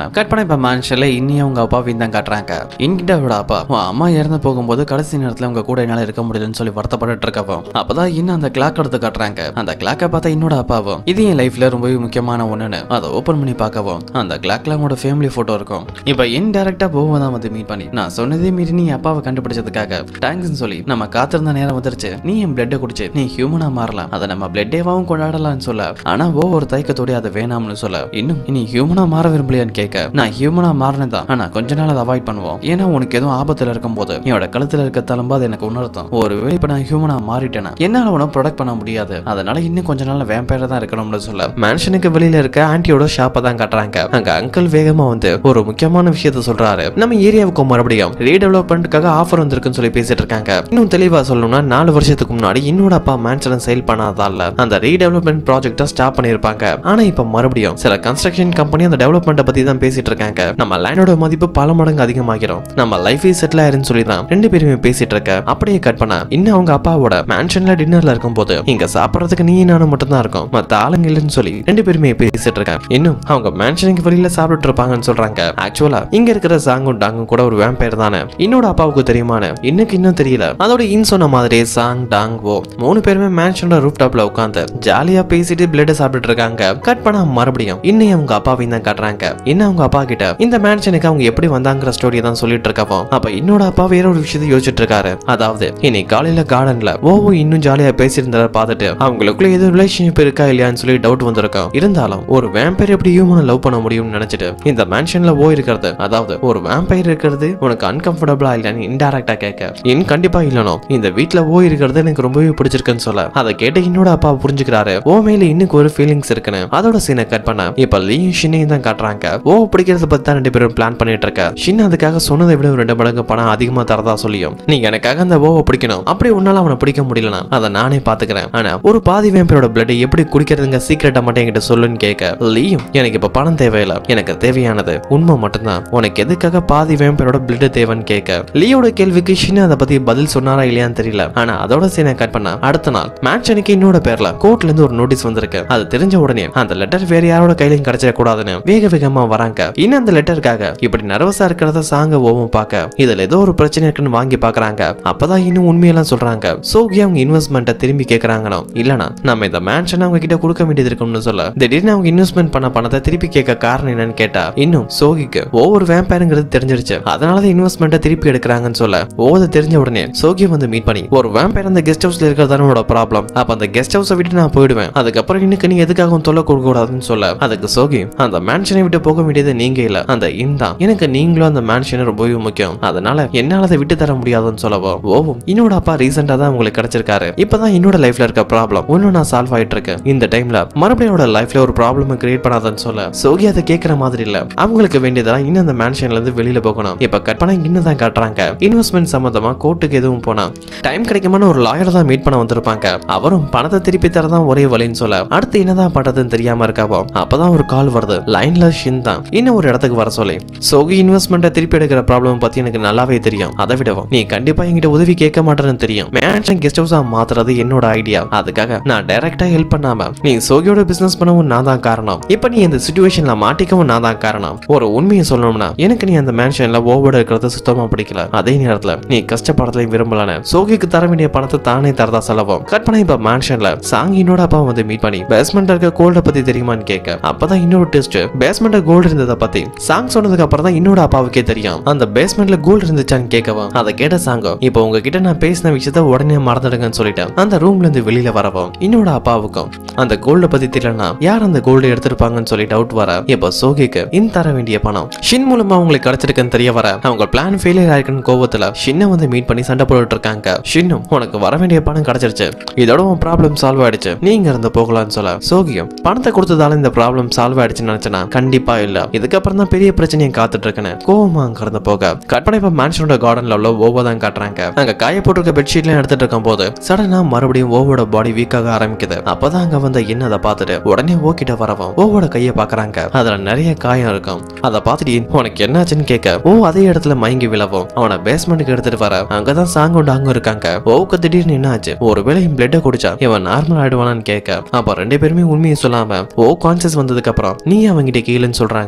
கட் பண்ண இப்ப மேன்ஷன்ல இன்னி அவங்க அப்பாவையும் தான் காட்டுறாங்க இன்கிட்டோட அப்பா உன் அம்மா இறந்து போகும்போது கடைசி நேரத்துல உங்க கூட என்னால இருக்க முடியலன்னு சொல்லி வருத்தப்பட்டு இருக்கவும் அப்பதான் இன்னும் அந்த கிளாக் எடுத்து காட்டுறாங்க அந்த கிளாக்கை பார்த்தா என்னோட அப்பாவும் இது என் லைஃப்ல ரொம்பவே முக்கியமான ஒண்ணுன்னு அதை ஓபன் பண்ணி பார்க்கவும் அந்த கிளாக்ல அவங்களோட ஃபேமிலி போட்டோ இருக்கும் இப்ப இன்டெரக்டா போவ தான் வந்து மீட் பண்ணி நான் சொன்னதே மீறி நீ அப்பாவை கண்டுபிடிச்சதுக்காக தேங்க்ஸ்னு சொல்லி நம்ம காத்திருந்த நேரம் வந்துருச்சு நீ என் பிளட்டை குடிச்சு நீ ஹியூமனா மாறலாம் அதை நம்ம பிளட்டேவாவும் கொண்டாடலாம்னு சொல்ல ஆனா ஓ ஒரு தயக்கத்தோட அதை வேணாம்னு சொல்ல இன்னும் நீ ஹியூமனா மாற விரும்பலையான்னு கேட்க நான் ஹியூமனா மாறினதான் ஆனா கொஞ்ச நாள் அதை அவாய்ட் பண்ணுவோம் ஏன்னா உனக்கு எதுவும் ஆபத்துல இருக்கும் போது என்னோட கழுத்துல இருக்க தழும்பு அது எனக்கு உணர்த்தும் ஒருவேளை இப்ப நான் ஹியூமனா மாறிட்டேனா என்னால உன ப்ரொடக்ட் பண்ண முடியாது அதனால இன்னும் கொஞ்ச நாள் வேம்பயரா தான் இருக்கணும்னு சொல்ல மேன்ஷனுக்கு வெளியில இருக்க ஆன்ட்டியோட ஷாப்பை தான் காட்டுறாங்க அங்க அங்கிள் வேகமா வந்து ஒரு முக்கியமான விஷயத்த சொல்றாரு நம்ம ஏரியாவுக்கு மறுபடியும் ரீடெவலப்மெண்ட்டுக்காக ஆஃபர் வந்திருக்குன்னு சொல்லி பேசிட்டு இருக்காங்க இன்னும் தெளிவா சொல்லணும்னா நாலு வருஷத்துக்கு முன்னாடி என்னோட அப்பா மேன்ஷனை சேல் பண்ணாதால அந்த ரீடெவலப்மெண்ட் ப்ராஜெக்ட்டை ஸ்டாப் பண்ணிருப்பாங்க ஆனா இப்ப மறுபடியும் சில கன்ஸ்ட்ரக்ஷன் கம்பெனி அந்த டெவலப்மெண்ட்டை பத்தி தான் பேசிட்டு இருக்காங்க நம்ம லேண்டோட மதிப்பு பல மடங்கு அதிகமாகிரும் நம்ம லைஃபே செட்டில் ஆயிருன்னு சொல்லி தான் ரெண்டு பேருமே பேசிட்டு இருக்க அப்படியே கட் பண்ண இன்னும் அவங்க அப்பாவோட மேன்ஷன்ல டின்னர்ல இருக்கும்போது இங்க சாப்பிடறதுக்கு நீ நானும் மட்டும் தான் இருக்கும் மத்த ஆளுங்க இல்லைன்னு சொல்லி ரெண்டு பேருமே பேசிட்டு இருக்காங்க இன்னும் அவங்க மேன்ஷனுக்கு வெளியில சாப்பிட்டு இருப்பாங்கன்னு சொல்றாங்க ஆக்சுவலா இங்க இருக்கிற சாங்கும் டாங்கும் கூட ஒரு வேம்பயர் தானே என்னோட அப்பாவுக்கு தெரியுமான்னு இன்னைக்கு இன்னும் தெரியல அதோட இன் சொன்ன மாதிரி சாங் டாங் ஓ மூணு பேருமே மேன்ஷனோட ரூப் டாப்ல உட்காந்து ஜாலியா பேசிட்டு பிளட் சாப்பிட்டுட்டு இருக்காங்க கட் பண்ணா மறுபடியும் இன்னும் அவங்க அப்பாவையும் தான் காட்டுறாங்க இன்னும் அவங்க அப்பா கிட்ட இந்த மேன்ஷனுக்கு அவங்க எப்படி வந்தாங்கிற ஸ்டோரியை தான் சொல்லிட்டு இருக்கவோ அப்ப என்னோட அப்பா வேற ஒரு விஷயத்தை யோசிச்சுட்டு இருக்காரு அதாவது இன்னைக்கு காலையில கார்டன்ல ஓவோ இன்னும் ஜாலியா பேசியிருந்தத பார்த்துட்டு அவங்களுக்குள்ள ஏதோ ரிலேஷன்ஷிப் இருக்கா இல்லையான்னு சொல்லி டவுட் வந்திருக்கும் இருந்தாலும் ஒரு வேம்பயர் எப்படி ஹியூமனை லவ் பண்ண முடியும்னு நினைச்சிட்டு இந்த மேன்ஷன்ல ஓ இருக்கிறது அதாவது ஒரு வேம்பயர் இருக்கிறது உனக்கு அன்கம்ஃபர்டபுளா இல்லைன்னு இன்டைரக்டா கேட்க இன் கண்டிப்பா இல்லனோ இந்த வீட்ல ஓ இருக்கிறது எனக்கு ரொம்பவே பிடிச்சிருக்குன்னு சொல்ல அதை கேட்டு என்னோட அப்பா புரிஞ்சுக்கிறாரு ஓ மேல இன்னும் ஒரு ஃபீலிங்ஸ் இருக்குன்னு அதோட சீனை கட் பண்ண இப்ப லீயும் ஷின்னையும் தான் காட்டுறாங்க ஓ பிடிக்கிறத பத்தி தான் ரெண்டு பேரும் பிளான் பண்ணிட்டு இருக்க ஷின் அதுக்காக சொன்னதை விட ஒரு ரெண்டு மடங்கு பணம் அதிகமா தரதா சொல்லியும் நீ எனக்காக அந்த ஓவை பிடிக்கணும் அப்படி உன்னால அவனை பிடிக்க முடியலனா அதை நானே பாத்துக்கிறேன் ஆனா ஒரு பாதி வேம்பரோட பிளட் எப்படி குடிக்கிறதுங்க சீக்கிரட்டா மட்டும் என்கிட்ட சொல்லுன்னு கேட்க லீயும் எனக்கு இப்ப பணம் தேவையில்ல எனக்கு தேவையானது உண்மை மட்டும்தான் உனக்கு எதுக்காக பாதி வேம்பரோட பிளட் தேவைன்னு கேட்க லீயோட கேள்விக்கு ஷின் அதை பத்தி பதில் சொன்னாரா இல்லையான்னு தெரியல ஆனா அதோட சீனை கட் பண்ண அடுத்த நாள் மேட்சனுக்கு இன்னோட பேர்ல கோர்ட்ல இருந்து ஒரு நோட்டீஸ் வந்திருக்கு அது தெரிஞ்ச உடனே அந்த லெட்டர் வேற யாரோட கையிலையும் கிடைச்சிடக்கூடாதுன்னு வேக வேகமா வராங்க இன்னும் அந்த லெட்டருக்காக இப்படி நர்வஸா இருக்கிறத சாங்க ஓவும் பார்க்க இதுல ஏதோ ஒரு பிரச்சனை இருக்குன்னு வாங்கி பாக்குறாங்க அப்பதான் இன்னும் உண்மையெல்லாம் சொல்றாங்க சோகி அவங்க இன்வெஸ்ட்மெண்ட்டை திரும்பி கேக்குறாங்கனோ இல்லனா நம்ம இந்த மேன்ஷன் அவங்க கிட்ட கொடுக்க வேண்டியது இருக்கும்னு சொல்ல திடீர்னு அவங்க இன்வெஸ்ட்மெண்ட் பண்ண பணத்தை திருப்பி கேட்க காரணம் என்னன்னு கேட்டா இன்னும் சோகிக்கு ஒவ்வொரு வேம்பயருங்கிறது தெரிஞ்சிருச்சு அதனாலதான் இன்வெஸ்ட்மெண்ட்டை திருப்பி எடுக்கிறாங்கன்னு சொல்ல ஓத தெரிஞ்ச உடனே சோகி வந்து மீட் பண்ணி ஒரு வேம்பயர் அந்த கெஸ்ட் ஹவுஸ்ல இருக்கிறதான உன்னோட ப்ராப்ளம் அப்ப அந்த கெஸ்ட் ஹவுஸை விட்டு நான் போயிடுவேன் அதுக்கப்புறம் இன்னைக்கு நீ எதுக்காகவும் தொல்லை கொடுக்க கூடாதுன்னு சொல்ல அதுக்கு சோகி அந்த மேன்ஷனை விட்டு போக வேண்டியது நீங்க இல்ல அந்த இன் தான் எனக்கு நீங்களும் அந்த மேன்ஷன் ரொம்பவே முக்கியம் அதனால என்னால அதை விட்டு தர முடியாதுன்னு சொல்லவோ ஓவும் என்னோட அப்பா ரீசெண்டா தான் உங்களுக்கு கிடைச்சிருக்காரு இப்பதான் என்னோட லைஃப்ல இருக்க ப்ராப்ளம் ஒன்னும் நான் சால்வ் ஆயிட்டு இருக்கேன் இந்த டைம்ல மறுபடியும் என்னோட லைஃப்ல ஒரு ப்ராப்ளம் கிரியேட் பண்ணாதன்னு சொல்ல சோகி அதை கேட்கற மாதிரி இல்ல அவங்களுக்கு வேண்டியதெல்லாம் இன்னும் அந்த மேன்ஷன்ல இருந்து வெளியில போகணும் இப்ப கட் பண்ண இன்னும் தான் காட்டுறாங்க இன்வெஸ்ட்மெண்ட் சம்பந்தமா கோர்ட்டுக்கு எதுவும் போனா டைம் கிடைக்குமான ஒரு லாயர் தான் மீட் பண்ண வந்திருப்பாங்க அவரும் பணத்தை திருப்பி தரதான் ஒரே வழின்னு சொல்ல அடுத்து என்னதான் பண்றதுன்னு தெரியாம இருக்காவோ அப்பதான் ஒரு கால் வருது லைன்ல ஷின் தான் இன்னும் ஒரு இடத்துக்கு வர சொல்லி சோகி இன்வெஸ்ட்மெண்ட்டை திருப்பி எடுக்கிற ப்ராப்ளம் பத்தி எனக்கு நல்லாவே தெரியும் அதை விடவும் நீ கண்டிப்பா என்கிட்ட உதவி கேட்க மாட்டேன்னு தெரியும் மேன்ஷன் கெஸ்ட் ஹவுஸா மாத்துறது என்னோட ஐடியா அதுக்காக நான் டைரக்டா ஹெல்ப் பண்ணாம நீ சோகியோட பிசினஸ் பண்ணவும் நான் தான் காரணம் இப்ப நீ இந்த சுச்சுவேஷன்ல மாட்டிக்கவும் நான் தான் காரணம் ஒரு உண்மையை சொல்லணும்னா எனக்கு நீ அந்த மேன்ஷன்ல ஓவோட இருக்கிறது சுத்தமா பிடிக்கல அதே நேரத்துல நீ கஷ்டப்படுறதையும் விரும்பலன்னு சோகிக்கு தர வேண்டிய பணத்தை தானே தரதா செலவும் கட் பண்ண இப்ப மேன்ஷன்ல சாங் என்னோட அப்பா வந்து மீட் பண்ணி பேஸ்மெண்ட் இருக்க கோல்ட பத்தி தெரியுமான்னு கேட்க அப்பதான் இன்னொரு டெஸ்ட் பேஸ்மெண்ட்ல கோல்டு இருந்ததை பத்தி சாங் சொன்னதுக்கு அப்புறம் தான் இன்னொரு அப்பாவுக்கே தெரியும் அந்த பேஸ்மெண்ட்ல கோல்டு இருந்துச்சான்னு கேட்கவும் அதை கேட்ட சாங்கோ இப்போ உங்ககிட்ட நான் பேசின விஷயத்த உடனே மறந்துடுங்கன்னு சொல்லிட்டேன் அந்த ரூம்ல இருந்து வெளியில வரவும் இன்னோட அப்பாவுக்கும் அந்த கோல்ட பத்தி தெரியலனா யார் அந்த கோல்டு எடுத்திருப்பாங்கன்னு சொல்லி டவுட் வர இப்போ சோகிக்கு இன் தர வேண்டிய பணம் ஷின் மூலமா உங்களுக்கு கிடைச்சிருக்குன்னு தெரிய வர அவங்க பிளான் ஃபெயிலியர் ஆயிருக்குன்னு கோவத்துல ஷின்னை வந்து மீட் பண்ணி சண்டை போட்டுட்டு இருக்காங்க ஷின்னும் உனக்கு வர வேண்டிய பணம் கிடைச்சிருச்சு இதோட உன் ப்ராப்ளம் சால்வ் ஆயிடுச்சு நீங்க இருந்து போகலாம்னு சொல்ல சோகியம் பணத்தை கொடுத்ததால இந்த ப்ராப்ளம் சால்வ் ஆயிடுச்சுன்னு நினைச்சனா கண்டிப்பா இல்ல இதுக்கப்புறம் தான் பெரிய பிரச்சனையை காத்துட்டு இருக்கேன்னு கோவமா அங்க இருந்து போக கற்பனை இப்ப மேன்ஷனோட கார்டன்ல உள்ள ஓவோ தான் காட்டுறாங்க அங்க காய போட்டிருக்க பெட்ஷீட்லாம் எடுத்துட்டு இருக்கும் போது சடனா மறுபடியும் ஓவோட பாடி வீக் ஆக ஆரம்பிக்குது அப்பதான் அங்க வந்த என்ன அதை பார்த்துட்டு உடனே ஓ கிட்ட வரவும் ஓவோட கைய பாக்குறாங்க அதுல நிறைய காயம் இருக்கும் அதை பார்த்துட்டு உனக்கு என்னாச்சுன்னு கேட்க ஓ அதே இடத்துல மயங்கி விழவும் அவனை பேஸ்மெண்ட்டுக்கு எடுத்துட்டு வர அங்கதான் சாங் டாங்க இருக்காங்க ஓவுக்கு திடீர்னு என்ன ஆச்சு ஒருவேளை இவன் பிளட்டை குடிச்சா இவன் நார்மல் ஆயிடுவானான்னு கேட்க அப்ப ரெண்டு பேருமே உண்மையை சொல்லாம ஓ கான்சியஸ் வந்ததுக்கு அப்புறம் நீ அவங்கிட்ட கீழன்னு சொல்றாங்க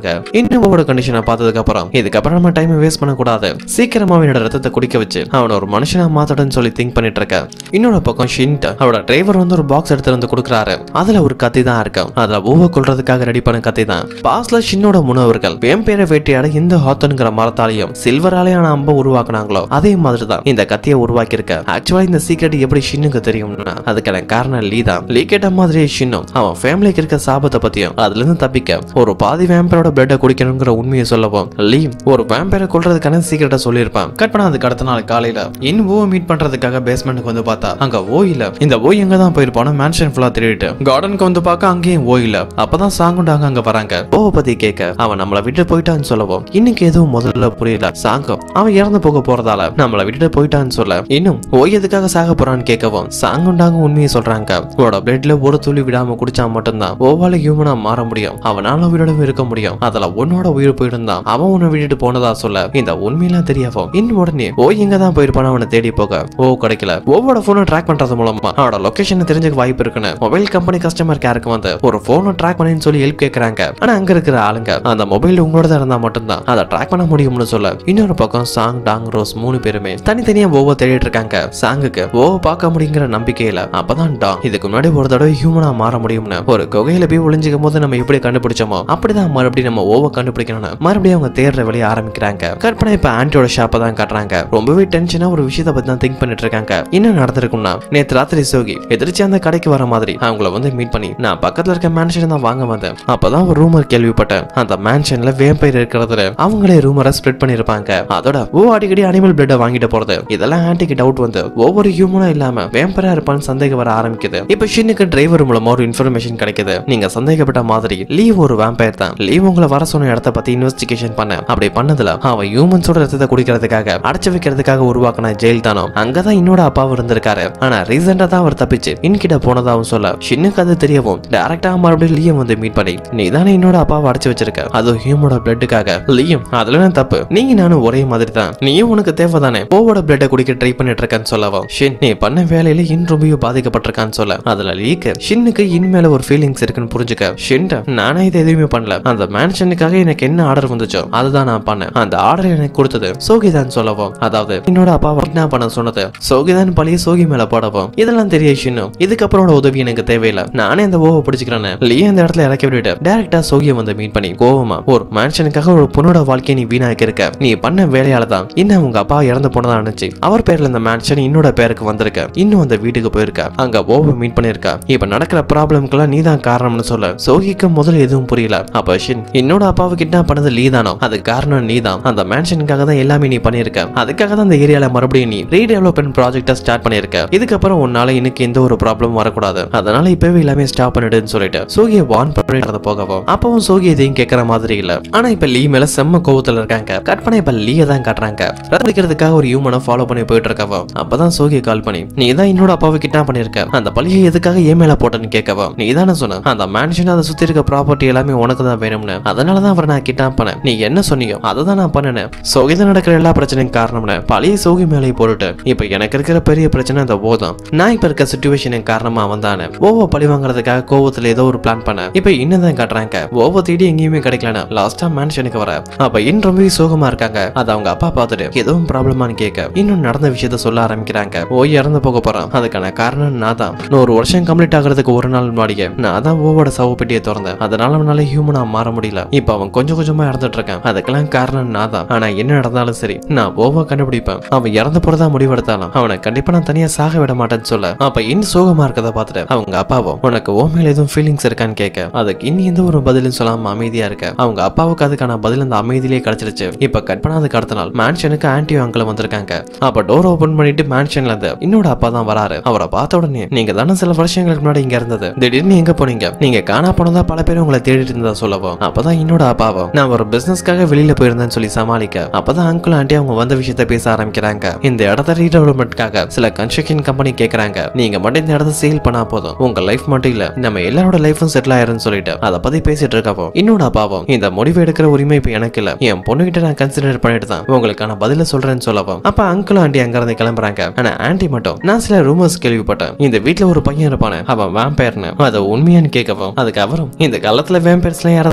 சொல்றாங்க இன்னும் ஓவோட கண்டிஷனை பார்த்ததுக்கு அப்புறம் இதுக்கப்புறம் நம்ம டைம் வேஸ்ட் பண்ணக்கூடாது சீக்கிரமா என்னோட ரத்தத்தை குடிக்க வச்சு அவனை ஒரு மனுஷனா மாத்தடன்னு சொல்லி திங்க் பண்ணிட்டு இருக்க இன்னொரு பக்கம் ஷின்ட் அவரோட டிரைவர் வந்து ஒரு பாக்ஸ் எடுத்து வந்து கொடுக்குறாரு அதுல ஒரு கத்தி தான் இருக்கும் அதுல ஓவ கொல்றதுக்காக ரெடி பண்ண கத்தி தான் பாஸ்ல ஷின்னோட முன்னவர்கள் வேம்பேரை வேட்டையாட இந்த ஹாத்தனுங்கிற மரத்தாலையும் சில்வராலையான அம்பை உருவாக்குனாங்களோ அதே மாதிரி தான் இந்த கத்தியை உருவாக்கி இருக்க ஆக்சுவலா இந்த சீக்ரெட் எப்படி ஷின்னுக்கு தெரியும்னா அதுக்கான காரணம் லீ தான் லீ கேட்ட மாதிரியே ஷின்னும் அவன் ஃபேமிலிக்கு இருக்க சாபத்தை பத்தியும் அதுல இருந்து தப்பிக்க ஒரு பாதி வேம்பரோட பிளட்டை குடிக்கணுங்கிற உண்மையை சொல்லவும் லீ ஒரு வேம்பரை கொல்றதுக்கான சீக்கிரட்டை சொல்லியிருப்பான் கட் பண்ண அதுக்கு அடுத்த நாள் காலையில இன் ஓ மீட் பண்றதுக்காக பேஸ்மெண்ட்டுக்கு வந்து பார்த்தா அங்க ஓ இல்ல இந்த ஓ எங்க தான் போயிருப்பானோ மேன்ஷன் ஃபுல்லா திருடிட்டு கார்டனுக்கு வந்து பார்க்க அங்கேயும் ஓ இல்ல அப்பதான் சாங்குண்டாங்க அங்க வராங்க ஓ பத்தி கேட்க அவன் நம்மள விட்டு போயிட்டான்னு சொல்லவும் இன்னைக்கு எதுவும் முதல்ல புரியல சாங்கம் அவன் இறந்து போக போறதால நம்மள விட்டுட்டு போயிட்டான்னு சொல்ல இன்னும் ஓ எதுக்காக சாக போறான்னு கேட்கவும் சாங்குண்டாங்க உண்மையை சொல்றாங்க உன்னோட பிளட்ல ஒரு துளி விடாம குடிச்சா மட்டும்தான் ஓவால ஹியூமனா மாற முடியும் அவனால உயிரோட இருக்க முடியும் அதுல உன்னோட உயிர் போயிருந்தான் அவன் உன்னை விட்டுட்டு போனதா சொல்ல இந்த உண்மையெல்லாம் தெரியவும் இன்னும் உடனே ஓ எங்க தான் போயிருப்பான் அவனை தேடி போக ஓ கிடைக்கல ஓவோட போனை ட்ராக் பண்றது மூலமா அவனோட லொகேஷன் தெரிஞ்சுக்க வாய்ப்பு இருக்குன்னு மொபைல் கம்பெனி கஸ்டமர் கேருக்கு வந்து ஒரு போனை ட்ராக் பண்ணி சொல்லி ஹெல்ப் கேக்குறாங்க ஆனா அங்க இருக்கிற ஆளுங்க அந்த மொபைல் உங்களோட தான் இருந்தா மட்டும்தான் அதை ட்ராக் பண்ண முடியும்னு சொல்ல இன்னொரு பக்கம் சாங் டாங் ரோஸ் மூணு பேருமே தனித்தனியா ஓவ தேடிட்டு இருக்காங்க சாங்குக்கு ஓவ பார்க்க முடியுங்கிற நம்பிக்கையில அப்பதான் டாங் இதுக்கு முன்னாடி ஒரு தடவை ஹியூமனா மாற முடியும்னு ஒரு குகையில போய் ஒளிஞ்சிக்கும் போது நம்ம எப்படி கண்டுபிடிச்சோமோ அப்படிதான் மறுபடியும் நம்ம ஓவ கண்டுபிடிக்கணும்னு மறுபடியும் அவங்க தேடுற வழியை ஆரம்பிக்கிறாங்க கற்பனை இப்ப ஆன்டியோட ஷாப்பை தான் காட்டுறாங்க ரொம்பவே டென்ஷனா ஒரு விஷயத்தை பத்தி தான் திங்க் பண்ணிட்டு இருக்காங்க என்ன நடந்திருக்கும்னா நேத்து ராத்திரி சோகி எதிர்ச்சி அந்த கடைக்கு வர மாதிரி அவங்கள வந்து மீட் பண்ணி நான் பக்கத்துல இருக்க மேன்ஷன் தான் வாங்க வந்தேன் அப்பதான் ஒரு ரூமர் கேள்விப்பட்டேன் அந்த மேன்ஷன்ல வேம்பைர் இருக்கிறதுல அவங்களே ரூமரை ஸ்ப்ரெட் பண்ணிருப்பாங்க அதோட ஓ அடிக்கடி அனிமல் பிளட்டை வாங்கிட்டு போறது இதெல்லாம் ஆன்டிக்கு டவுட் வந்து ஒவ்வொரு ஹியூமனும் இல்லாம வேம்பரா இருப்பான்னு சந்தேகம் வர ஆரம்பிக்குது இப்ப ஷின்னுக்கு டிரைவர் மூலமா ஒரு இன்ஃபர்மேஷன் கிடைக்குது நீங்க சந்தேகப்பட்ட மாதிரி லீவ் ஒரு வேம்பயர் தான் லீவ் உங்களை வர சொன்ன இடத்த பத்தி இன்வெஸ்டிகேஷன் பண்ண அப்படி பண்ணதுல அவன் ஹியூமன்ஸோட ரத்தத்தை குடிக்கிறதுக்காக அடைச்சு வைக்கிறதுக்காக உருவாக்கின ஜெயில் தானோ அங்கதான் என்னோட அப்பாவும் இருந்திருக்காரு ஆனா ரீசெண்டா தான் அவர் தப்பிச்சு இன்கிட்ட போனதாவும் சொல்ல ஷின்னுக்கு அது தெரியவும் டைரக்டா மறுபடியும் லீயம் வந்து மீட் பண்ணி நீ தானே என்னோட அப்பாவை அடைச்சு வச்சிருக்க அது ஹியூமனோட பிளட்டுக்காக லீயம் அதுல என்ன தப்பு நீங்க நானும் ஒரே மாதிரி தான் நீயும் உனக்கு தேவைதானே ஓவோட பிளட்டை குடிக்க ட்ரை பண்ணிட்டு இருக்கேன்னு சொல்லவும் ஷின் நீ பண்ண வேலையில இன் ரொம்பவும் பாதிக்கப்பட்டிருக்கான்னு சொல்ல அதுல லீக்கு ஷின்னுக்கு இன் மேல ஒரு ஃபீலிங்ஸ் இருக்குன்னு புரிஞ்சுக்க ஷின்ட நானே இது எதுவுமே பண்ணல அந்த மேன்ஷனுக்காக எனக்கு என்ன ஆர்டர் வந்துச்சோ அதுதான் நான் பண்ணேன் அந்த ஆர்டர் எனக்கு கொடுத்தது சோகிதான் சொல்லவும் அதாவது என்னோட அப்பாவை கிட்னாப் பண்ண சொன்னது சோகிதான் பழிய சோகி மேல போடவும் இதெல்லாம் தெரிய ஷின்னு இதுக்கப்புறம் உதவி எனக்கு தேவையில்லை நானே அந்த ஓவை பிடிச்சிக்கிறேன்னு லீ அந்த இடத்துல இறக்கி விட்டுட்டு டேரக்டா சோகியை வந்து மீட் பண்ணி கோவமா ஒரு மேன்ஷனுக்காக ஒரு பொண்ணோட வாழ்க்கையை நீ வீணாக்கி இருக்க நீ பண்ண வேலையால தான் இன்னும் உங்க அப்பா இறந்து போனதா நினைச்சு அவர் பேர்ல இந்த மேன்ஷன் இன்னோட பேருக்கு வந்திருக்க இன்னும் அந்த வீட்டுக்கு போயிருக்க அங்க ஓவை மீட் பண்ணிருக்க இப்ப நடக்கிற ப்ராப்ளம்க்குலாம் நீ தான் காரணம்னு சொல்ல சோகிக்கு முதல்ல எதுவும் புரியல அப்ப ஷின் என்னோட அப்பாவை கிட்னாப் பண்ணது லீ தானோ அதுக்கு காரணம் நீ தான் அந்த மேன்ஷனுக்காக தான் எல்லாமே நீ பண்ணிருக்க அதுக்காக தான் அந்த ஏரியால மறுபடியும் நீ ரீடெவலப்மெண்ட் ப்ராஜெக்டை ஸ்டார்ட் பண்ணிருக்க இதுக்கப்புறம் உன்னால இன்னைக்கு எந்த ஒரு ப்ராப்ளம் வரக்கூடாது அதனால இப்பவே எல்லாமே ஸ்டாப் பண்ணிடுன்னு சொல்லிட்டு சோகியை வான் பண்ணி நடந்து போகவும் அப்பவும் சோகி எதையும் கேட்கற மாதிரி இல்ல ஆனா இப்ப லீ மேல செம்ம கோவத்துல இருக்காங்க கற்பனை இப்ப லீய தான் காட்டுறாங்க ரத்திக்கிறதுக்காக ஒரு ஹியூமனை ஃபாலோ பண்ணி போயிட்டு இருக்கவோ அப்பதான் சோகியை கால் பண்ணி நீ தான் என்னோட அப்பாவை கிட்னாப் பண்ணிருக்க அந்த பழியை எதுக்காக ஏன் மேல போட்டேன்னு கேட்கவோ நீ தானே சொன்ன அந்த மேன்ஷன் அதை சுத்தி இருக்க ப்ராப்பர்ட்டி எல்லாமே உனக்கு தான் வேணும்னு அதனால தான் அவரை நான் கிட்னாப் பண்ணேன் நீ என்ன சொன்னியோ அதை தான் நான் பண்ணினேன் சோகிதான் நடக்கிற எல்லா பிரச்சனையும் காரணம்னு பழைய சோகி மேலே போட்டுட்டு இப்ப எனக்கு இருக்கிற பெரிய பிரச்சனை அந்த ஓதான் நான் இப்ப இருக்க சுச்சுவேஷனுக்கு காரணமா அவன் தானே ஓவ பழி வாங்குறதுக்காக கோவத்துல ஏதோ ஒரு பிளான் பண்ண இப்ப இன்னும் தான் காட்டுறாங்க ஓவ தேடி எங்கேயுமே கிடைக்கலன்னு லாஸ்டா மேன்ஷனுக்கு வர அப்ப இன் ரொம்பவே சோகமா இருக்காங்க அது அவங்க அப்பா பார்த்துட்டு எதுவும் ப்ராப்ளமான்னு கேட்க இன்னும் நடந்த விஷயத்த சொல்ல ஆரம்பிக்கிறாங்க ஓய் இறந்து போக போறான் அதுக்கான காரணம் நான் தான் நூறு வருஷம் கம்ப்ளீட் ஆகிறதுக்கு ஒரு நாள் முன்னாடியே நான் தான் ஓவோட சவ பெட்டியை திறந்தேன் அதனால அவனால ஹியூமனா மாற முடியல இப்ப அவன் கொஞ்சம் கொஞ்சமா இறந்துட்டு இருக்கான் அதுக்கெல்லாம் காரணம் நான் தான் ஆனா என்ன நடந்தாலும் சரி நான் ஓவா கண்டுபிடிப்பேன் அவன் இறந்து போறதா முடிவெடுத்தாலும் அவனை கண்டிப்பா நான் தனியா சாக விட மாட்டேன்னு சொல்ல அப்ப இன்னும் சோகமா இருக்கதை பார்த்துட்டு அவங்க அப்பாவும் உனக்கு ஓ மேல எதுவும் ஃபீலிங்ஸ் இருக்கான்னு கேட்க அதுக்கு இனி எந்த ஒரு பதிலும் சொல்லாம அமைதியா இருக்க அவங்க அப்பாவுக்கு அதுக்கான பதில் அந்த அமைதியிலே கிடைச்சிருச்சு இப்ப கட் பண்ணாதுக்கு அடுத்த நாள் மேன்ஷனுக்கு ஆன்டி அங்கிள் வந்திருக்காங்க அப்ப டோர் ஓபன் பண்ணிட்டு மேன்ஷன்ல இருந்து இன்னோட அப்பா தான் வராரு அவரை பார்த்த உடனே நீங்க தானே சில வருஷங்களுக்கு முன்னாடி இங்க இருந்தது திடீர்னு எங்க போனீங்க நீங்க காணா போனதா பல பேர் உங்களை தேடிட்டு இருந்ததா சொல்லவும் அப்பதான் என்னோட அப்பாவும் நான் ஒரு பிசினஸ்க்காக வெளியில போயிருந்தேன்னு சொல்லி சமாளிக்க அப்பதான் அங்கிள் ஆண்டி அவங்க வந்த விஷயத்த பேச ஆரம்பிக்கிறாங்க இந்த இடத்த ரீடெவலப்மெண்ட்காக சில கன்ஸ்ட்ரக்ஷன் கம்பெனி கேக்குறாங்க நீங்க மட்டும் இந்த இடத்த சேல் பண்ணா போதும் உங்க லைஃப் மட்டும் இல்ல நம்ம எல்லாரோட லைஃபும் செட்டில் ஆயிருன்னு சொல்லிட்டு அதை பத்தி பேசிட்டு இருக்கவும் என்னோட அப்பாவும் இந்த முடிவு எடுக்கிற உரிமை இப்ப எனக்கு இல்ல என் பொண்ணுகிட்ட நான் கன்சிடர் பண்ணிட்டு தான் உங்களுக்கான பதில சொல்றேன்னு சொல்லவும் அப்ப அங்கிள் ஆண்டி அங்க இருந்து கிளம்புறாங்க ஆனா ஆண்டி மட்டும் நான் சில ரூமர்ஸ் கேள்விப்பட்டேன் இந்த வீட்ல ஒரு பையன் இருப்பானே அவன் வேம்பயர்னு அதை உண்மையான்னு கேட்கவும் அதுக்கு அவரும் இந்த காலத்துல வேம்பயர்ஸ்லாம் யாராவது நம்புவாங்க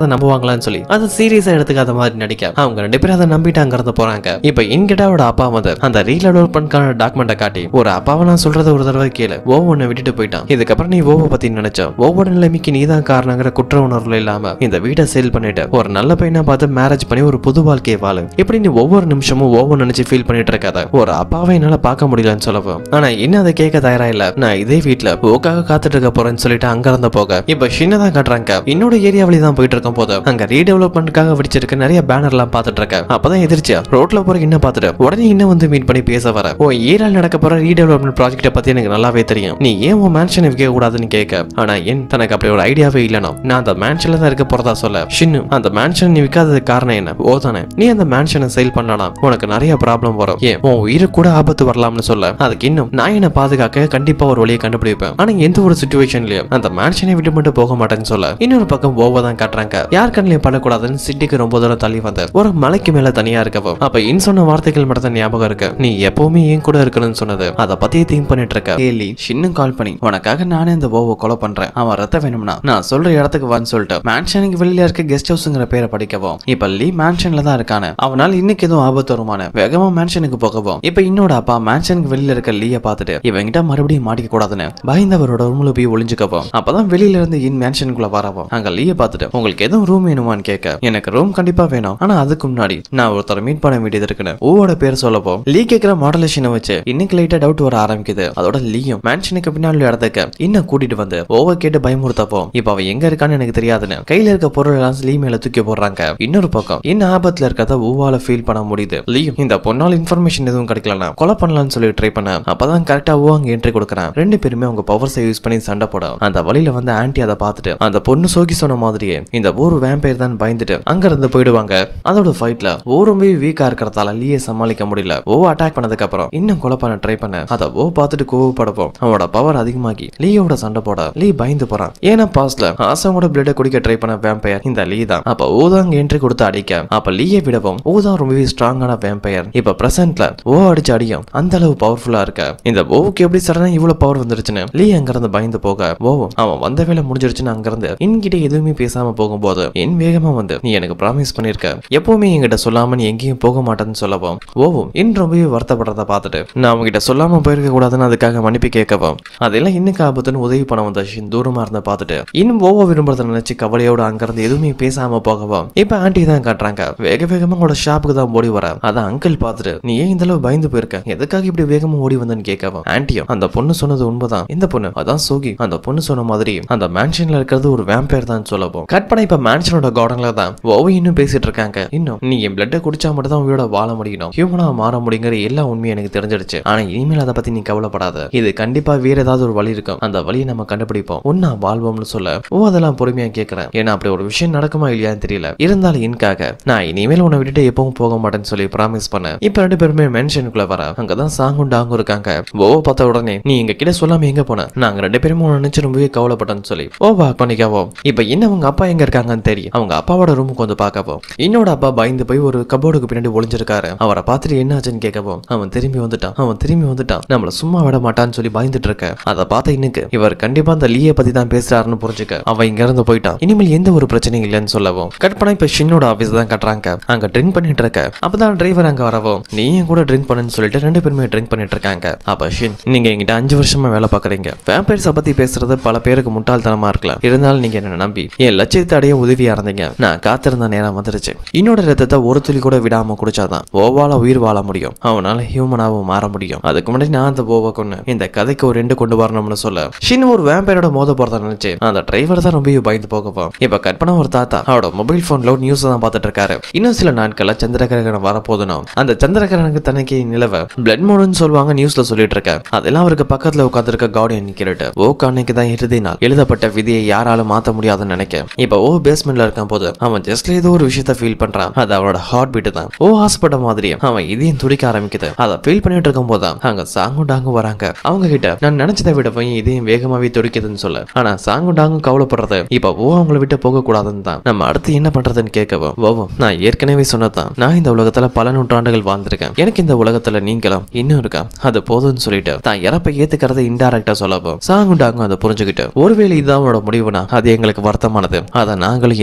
சொல்லுவாங்களான்னு சொல்லி அதை சீரியஸா எடுத்துக்காத மாதிரி நடிக்க அவங்க ரெண்டு பேரும் அதை நம்பிட்டு அங்க இருந்து போறாங்க இப்ப இன்கிட்டாவோட அப்பா வந்து அந்த ரீலோட்மெண்ட்கான டாக்குமெண்ட்டை காட்டி ஒரு அப்பாவை நான் சொல்றத ஒரு தடவை கேளு ஓவோ உன்னை விட்டுட்டு போயிட்டான் இதுக்கப்புறம் நீ ஓவோ பத்தி நினைச்ச ஓவோட நிலைமைக்கு நீதான் காரணங்கிற குற்ற உணர்வுல இல்லாம இந்த வீட்டை சேல் பண்ணிட்டு ஒரு நல்ல பையனா பார்த்து மேரேஜ் பண்ணி ஒரு புது வாழ்க்கையை வாழு இப்படி நீ ஒவ்வொரு நிமிஷமும் ஓவோ நினைச்சு ஃபீல் பண்ணிட்டு இருக்காத ஒரு அப்பாவை என்னால பார்க்க முடியலன்னு சொல்லவும் ஆனா இன்னும் அதை கேட்க தயாரா இல்ல நான் இதே வீட்ல ஓக்காக காத்துட்டு இருக்க போறேன்னு சொல்லிட்டு அங்க இருந்து போக இப்ப சின்னதான் காட்டுறாங்க என்னோட ஏரியா வழி தான் போயிட்டு இருக்கும் போது அங்க ரீடெவலப்மெண்ட்காக வெடிச்சிருக்க நிறைய பேனர்லாம் பார்த்துட்டு இருக்கேன் அப்பதான் எதிர்ச்சியா ரோட்ல போற இன்னும் பார்த்துட்டு உடனே இன்னும் வந்து மீட் பண்ணி பேச வர ஓ ஏரியால நடக்க போற ரீடெவலப்மெண்ட் ப்ராஜெக்ட்டை பத்தி எனக்கு நல்லாவே தெரியும் நீ ஏன் உன் மேன்ஷனை விற்க கூடாதுன்னு கேட்க ஆனா ஏன் தனக்கு அப்படி ஒரு ஐடியாவே இல்லைனா நான் அந்த மேன்ஷன்ல தான் இருக்க போறதா சொல்ல ஷின்னு அந்த மேன்ஷன் நீ விற்காததுக்கு காரணம் என்ன ஓ தானே நீ அந்த மேன்ஷனை சேல் பண்ணலாம் உனக்கு நிறைய ப்ராப்ளம் வரும் ஏன் உன் உயிரு கூட ஆபத்து வரலாம்னு சொல்ல அதுக்கு இன்னும் நான் என்ன பாதுகாக்க கண்டிப்பா ஒரு வழியை கண்டுபிடிப்பேன் ஆனா எந்த ஒரு சுச்சுவேஷன்லயும் அந்த மேன்ஷனை விட்டு மட்டும் போக மாட்டேன்னு சொல்ல இன்னொரு பக்கம் ஓவ தான் காட்டுறாங்க யார் கண்ணிலையும் படக்கூடாதுன்னு சிட்டிக்கு ரொம்ப தூரம் தள்ளி வந்த ஒரு மலைக்கு மேல தனியா இருக்கவும் அப்ப இன் சொன்ன வார்த்தைகள் மட்டும் தான் ஞாபகம் இருக்கு நீ எப்பவுமே என் கூட இருக்கணும்னு சொன்னது அதை பத்தியே திங்க் பண்ணிட்டு இருக்க ஏலி ஷின்னும் கால் பண்ணி உனக்காக நானே இந்த ஓவை கொலை பண்றேன் அவன் ரத்தம் வேணும்னா நான் சொல்ற இடத்துக்கு வான்னு சொல்லிட்டு மேன்ஷனுக்கு வெளியில இருக்க கெஸ்ட் ஹவுஸ்ங்கிற பேரை படிக்கவும் இப்ப லீ மேன்ஷன்ல தான் இருக்கானே அவனால இன்னைக்கு எதுவும் ஆபத்து வருமான வேகமா மேன்ஷனுக்கு போகவும் இப்ப இன்னோட அப்பா மேன்ஷனுக்கு வெளியில இருக்க லீய பார்த்துட்டு இவங்கிட்ட மறுபடியும் மாட்டிக்க கூடாதுன்னு பயந்தவரோட ரூம்ல போய் ஒளிஞ்சுக்கவும் அப்பதான் வெளியில இருந்து இன் மேன்ஷனுக்குள்ள வரவும் அங்க லீய பார்த்துட்டு உங்களுக்கு எதுவும் ரூம் வேணுமான்னு கேட்க எனக்கு ரூம் கண்டிப்பா வேணும் ஆனா அதுக்கு முன்னாடி நான் ஒருத்தரை மீட் பண்ண வேண்டியது இருக்குன்னு ஓவோட பேர் சொல்லப்போ லீ கேட்கிற மாடலேஷனை வச்சு இன்னைக்கு லைட்டா டவுட் வர ஆரம்பிக்குது அதோட லீயும் மேன்ஷனுக்கு பின்னாடி உள்ள இடத்துக்கு இன்னும் கூட்டிட்டு வந்து ஓவ கேட்டு பயமுறுத்தப்போ இப்ப அவன் எங்க இருக்கான்னு எனக்கு தெரியாதுன்னு கையில இருக்க பொருள் எல்லாம் லீ மேல தூக்கி போடுறாங்க இன்னொரு பக்கம் இன்னும் ஆபத்துல இருக்கிறத ஓவால ஃபீல் பண்ண முடியுது லீயும் இந்த பொண்ணால இன்ஃபர்மேஷன் எதுவும் கிடைக்கலனா கொலை பண்ணலாம்னு சொல்லி ட்ரை பண்ண அப்பதான் கரெக்டா ஓ அங்க என்ட்ரி கொடுக்குறான் ரெண்டு பேருமே அவங்க பவர்ஸை யூஸ் பண்ணி சண்டை போட அந்த வழியில வந்து ஆன்ட்டி அதை பார்த்துட்டு அந்த பொண்ணு சோகி சொன்ன மாதிரியே இந்த ஊர் வேம்பயர் தான் பயந்துட்டு அங்க இருந்து போயிடுவாங்க அதோட ஃபைட்ல ஓ ரொம்ப வீக்கா இருக்கிறதால லீயை சமாளிக்க முடியல ஓ அட்டாக் பண்ணதுக்கு அப்புறம் இன்னும் கொலை பண்ண ட்ரை பண்ண அதை ஓ பார்த்துட்டு கோவப்படப்போ அவனோட பவர் அதிகமாகி லீயோட சண்டை போட லீ பயந்து போறான் ஏன்னா பாஸ்ட்ல ஆசாவோட பிளட்டை குடிக்க ட்ரை பண்ண வேம்பயர் இந்த லீ தான் அப்ப ஓ தான் அங்க என்ட்ரி கொடுத்து அடிக்க அப்ப லீயை விடவும் ஓ தான் ரொம்பவே ஸ்ட்ராங்கான வேம்பயர் இப்ப பிரசன்ட்ல ஓ அடிச்சு அடியும் அந்த அளவு பவர்ஃபுல்லா இருக்க இந்த ஓவுக்கு எப்படி சடனா இவ்வளவு பவர் வந்துருச்சுன்னு லீ அங்கிருந்து பயந்து போக ஓவும் அவன் வந்த வேலை முடிஞ்சிருச்சுன்னு அங்கிருந்து என்கிட்ட எதுவுமே பேசாம போகும்போது என் வேகமா வந்து நீ எனக்கு ப்ராமிஸ் பண்ணிருக்க எப்பவுமே என்கிட்ட சொல்லாம நீ எங்கேயும் போக மாட்டேன்னு சொல்லவும் ஓவும் என் ரொம்பவே வருத்தப்படுறத பார்த்துட்டு நான் அவங்ககிட்ட சொல்லாம போயிருக்க கூடாதுன்னு அதுக்காக மன்னிப்பு கேட்கவும் அதெல்லாம் இன்னுக்கு ஆபத்துன்னு உதவி பண்ண வந்த ஷின் தூரமா இருந்த பார்த்துட்டு இன்னும் ஓவோ விரும்புறத நினைச்சு கவலையோட அங்கிருந்து எதுவுமே பேசாம போகவும் இப்ப ஆண்டி தான் காட்டுறாங்க வேக வேகமா உங்களோட ஷாப்புக்கு தான் ஓடி வர அதான் அங்கிள் பார்த்துட்டு நீ ஏன் இந்த அளவு பயந்து போயிருக்க எதுக்காக இப்படி வேகமா ஓடி வந்தேன்னு கேட்கவும் ஆன்ட்டியும் அந்த பொண்ணு சொன்னது உண்மைதான் இந்த பொண்ணு அதான் சோகி அந்த பொண்ணு சொன்ன மாதிரி அந்த மேன்ஷன்ல இருக்கிறது ஒரு வேம்பயர் தான் சொல்லப்போம் கட் பண்ண இப்ப மேன்ஷனோட கார்டன்ல தான் ஓவ இன்னும் பேசிட்டு இருக்காங்க இன்னும் நீ என் பிளட்டை குடிச்சா மட்டும் தான் உயிரோட வாழ முடியணும் ஹியூமனா மாற முடியுங்கிற எல்லா உண்மையும் எனக்கு தெரிஞ்சிடுச்சு ஆனா இனிமேல் அதை பத்தி நீ கவலைப்படாத இது கண்டிப்பா வேற ஏதாவது ஒரு வழி இருக்கும் அந்த வழியை நம்ம கண்டுபிடிப்போம் ஒன்னா வாழ்வோம்னு சொல்ல ஓ அதெல்லாம் பொறுமையா கேட்கறேன் ஏன்னா அப்படி ஒரு விஷயம் நடக்குமா இல்லையான்னு தெரியல இருந்தாலும் இன்காக நான் இனிமேல் உன்னை விட்டுட்டு எப்பவும் போக மாட்டேன்னு சொல்லி ப்ராமிஸ் பண்ணேன் இப்ப ரெண்டு பேருமே மென்ஷனுக்குள்ள வர அங்கதான் சாங்கும் டாங்கும் இருக்காங்க ஓவ பார்த்த உடனே நீ எங்க கிட்ட சொல்லாம எங்க போன நாங்க ரெண்டு பேரும் உன்னை நினைச்சு ரொம்பவே கவலைப்பட்டேன்னு சொல்லி ஓ வாக் பண்ணிக்காவோ இப்ப இன்னும் அவங்க அப்பா எங்க இருக்காங்கன்னு தெரியும் அவங்க அப்பாவோட ரூமுக்கு வந்து பார்க்கவும் இன்னோட அப்பா பயந்து போய் ஒரு கபோர்டுக்கு பின்னாடி ஒளிஞ்சிருக்காரு அவரை பார்த்துட்டு என்ன ஆச்சுன்னு கேட்கவும் அவன் திரும்பி வந்துட்டான் அவன் திரும்பி வந்துட்டான் நம்மள சும்மா விட மாட்டான்னு சொல்லி பயந்துட்டு இருக்க அதை பார்த்த இன்னுக்கு இவர் கண்டிப்பா அந்த லீயை பத்தி தான் பேசுறாருன்னு புரிஞ்சுக்க அவன் இங்க இருந்து போயிட்டான் இனிமேல் எந்த ஒரு பிரச்சனையும் இல்லைன்னு சொல்லவும் கட் பண்ண இப்ப ஷின்னோட ஆபீஸ் தான் கட்டுறாங்க அங்க ட்ரிங்க் பண்ணிட்டு இருக்க அப்பதான் டிரைவர் அங்க வரவும் நீயும் கூட ட்ரிங்க் பண்ணுன்னு சொல்லிட்டு ரெண்டு பேருமே ட்ரிங்க் பண்ணிட்டு இருக்காங்க அப்ப ஷின் நீங்க எங்கிட்ட அஞ்சு வருஷமா வேலை பாக்குறீங்க வேம்பயர்ஸ பத்தி பேசுறது பல பேருக்கு முட்டாள்தனமா இருக்கலாம் இருந்தாலும் நீங்க என்ன நம்பி என் லட்சியத்தை அடைய உதவியா இருந்தீங்க நான் காத்திருந்த நேரம் வந்துருச்சு இன்னோட ரத்தத்தை ஒரு துளி கூட விடாம குடிச்சாதான் ஓவால உயிர் வாழ முடியும் அவனால ஹியூமனாவும் மாற முடியும் அதுக்கு முன்னாடி நான் அந்த ஓவா கொண்டு இந்த கதைக்கு ஒரு ரெண்டு கொண்டு வரணும்னு சொல்ல ஷின் ஒரு வேம்பயரோட மோத போறத நினைச்சு அந்த டிரைவர் தான் ரொம்பவே பயந்து போகவும் இப்ப கற்பனை ஒரு தாத்தா அவரோட மொபைல் போன்ல நியூஸ் தான் பார்த்துட்டு இருக்காரு இன்னும் சில நாட்கள்ல சந்திரகிரகணம் வரப்போதுனோ அந்த சந்திரகிரகணக்கு தனக்கு நிலவ பிளட் மூணுன்னு சொல்லுவாங்க நியூஸ்ல சொல்லிட்டு இருக்க அதெல்லாம் அவருக்கு பக்கத்துல உட்காந்துருக்க கார்டியன் நிக்கிறட்டு ஓ அன்னைக்கு தான் இறுதி நாள் எழுதப்பட்ட விதியை யாராலும் மாத்த முடியாதுன்னு நினைக்க இப்ப ஓ பேஸ்மெண்ட்ல இருக்கும் போது அவன் ஜஸ்ட்ல ஏதோ ஒரு விஷயத்த ஃபீல் பண்றான் அது அவனோட ஹார்ட் பீட் தான் ஓ ஆசைப்பட்ட மாதிரியே அவன் இதயம் துடிக்க ஆரம்பிக்குது அதை ஃபீல் பண்ணிட்டு இருக்கும் போது அங்க சாங்கும் டாங்கும் வராங்க அவங்க கிட்ட நான் நினைச்சதை விட போய் இதயம் வேகமாவே துடிக்குதுன்னு சொல்ல ஆனா சாங்கும் டாங்கும் கவலைப்படுறது இப்ப ஓ அவங்கள விட்டு போக கூடாதுன்னு தான் நம்ம அடுத்து என்ன பண்றதுன்னு கேட்கவும் ஓவம் நான் ஏற்கனவே சொன்னதான் நான் இந்த உலகத்துல பல நூற்றாண்டுகள் வாழ்ந்திருக்கேன் எனக்கு இந்த உலகத்துல நீங்களும் இன்னும் இருக்கா அது போதும்னு சொல்லிட்டு தான் இறப்பை ஏத்துக்கிறத இன்டைரக்டா சொல்லவும் சாங்கும் டாங்கும் அதை புரிஞ்சுக்கிட்டு ஒருவேளை இதுதான் அவனோட முடிவுனா அது எங்களுக்கு வருத்தமானது அதை நாங்களும் ஏத்து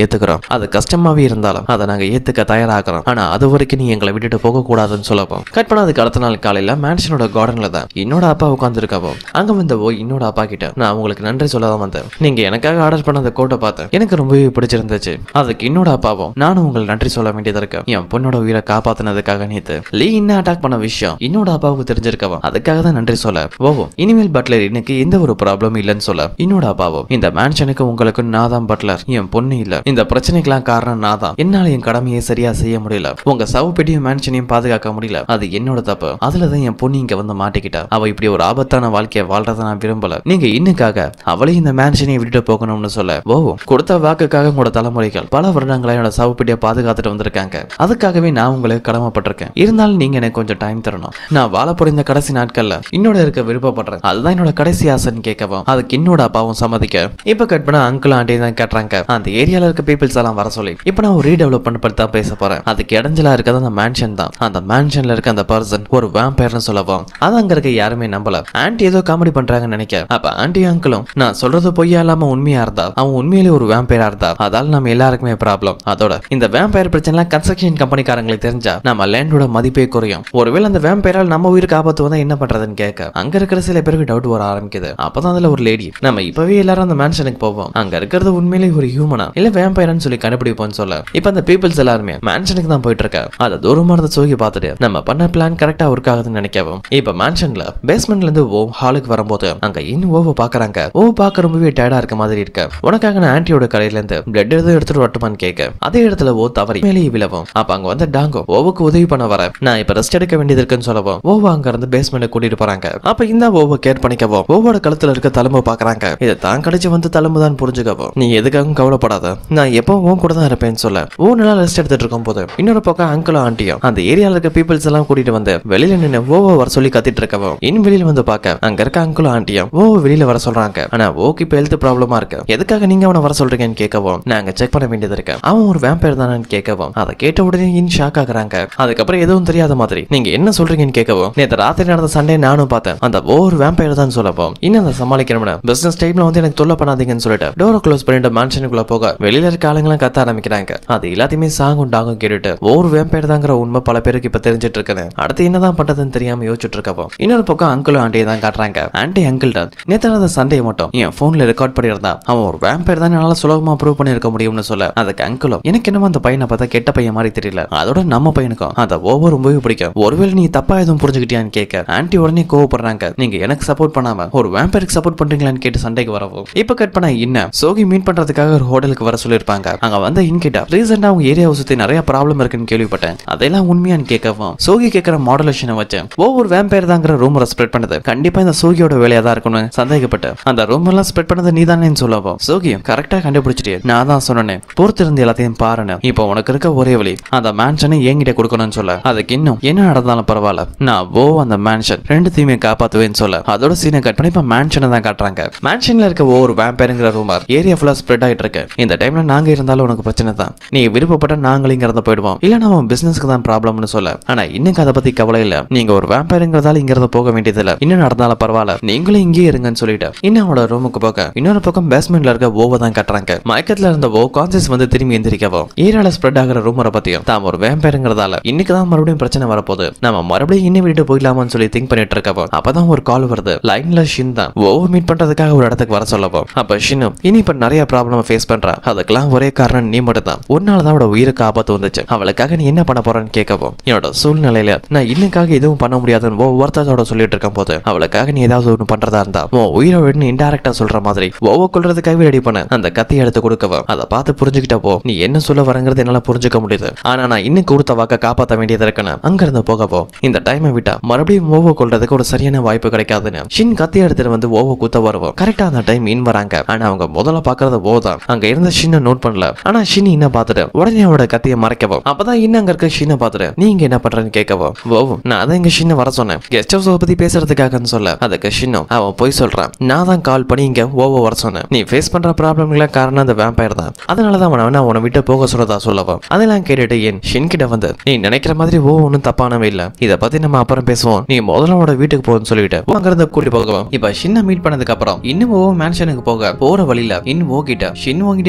ஏத்துக்கிறோம் அது கஷ்டமாவே இருந்தாலும் அதை நாங்க ஏத்துக்க தயாராகிறோம் ஆனா அது வரைக்கும் நீ எங்களை விட்டுட்டு போக கூடாதுன்னு சொல்லப்போம் கட் பண்ணதுக்கு அடுத்த நாள் காலையில மேன்ஷனோட கார்டன்ல தான் என்னோட அப்பா உட்காந்துருக்கவோ அங்க வந்தவோ என்னோட அப்பா கிட்ட நான் உங்களுக்கு நன்றி சொல்ல தான் வந்தேன் நீங்க எனக்காக ஆர்டர் பண்ண அந்த கோட்டை பார்த்தேன் எனக்கு ரொம்பவே பிடிச்சிருந்துச்சு அதுக்கு என்னோட அப்பாவும் நானும் உங்களுக்கு நன்றி சொல்ல வேண்டியது இருக்கு என் பொண்ணோட உயிரை காப்பாத்தினதுக்காக நேத்து லீ இன்னும் அட்டாக் பண்ண விஷயம் என்னோட அப்பாவுக்கு தெரிஞ்சிருக்கவா அதுக்காக தான் நன்றி சொல்ல ஓவோ இனிமேல் பட்லர் எனக்கு எந்த ஒரு ப்ராப்ளமும் இல்லைன்னு சொல்ல என்னோட அப்பாவும் இந்த மேன்ஷனுக்கு உங்களுக்கு நான் தான் பட்லர் என் பொண்ணு இல்ல இந்த பிரச்சனைக்கெல்லாம் காரணம் நான் தான் என்னால என் கடமையை சரியா செய்ய முடியல உங்க சவப்பெட்டியும் மேன்ஷனையும் பாதுகாக்க முடியல அது என்னோட தப்பு அதுலதான் என் பொண்ணு இங்க வந்து மாட்டிக்கிட்டா அவ இப்படி ஒரு ஆபத்தான வாழ்க்கையை வாழ்றதை நான் விரும்பல நீங்க இன்னுக்காக அவளையும் இந்த மேன்ஷனையை விட்டுட்டு போகணும்னு சொல்ல ஓ கொடுத்த வாக்குக்காக உங்களோட தலைமுறைகள் பல வருடங்களா என்னோட சவப்பெட்டியை பாதுகாத்துட்டு வந்திருக்காங்க அதுக்காகவே நான் உங்களுக்கு கடமைப்பட்டிருக்கேன் இருந்தாலும் நீங்க எனக்கு கொஞ்சம் டைம் தரணும் நான் வாழ போற இந்த கடைசி நாட்கள்ல என்னோட இருக்க விருப்பப்படுறேன் அதுதான் என்னோட கடைசி ஆசைன்னு கேட்கவும் அதுக்கு என்னோட அப்பாவும் சம்மதிக்க இப்ப கட் பண்ண அங்கிள் ஆண்டி தான் கேட்டுறாங்க அந்த ஏரியால இருக்க பீப்பிள்ஸ் எல்லாம் வர சொல்லி இப்ப நான் ஒரு ரீடெவலப்மெண்ட் பத்தி தான் பேச போறேன் அதுக்கு இடைஞ்சலா இருக்கிறது அந்த மேன்ஷன் தான் அந்த மேன்ஷன்ல இருக்க அந்த பர்சன் ஒரு வேம்பயர்னு சொல்லவும் அது அங்க இருக்க யாருமே நம்பல ஆன்டி ஏதோ காமெடி பண்றாங்கன்னு நினைக்க அப்ப ஆன்டி அங்கிளும் நான் சொல்றது பொய்யா இல்லாம உண்மையா இருந்தா அவன் உண்மையிலேயே ஒரு வேம்பயரா இருந்தா அதால நம்ம எல்லாருக்குமே ப்ராப்ளம் அதோட இந்த வேம்பயர் பிரச்சனை கன்ஸ்ட்ரக்ஷன் கம்பெனிக்காரங்களுக்கு தெரிஞ்சா நம்ம லேண்டோட மதிப்பே குறையும் ஒருவேளை அந்த வேம்பயரால் நம்ம உயிருக்கு ஆபத்து வந்தா என்ன பண்றதுன்னு கேட்க அங்க இருக்கிற சில பேருக்கு டவுட் வர ஆரம்பிக்குது அப்பதான் அதுல ஒரு லேடி நம்ம இப்பவே எல்லாரும் அந்த மேன்ஷனுக்கு போவோம் அங்க இருக்கிறது உண்மையிலேயே ஒரு ஹியூமனா இல்ல வேம்பயர்னு சொல்லி கண்டுபிடிப்போம்னு சொல்ல இப்ப அந்த பீப்பிள்ஸ் எல்லாருமே மேன்ஷனுக்கு தான் போயிட்டு இருக்க அதை தூரமா இருந்த சோகி பார்த்துட்டு நம்ம பண்ண பிளான் கரெக்டா ஒர்க் ஆகுதுன்னு நினைக்கவும் இப்ப மேன்ஷன்ல பேஸ்மெண்ட்ல இருந்து ஓ ஹாலுக்கு வரும்போது அங்க இன்னும் ஓவ பாக்குறாங்க ஓ பார்க்க ரொம்பவே டயர்டா இருக்க மாதிரி இருக்க உனக்காக நான் ஆன்ட்டியோட கடையில இருந்து பிளட் எதுவும் எடுத்துட்டு வரட்டுமான்னு கேட்க அதே இடத்துல ஓ தவறி மேலேயே விழவும் அப்ப அங்க வந்து டாங்கோ ஓவுக்கு உதவி பண்ண வர நான் இப்ப ரெஸ்ட் எடுக்க வேண்டியது இருக்குன்னு சொல்லவும் ஓவ அங்க இருந்து பேஸ்மெண்ட் கூட்டிட்டு போறாங்க அப்ப இந்த ஓவ கேர் பண்ணிக்கவும் ஓவோட கழுத்துல இருக்க தழும்பு பாக்குறாங்க இதை தான் கடிச்சு வந்து தழும்பு தான் புரிஞ்சுக்கவும் நீ எதுக்காகவும் கவலைப்படாத நான் எப்பவும் உன் கூட தான் இருப்பேன்னு சொல்ல ஓ நல்லா ரெஸ்ட் எடுத்துட்டு இருக்கும் போது இன்னொரு பக்கம் அங்கிளும் ஆண்டியும் அந்த ஏரியால இருக்க பீப்பிள்ஸ் எல்லாம் கூட்டிட்டு வந்து வெளியில நின்று ஓவோ வர சொல்லி கத்திட்டு இருக்கவும் இன் வெளியில வந்து பார்க்க அங்க இருக்க அங்கிளும் ஆண்டியும் ஓ வெளியில வர சொல்றாங்க ஆனா ஓக்கு இப்ப ஹெல்த் ப்ராப்ளமா இருக்கு எதுக்காக நீங்க அவனை வர சொல்றீங்கன்னு கேட்கவும் நாங்க செக் பண்ண வேண்டியது இருக்கு அவன் ஒரு வேம்பயர் தானேன்னு கேட்கவும் அதை கேட்ட உடனே இன் ஷாக் ஆகுறாங்க அதுக்கப்புறம் எதுவும் தெரியாத மாதிரி நீங்க என்ன சொல்றீங்கன்னு கேட்கவும் நேற்று ராத்திரி நடந்த சண்டே நானும் பார்த்தேன் அந்த ஓ ஒரு வேம்பயர் தான் சொல்லப்போம் இன்னும் அதை சமாளிக்கணும்னு பிசினஸ் டைம்ல வந்து எனக்கு தொல்லை பண்ணாதீங்கன்னு சொல்லிட்டு டோரை க்ளோஸ் பண்ணிட்டு மேன்ஷனுக்குள்ள போக வெளியில இருக்க ஆளுங்களாம் கத்த ஆரம்பிக்கிறாங்க அது எல்லாத்தையுமே சாங்கும் டாகும் கேட்டுட்டு ஒரு வேம்பயர் தாங்கிற உண்மை பல பேருக்கு இப்ப தெரிஞ்சிட்டு இருக்குன்னு அடுத்து என்னதான் பண்றதுன்னு தெரியாம யோசிச்சுட்டு இருக்கப்போ இன்னொரு பக்கம் அங்கிளும் ஆண்டியை தான் காட்டுறாங்க ஆண்டி அங்கிள்ட நேற்று நடந்த சண்டையை மட்டும் என் போன்ல ரெக்கார்ட் பண்ணியிருந்தா அவன் ஒரு வேம்பயர் தான் என்னால சுலபமா ப்ரூவ் பண்ணிருக்க முடியும்னு சொல்ல அதுக்கு அங்கிளும் எனக்கு என்னமோ அந்த பையனை பார்த்தா கெட்ட பையன் மாதிரி தெரியல அதோட நம்ம பையனுக்கும் அந்த ஒவ்வொரு ரொம்பவே பிடிக்கும் ஒருவேளை நீ தப்பா எதுவும் புரிஞ்சுக்கிட்டியான்னு கேட்க ஆன்டி உடனே கோவப்படுறாங்க நீங்க எனக்கு சப்போர்ட் பண்ணாம ஒரு வேம்பயருக்கு சப்போர்ட் பண்றீங்களான்னு கேட்டு சண்டைக்கு வரவும் இப்ப கட் பண்ண என்ன சோகி மீட் பண்றதுக்காக ஒரு ஹோட்டலுக்கு வர சொல்லியிருப்பாங்க அங்க வந்து இன்கிட்ட ரீசெண்டா அவங்க ஏரியாவை சுத்தி நிறைய ப்ராப்ளம் இருக்குன்னு கேள்விப்பட்டேன் அதெல்லாம் உண்மையான்னு கேட்கவும் சோகி கேட்கிற மாடுலேஷனை வச்சு ஒவ்வொரு வேம்பயர் தாங்கிற ரூமரை ஸ்ப்ரெட் பண்ணது கண்டிப்பா இந்த சோகியோட வேலையா தான் இருக்கும்னு சந்தேகப்பட்டு அந்த ரூம் எல்லாம் ஸ்ப்ரெட் பண்ணது நீ தானே சொல்லவும் சோகியும் கரெக்டா கண்டுபிடிச்சிட்டே நான் தான் சொன்னேன் பொறுத்து இருந்து எல்லாத்தையும் பாருன்னு இப்போ உனக்கு இருக்க ஒரே வழி அந்த மேன்ஷனை என்கிட்ட கொடுக்கணும்னு சொல்ல அதுக்கு இன்னும் என்ன நடந்தாலும் பரவாயில்ல நான் ஓ அந்த மேன்ஷன் ரெண்டுத்தையுமே காப்பாத்துவேன்னு சொல்ல அதோட சீனை கட் பண்ணி இப்ப மேன்ஷனை தான் காட்டுறாங்க மேன்ஷன்ல இருக்க ஒவ்வொரு வேம்பயருங்கிற ரூமர் ஏரியா ஃபுல்லா ஸ்ப்ரெட் ஆயிட்டு இருக்கு இந்த டைம்ல நாங்க இருந்தாலும் உனக்கு பிரச்சனை தான் நீ விருப்பப்பட்ட நாங்களும் இங்க இருந்து போயிடுவோம் இல்ல நம்ம பிசினஸ்க்கு தான் ப்ராப்ளம்னு சொல்ல ஆனா இன்னும் அதை பத்தி கவலை இல்ல நீங்க ஒரு வேம்பயருங்கிறதால இங்க இருந்து போக வேண்டியது இல்ல இன்னும் நடந்தாலும் பரவாயில்ல நீங்களும் இங்கேயே இருங்கன்னு சொல்லிட்டு இன்னும் அவனோட ரூமுக்கு போக இன்னொரு பக்கம் பேஸ்மெண்ட்ல இருக்க ஓவை தான் கட்டுறாங்க மயக்கத்துல இருந்த ஓ கான்சியஸ் வந்து திரும்பி எந்திரிக்கவும் ஏரியால ஸ்ப்ரெட் ஆகிற ரூமரை பத்தியும் தான் ஒரு வேம்பயருங்கிறதால இன்னைக்கு தான் மறுபடியும் பிரச்சனை வரப்போகுது நம்ம மறுபடியும் இன்னும் விட்டு போயிடலாமான்னு சொல்லி திங்க் பண்ணிட்டு இருக்கவும் அப்பதான் ஒரு கால் வருது லைன்ல ஷின் தான் ஓவ மீட் பண்றதுக்காக ஒரு இடத்துக்கு வர சொல்லவும் அப்ப ஷின்னு இனி இப்ப நிறைய ப்ராப்ளம் ஃபேஸ் பண்றா அதுக்கெல்லாம் ஒரே காரணம் நீ மட்டும் தான் ஒரு நாள் தான் அவட உயிருக்கு ஆபத்து வந்துச்சு அவளுக்காக நீ என்ன பண்ண போறன்னு கேட்கவும் என்னோட சூழ்நிலையில நான் இன்னுக்காக எதுவும் பண்ண முடியாதுன்னு ஒவ்வொருத்தரோட சொல்லிட்டு இருக்கும் போது அவளுக்காக நீ ஏதாவது ஒன்று பண்றதா இருந்தா உன் உயிரை விட்டு இன்டெரக்டா சொல்ற மாதிரி ஒவ்வொரு கொள்றதுக்காகவே ரெடி பண்ண அந்த கத்தி எடுத்து கொடுக்கவும் அதை பார்த்து புரிஞ்சுக்கிட்டப்போ நீ என்ன சொல்ல வரங்கிறது என்னால புரிஞ்சுக்க முடியுது ஆனா நான் இன்னும் கொடுத்த வாக்க காப்பாத்த வேண்டியது இருக்குன்னு அங்க இருந்து போகப்போ இந்த டைமை விட்டா மறுபடியும் ஓவோ கொள்றதுக்கு ஒரு சரியான வாய்ப்பு கிடைக்காதுன்னு ஷின் கத்தி எடுத்துட்டு வந்து ஓவோ குத்த வருவோம் கரெக்டா அந்த டைம் இன் வராங்க ஆனா அவங்க முதல்ல பாக்குறது ஓ தான் அங்க இருந்த ஷின்னை நோட் பண்ணல ஆனா ஷின் இன்ன பார்த்துட்டு உடனே அவனோட கத்தியை மறைக்கவும் அப்பதான் இன்னும் அங்க இருக்க ஷின்னை பார்த்துட்டு நீ இங்க என்ன பண்றன்னு கேட்கவும் ஓ நான் அதான் இங்க ஷின்னை வர சொன்னேன் கெஸ்ட் ஹவுஸ் பத்தி பேசுறதுக்காகன்னு சொல்ல அதுக்கு ஷின்னும் அவன் போய் சொல்றான் நான் தான் கால் பண்ணி இங்க ஓவோ வர சொன்னேன் நீ ஃபேஸ் பண்ற ப்ராப்ளம்ல காரணம் அந்த வேம்பயர் தான் அதனாலதான் அவனை நான் உன்னை விட்டு போக சொல்றதா சொல்லவும் அதெல்லாம் கேட்டுட்டு என் ஷின் கிட்ட வந்து நீ நினைக்கிற மாதிரி ஓ ஒன்றும் தப்பானவே இல்ல இத பத்தி நம்ம அப்புறம் பேசுவோம் நீ முதல்ல உன்னோட வீட்டுக்கு போகுன்னு சொல்லிட்டு ஓ அங்கிருந்து கூட்டி போகவும் இப்ப ஷின்னை மீட் பண்ணதுக்கு அப்புறம் இன்னும் ஓ மேன்ஷனுக்கு போக போற வழியில இன்னும் ஓ கிட்ட ஷின் உங்ககிட்ட எதுவும் மோசமா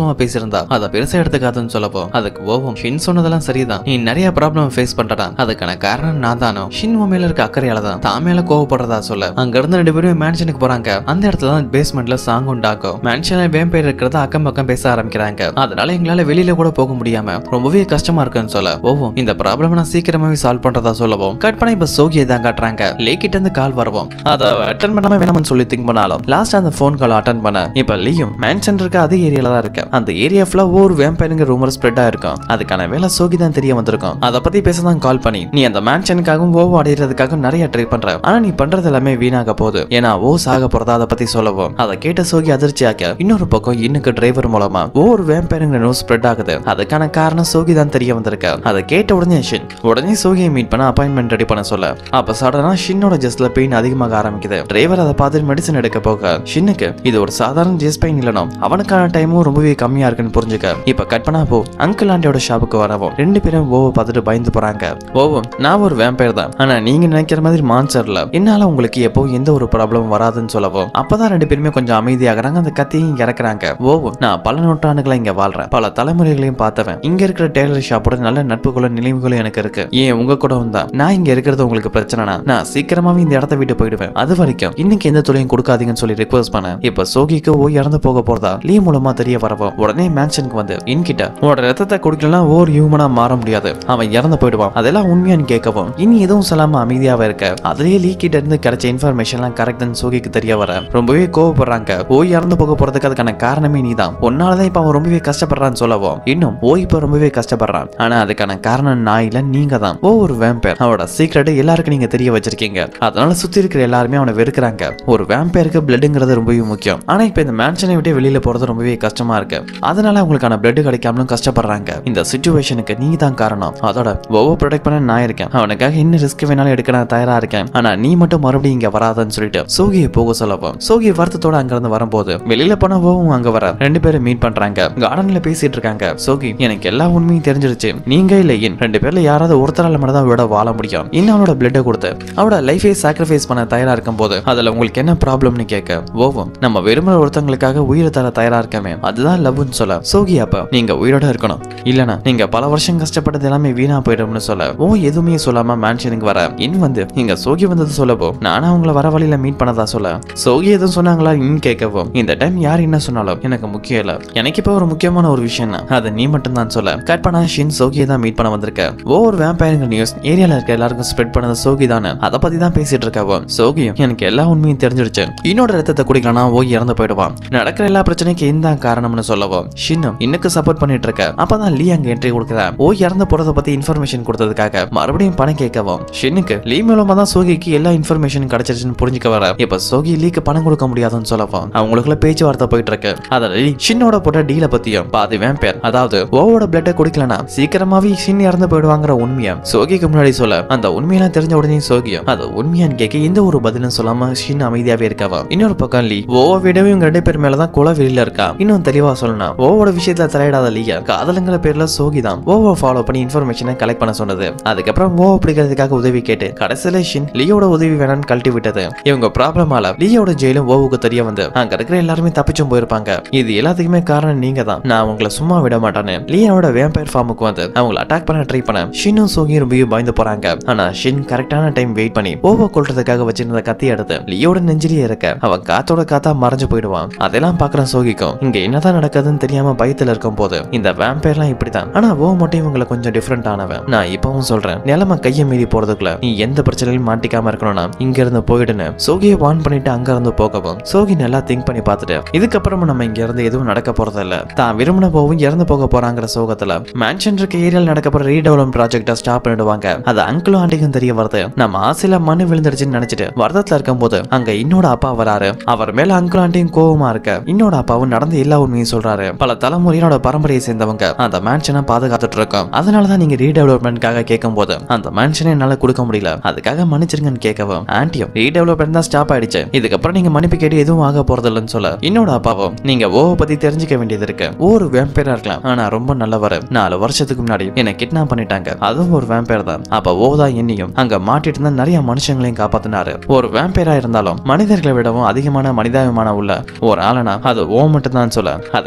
கோவமா பேசியிருந்தா அதை பெருசா எடுத்துக்காதுன்னு சொல்லப்போ அதுக்கு ஓவும் ஷின் சொன்னதெல்லாம் சரிதான் நீ நிறைய ப்ராப்ளம் ஃபேஸ் பண்றடா அதுக்கான காரணம் நான் தானோ ஷின் உன் மேல இருக்க அக்கறையால தான் தான் மேல கோவப்படுறதா சொல்ல அங்க இருந்து ரெண்டு பேரும் மேன்ஷனுக்கு போறாங்க அந்த இடத்துல தான் பேஸ்மெண்ட்ல சாங் உண்டாக்கும் மேன்ஷன்ல வேம்பேர் இருக்கிறத அக்கம் பக்கம் பேச ஆரம்பிக்கிறாங்க அதனால எங்களால வெளியில கூட போக முடியாம ரொம்பவே கஷ்டமா இருக்குன்னு சொல்ல ஓவும் இந்த ப்ராப்ளம் நான் சீக்கிரமாவே சால்வ் பண்றதா சொல்லவும் கட் பண்ண இப்ப சோகியை தான் காட்டுறாங்க லேக்கிட்ட இருந்து கால் வரவும் அதை அட்டன் பண்ணாம வேணாம்னு சொல்லி திங்க் பண்ணாலும் லாஸ்ட் அந்த ஃபோன் கால் அட்டன் பண்ண இப்ப லீயும் மேன்ஷன் இருக்க அதே ஏரியால தான் இருக்கு அந்த ஏரியா ஃபுல்லா ஒரு வேம்பைருங்க ரூமர் ஸ்ப்ரெட் ஆயிருக்கும் அதுக்கான வேலை சோகி தான் தெரிய வந்திருக்கும் அதை பத்தி பேச தான் கால் பண்ணி நீ அந்த மேன்ஷனுக்காகவும் ஓவோ அடையிறதுக்காகவும் நிறைய ட்ரை பண்ற ஆனா நீ பண்றது எல்லாமே வீணாக போகுது ஏன்னா ஓ சாக போறதா அதை பத்தி சொல்லவும் அதை கேட்ட சோகி அதிர்ச்சியாக்க இன்னொரு பக்கம் இன்னுக்கு டிரைவர் மூலமா ஒரு வேம்பைருங்க நியூஸ் ஸ்ப்ரெட் ஆகுது அதுக்கான காரணம் சோகி தான் தெரிய வந்திருக்கு அதை கேட்ட உடனே ஷின் உடனே சோகியை மீட் பண்ண அப்பாயின்மெண்ட் ரெடி பண்ண சொல்ல அப்ப சடனா ஷின்னோட ஜஸ்ட்ல பெயின் அதிகமாக ஆரம்பிக்குது டிரைவர் அதை பார்த்து மெடிசன் எடுக்க போக ஷின்னுக்கு இது ஒரு சாதாரண ஜெஸ் பெயின் இல்லனும் அவனுக்கான டைமும் ரொம்பவே கம்மியா இருக்குன்னு புரிஞ்சுக்க இப்ப கட் பண்ணா போ அங்கிள் ஆண்டியோட ஷாப்புக்கு வரவும் ரெண்டு பேரும் ஓவோ பார்த்துட்டு பயந்து போறாங்க ஓவோ நான் ஒரு வேம்பயர் தான் ஆனா நீங்க நினைக்கிற மாதிரி மான்சர்ல என்னால உங்களுக்கு எப்போ எந்த ஒரு ப்ராப்ளம் வராதுன்னு சொல்லவும் அப்பதான் ரெண்டு பேருமே கொஞ்சம் அமைதியாகிறாங்க அந்த கத்தியும் இறக்குறாங்க ஓவோ நான் பல நூற்றாண்டுகளா இங்க வாழ்றேன் பல தலைமுறைகளையும் பார்த்தவன் இங்க இருக்கிற டெய்லர் ஷாப்போட நல்ல நட்புகளும் நினைவுகளும் எனக்கு இருக்கு ஏன் உங்க கூட தான் நான் இங்க இருக்கிறது உங்களுக்கு பிரச்சனைனா நான் சீக்கிரமாவே இந்த இடத்த விட்டு போயிடுவேன் அது வரைக்கும் இன்னைக்கு எந்த தொழிலும் கொடுக்காதீங்கன்னு சொல்லி ரிக்வஸ்ட் பண்ண இப்ப சோகிக்கு ஓ இறந்து போக போறதா லீ மூலமா தெரிய வரவும் உடனே மேன்ஷனுக்கு வந்து இன்கிட்ட உன்னோட ரத்தத்தை குடிக்கலாம் ஓர் ஹியூமனா மாற முடியாது அவன் இறந்து போயிடுவான் அதெல்லாம் உண்மையான்னு கேட்கவும் இனி எதுவும் சொல்லாம அமைதியாவே இருக்க அதுலயே லீ கிட்ட இருந்து கிடைச்ச இன்ஃபர்மேஷன்லாம் கரெக்ட்னு சோகிக்கு தெரிய வர ரொம்பவே கோவப்படுறாங்க ஓ இறந்து போக போறதுக்கு அதுக்கான காரணமே நீதான் உன்னாலதான் இப்ப அவன் ரொம்பவே கஷ்டப்படுறான்னு சொல்லவும் இன்னும் ஓ இப்ப ரொம்பவே கஷ்டப்படுறான் ஆனா அதுக்கான காரணம் நான் இல்ல நீங்க தான் ஓ ஒரு வேம்பேர் அவனோட சீக்ரெட் எல்லாருக்கும் நீங்க தெரிய வச்சிருக்கீங்க அதனால சுத்தி இருக்கிற எல்லாருமே அவனை வெறுக்கிறாங்க ஒரு வேம்பேருக்கு பிளட்ங்கிறது ரொம்பவே முக்கியம் ஆனா இப்ப இந்த மேன்ஷனை விட்டு வெளியில போறது ரொம்பவே கஷ்டமா இருக்கு அதனால அவங்களுக்கான பிளட் கிடைக்காமலும் கஷ்டப்படுறாங்க இந்த சுச்சுவேஷனுக்கு நீ தான் காரணம் அதோட ஒவ்வொரு ப்ரொடெக்ட் பண்ண நான் இருக்கேன் அவனுக்காக என்ன ரிஸ்க் வேணாலும் எடுக்க நான் தயாரா இருக்கேன் ஆனா நீ மட்டும் மறுபடியும் இங்க வராதன்னு சொல்லிட்டு சோகியை போக சொல்லவும் சோகி வருத்தத்தோட அங்க இருந்து வரும்போது வெளியில போனவும் அங்க வர ரெண்டு பேரும் மீட் பண்றாங்க கார்டன்ல பேசிட்டு இருக்காங்க சோகி எனக்கு எல்லா உண்மையும் தெரிஞ்சிருச்சு நீங்க இல்ல இன் ரெண்டு பேர்ல யாராவது ஒருத்தரால மட்டும் தான் அவளோட வாழ முடியும் இன்னும் அவளோட பிளட்டை கொடுத்து அவளோட லைஃபை சாக்ரிஃபைஸ் பண்ண தயாரா இருக்கும் போது அதுல உங்களுக்கு என்ன ப்ராப்ளம்னு கேட்க ஓவும் நம்ம வெறுமன ஒருத்தங்களுக்காக உயிரை தர தயாரா இருக்கமே அதுதான் லவ்னு சொல்ல சோகி அப்ப நீங்க உயிரோட இருக்கணும் இல்லனா நீங்க பல வருஷம் கஷ்டப்பட்டது எல்லாமே வீணா போயிடும்னு சொல்ல ஓ எதுவுமே சொல்லாம மேன்ஷனுக்கு வர இன் வந்து இங்க சோகி வந்தது சொல்லப்போ நானும் அவங்கள வர வழியில மீட் பண்ணதா சொல்ல சோகி எதுவும் சொன்னாங்களா இன் கேட்கவும் இந்த டைம் யார் என்ன சொன்னாலும் எனக்கு முக்கியம் இல்ல எனக்கு இப்போ ஒரு முக்கியமான ஒரு விஷயம் அது நீ மட்டும் தான் சொல்ல கட் பண்ணா ஷின் சோகியை தான் மீட் பண்ண வந்திருக்க ஒவ்வொரு வேம்பயருங்க நியூஸ் ஏரியால இருக்க எல்லாருக்கும் ஸ்ப்ரெட் பண்ணது சோகி தானே அதை பத்தி தான் பேசிட்டு இருக்கவோ சோகியும் எனக்கு எல்லா உண்மையும் தெரிஞ்சிருச்சு இன்னோட ரத்தத்தை குடிக்கலனா ஓ இறந்து போயிடுவான் நடக்கிற எல்லா பிரச்சனைக்கும் இந்த காரணம்னு சொல்லவும் ஷின்னும் இன்னுக்கு சப்போர்ட் பண்ணிட்டு இருக்க அப்பதான் லீ அங்க என்ட்ரி கொடுக்குறா ஓ இறந்து போறத பத்தி இன்ஃபர்மேஷன் கொடுத்ததுக்காக மறுபடியும் பணம் கேட்கவும் ஷின்னுக்கு லீ மூலமா தான் சோகிக்கு எல்லா இன்ஃபர்மேஷன் கிடைச்சிருச்சுன்னு புரிஞ்சுக்க வர இப்ப சோகி லீக்கு பணம் கொடுக்க முடியாதுன்னு சொல்லவும் அவங்களுக்குள்ள பேச்சுவார்த்தை போயிட்டு இருக்கு அதுல லீ ஷின்னோட போட்ட டீல பத்தியும் பாதி வேம்பேர் அதாவது ஓவோட பிளட்டை குடிக்கலனா சீக்கிரமாவே ஷின் இறந்து போயிடுவாங்கிற உண்மையை சோகிக்கு முன்னாடி சொல்ல அந்த உண்மையெல்லாம் தெரிஞ்ச உடனே சோகியும் அது உண்மையான்னு கேட்க எந்த ஒரு பதிலும் சொல்லாம ஷின் அமைதியாவே இருக்கவா இன்னொரு பக்கம் லீ ஓவோ விடவே இவங்க ரெண்டு பேர் மேலதான் குல வெளியில இருக்கா இன்னும் தெளிவா சொல்லணும் ஓவோட விஷயத்துல தலையிடாத லீயா காதலுங்கிற பேர்ல சோகி தான் ஓவோ ஃபாலோ பண்ணி இன்ஃபர்மேஷனை கலெக்ட் பண்ண சொன்னது அதுக்கப்புறம் ஓவோ பிடிக்கிறதுக்காக உதவி கேட்டு கடைசியில ஷின் லீயோட உதவி வேணாம்னு கழட்டி விட்டது இவங்க ப்ராப்ளமால லீயோட ஜெயிலும் ஓவுக்கு தெரிய வந்து அங்க இருக்கிற எல்லாருமே தப்பிச்சும் போயிருப்பாங்க இது எல்லாத்துக்குமே காரணம் நீங்க தான் நான் உங்களை சும்மா விட மாட்டேன்னு லீயோட வேம்பயர் ஃபார்முக்கு வந்து அவங்களை அட்டாக் பண்ண ட்ரை பண்ண ஷின்னும் சோகியும் ரொம்பவே பயந்து போறாங்க ஆனா ஷின் கரெக்டான டைம் வெயிட் பண்ணி ஓவோ கொல்றதுக்காக வச்சிருந்த கத்தி எடுத்து லியோட நெஞ்சிலேயே இருக்க அவன் காத்தோட காத்தா மறைஞ்சு போயிடுவான் அதெல்லாம் பாக்குற சோகிக்கும் இங்க என்னதான் நடக்குதுன்னு தெரியாம பயத்துல இருக்கும் போது இந்த வேம்பயர்லாம் இப்படிதான் ஆனா ஓ மட்டும் இவங்களை கொஞ்சம் டிஃப்ரெண்ட் ஆனவன் நான் இப்பவும் சொல்றேன் நிலைமை கையை மீறி போறதுக்குள்ள நீ எந்த பிரச்சனையும் மாட்டிக்காம இருக்கணும்னா இங்க இருந்து போயிடுன்னு சோகியை வான் பண்ணிட்டு அங்க இருந்து போகவும் சோகி நல்லா திங்க் பண்ணி பார்த்துட்டு இதுக்கப்புறமா நம்ம இங்க இருந்து எதுவும் நடக்க போறது இல்ல தான் விரும்பின போவும் இறந்து போக போறாங்கிற சோகத்துல மேன்ஷன் இருக்க ஏரியால நடக்க போற ரீடெவலப்மெண்ட் ப்ராஜெக்ட ஸ்டாப் பண்ணிடுவாங்க அது அங்கிளும் ஆண்டிக்கும் தெரிய வருது நம்ம ஆசையில மண்ணு விழுந்துருச்சுன்னு நினைச்சிட்டு வருத்தத்துல இருக்கும்போது அங்க இன்னோட அப்பா வராரு அவர் மேல அங்கிள் ஆண்டியும் கோவமா இருக்க இன்னோட அப்பாவும் நடந்த எல்லா உண்மையும் சொல்றாரு பல தலைமுறையோட பரம்பரையை சேர்ந்தவங்க அந்த மேன்ஷனை பாதுகாத்துட்டு இருக்கோம் அதனாலதான் நீங்க ரீடெவலப்மெண்ட்காக கேட்கும் போது அந்த மேன்ஷனை என்னால கொடுக்க முடியல அதுக்காக மன்னிச்சிருங்கன்னு கேட்கவும் ஆன்டியும் ரீடெவலப்மெண்ட் தான் ஸ்டாப் ஆயிடுச்சு இதுக்கப்புறம் நீங்க மன்னிப்பு கேட்டு எதுவும் ஆக போறது இல்லைன்னு சொல்ல இன்னோட அப்பாவும் நீங்க ஓவ பத்தி தெரிஞ்சுக்க வேண்டியது இருக்கு ஒரு வேம்பேரா இருக்கலாம் ஆனா ரொம்ப நல்லவர் நாலு வருஷத்துக்கு முன்னாடி என்ன கிட்னாப் பண்ணிட்டாங்க அதுவும் ஒரு வேம்பேர் தான் அப்ப ஓ தான் என்னையும் அங்க மாட்டிட்டு இருந்தா நிறைய மனுஷங்களையும் காப்பாத்தினாரு ஒரு வேம்பேரா இருந்தாலும் மனிதர்களை விடவும் அதிகமான மனிதாபிமானம் உள்ள ஒரு ஆளனா அது ஓ மட்டும் தான் சொல்ல அதை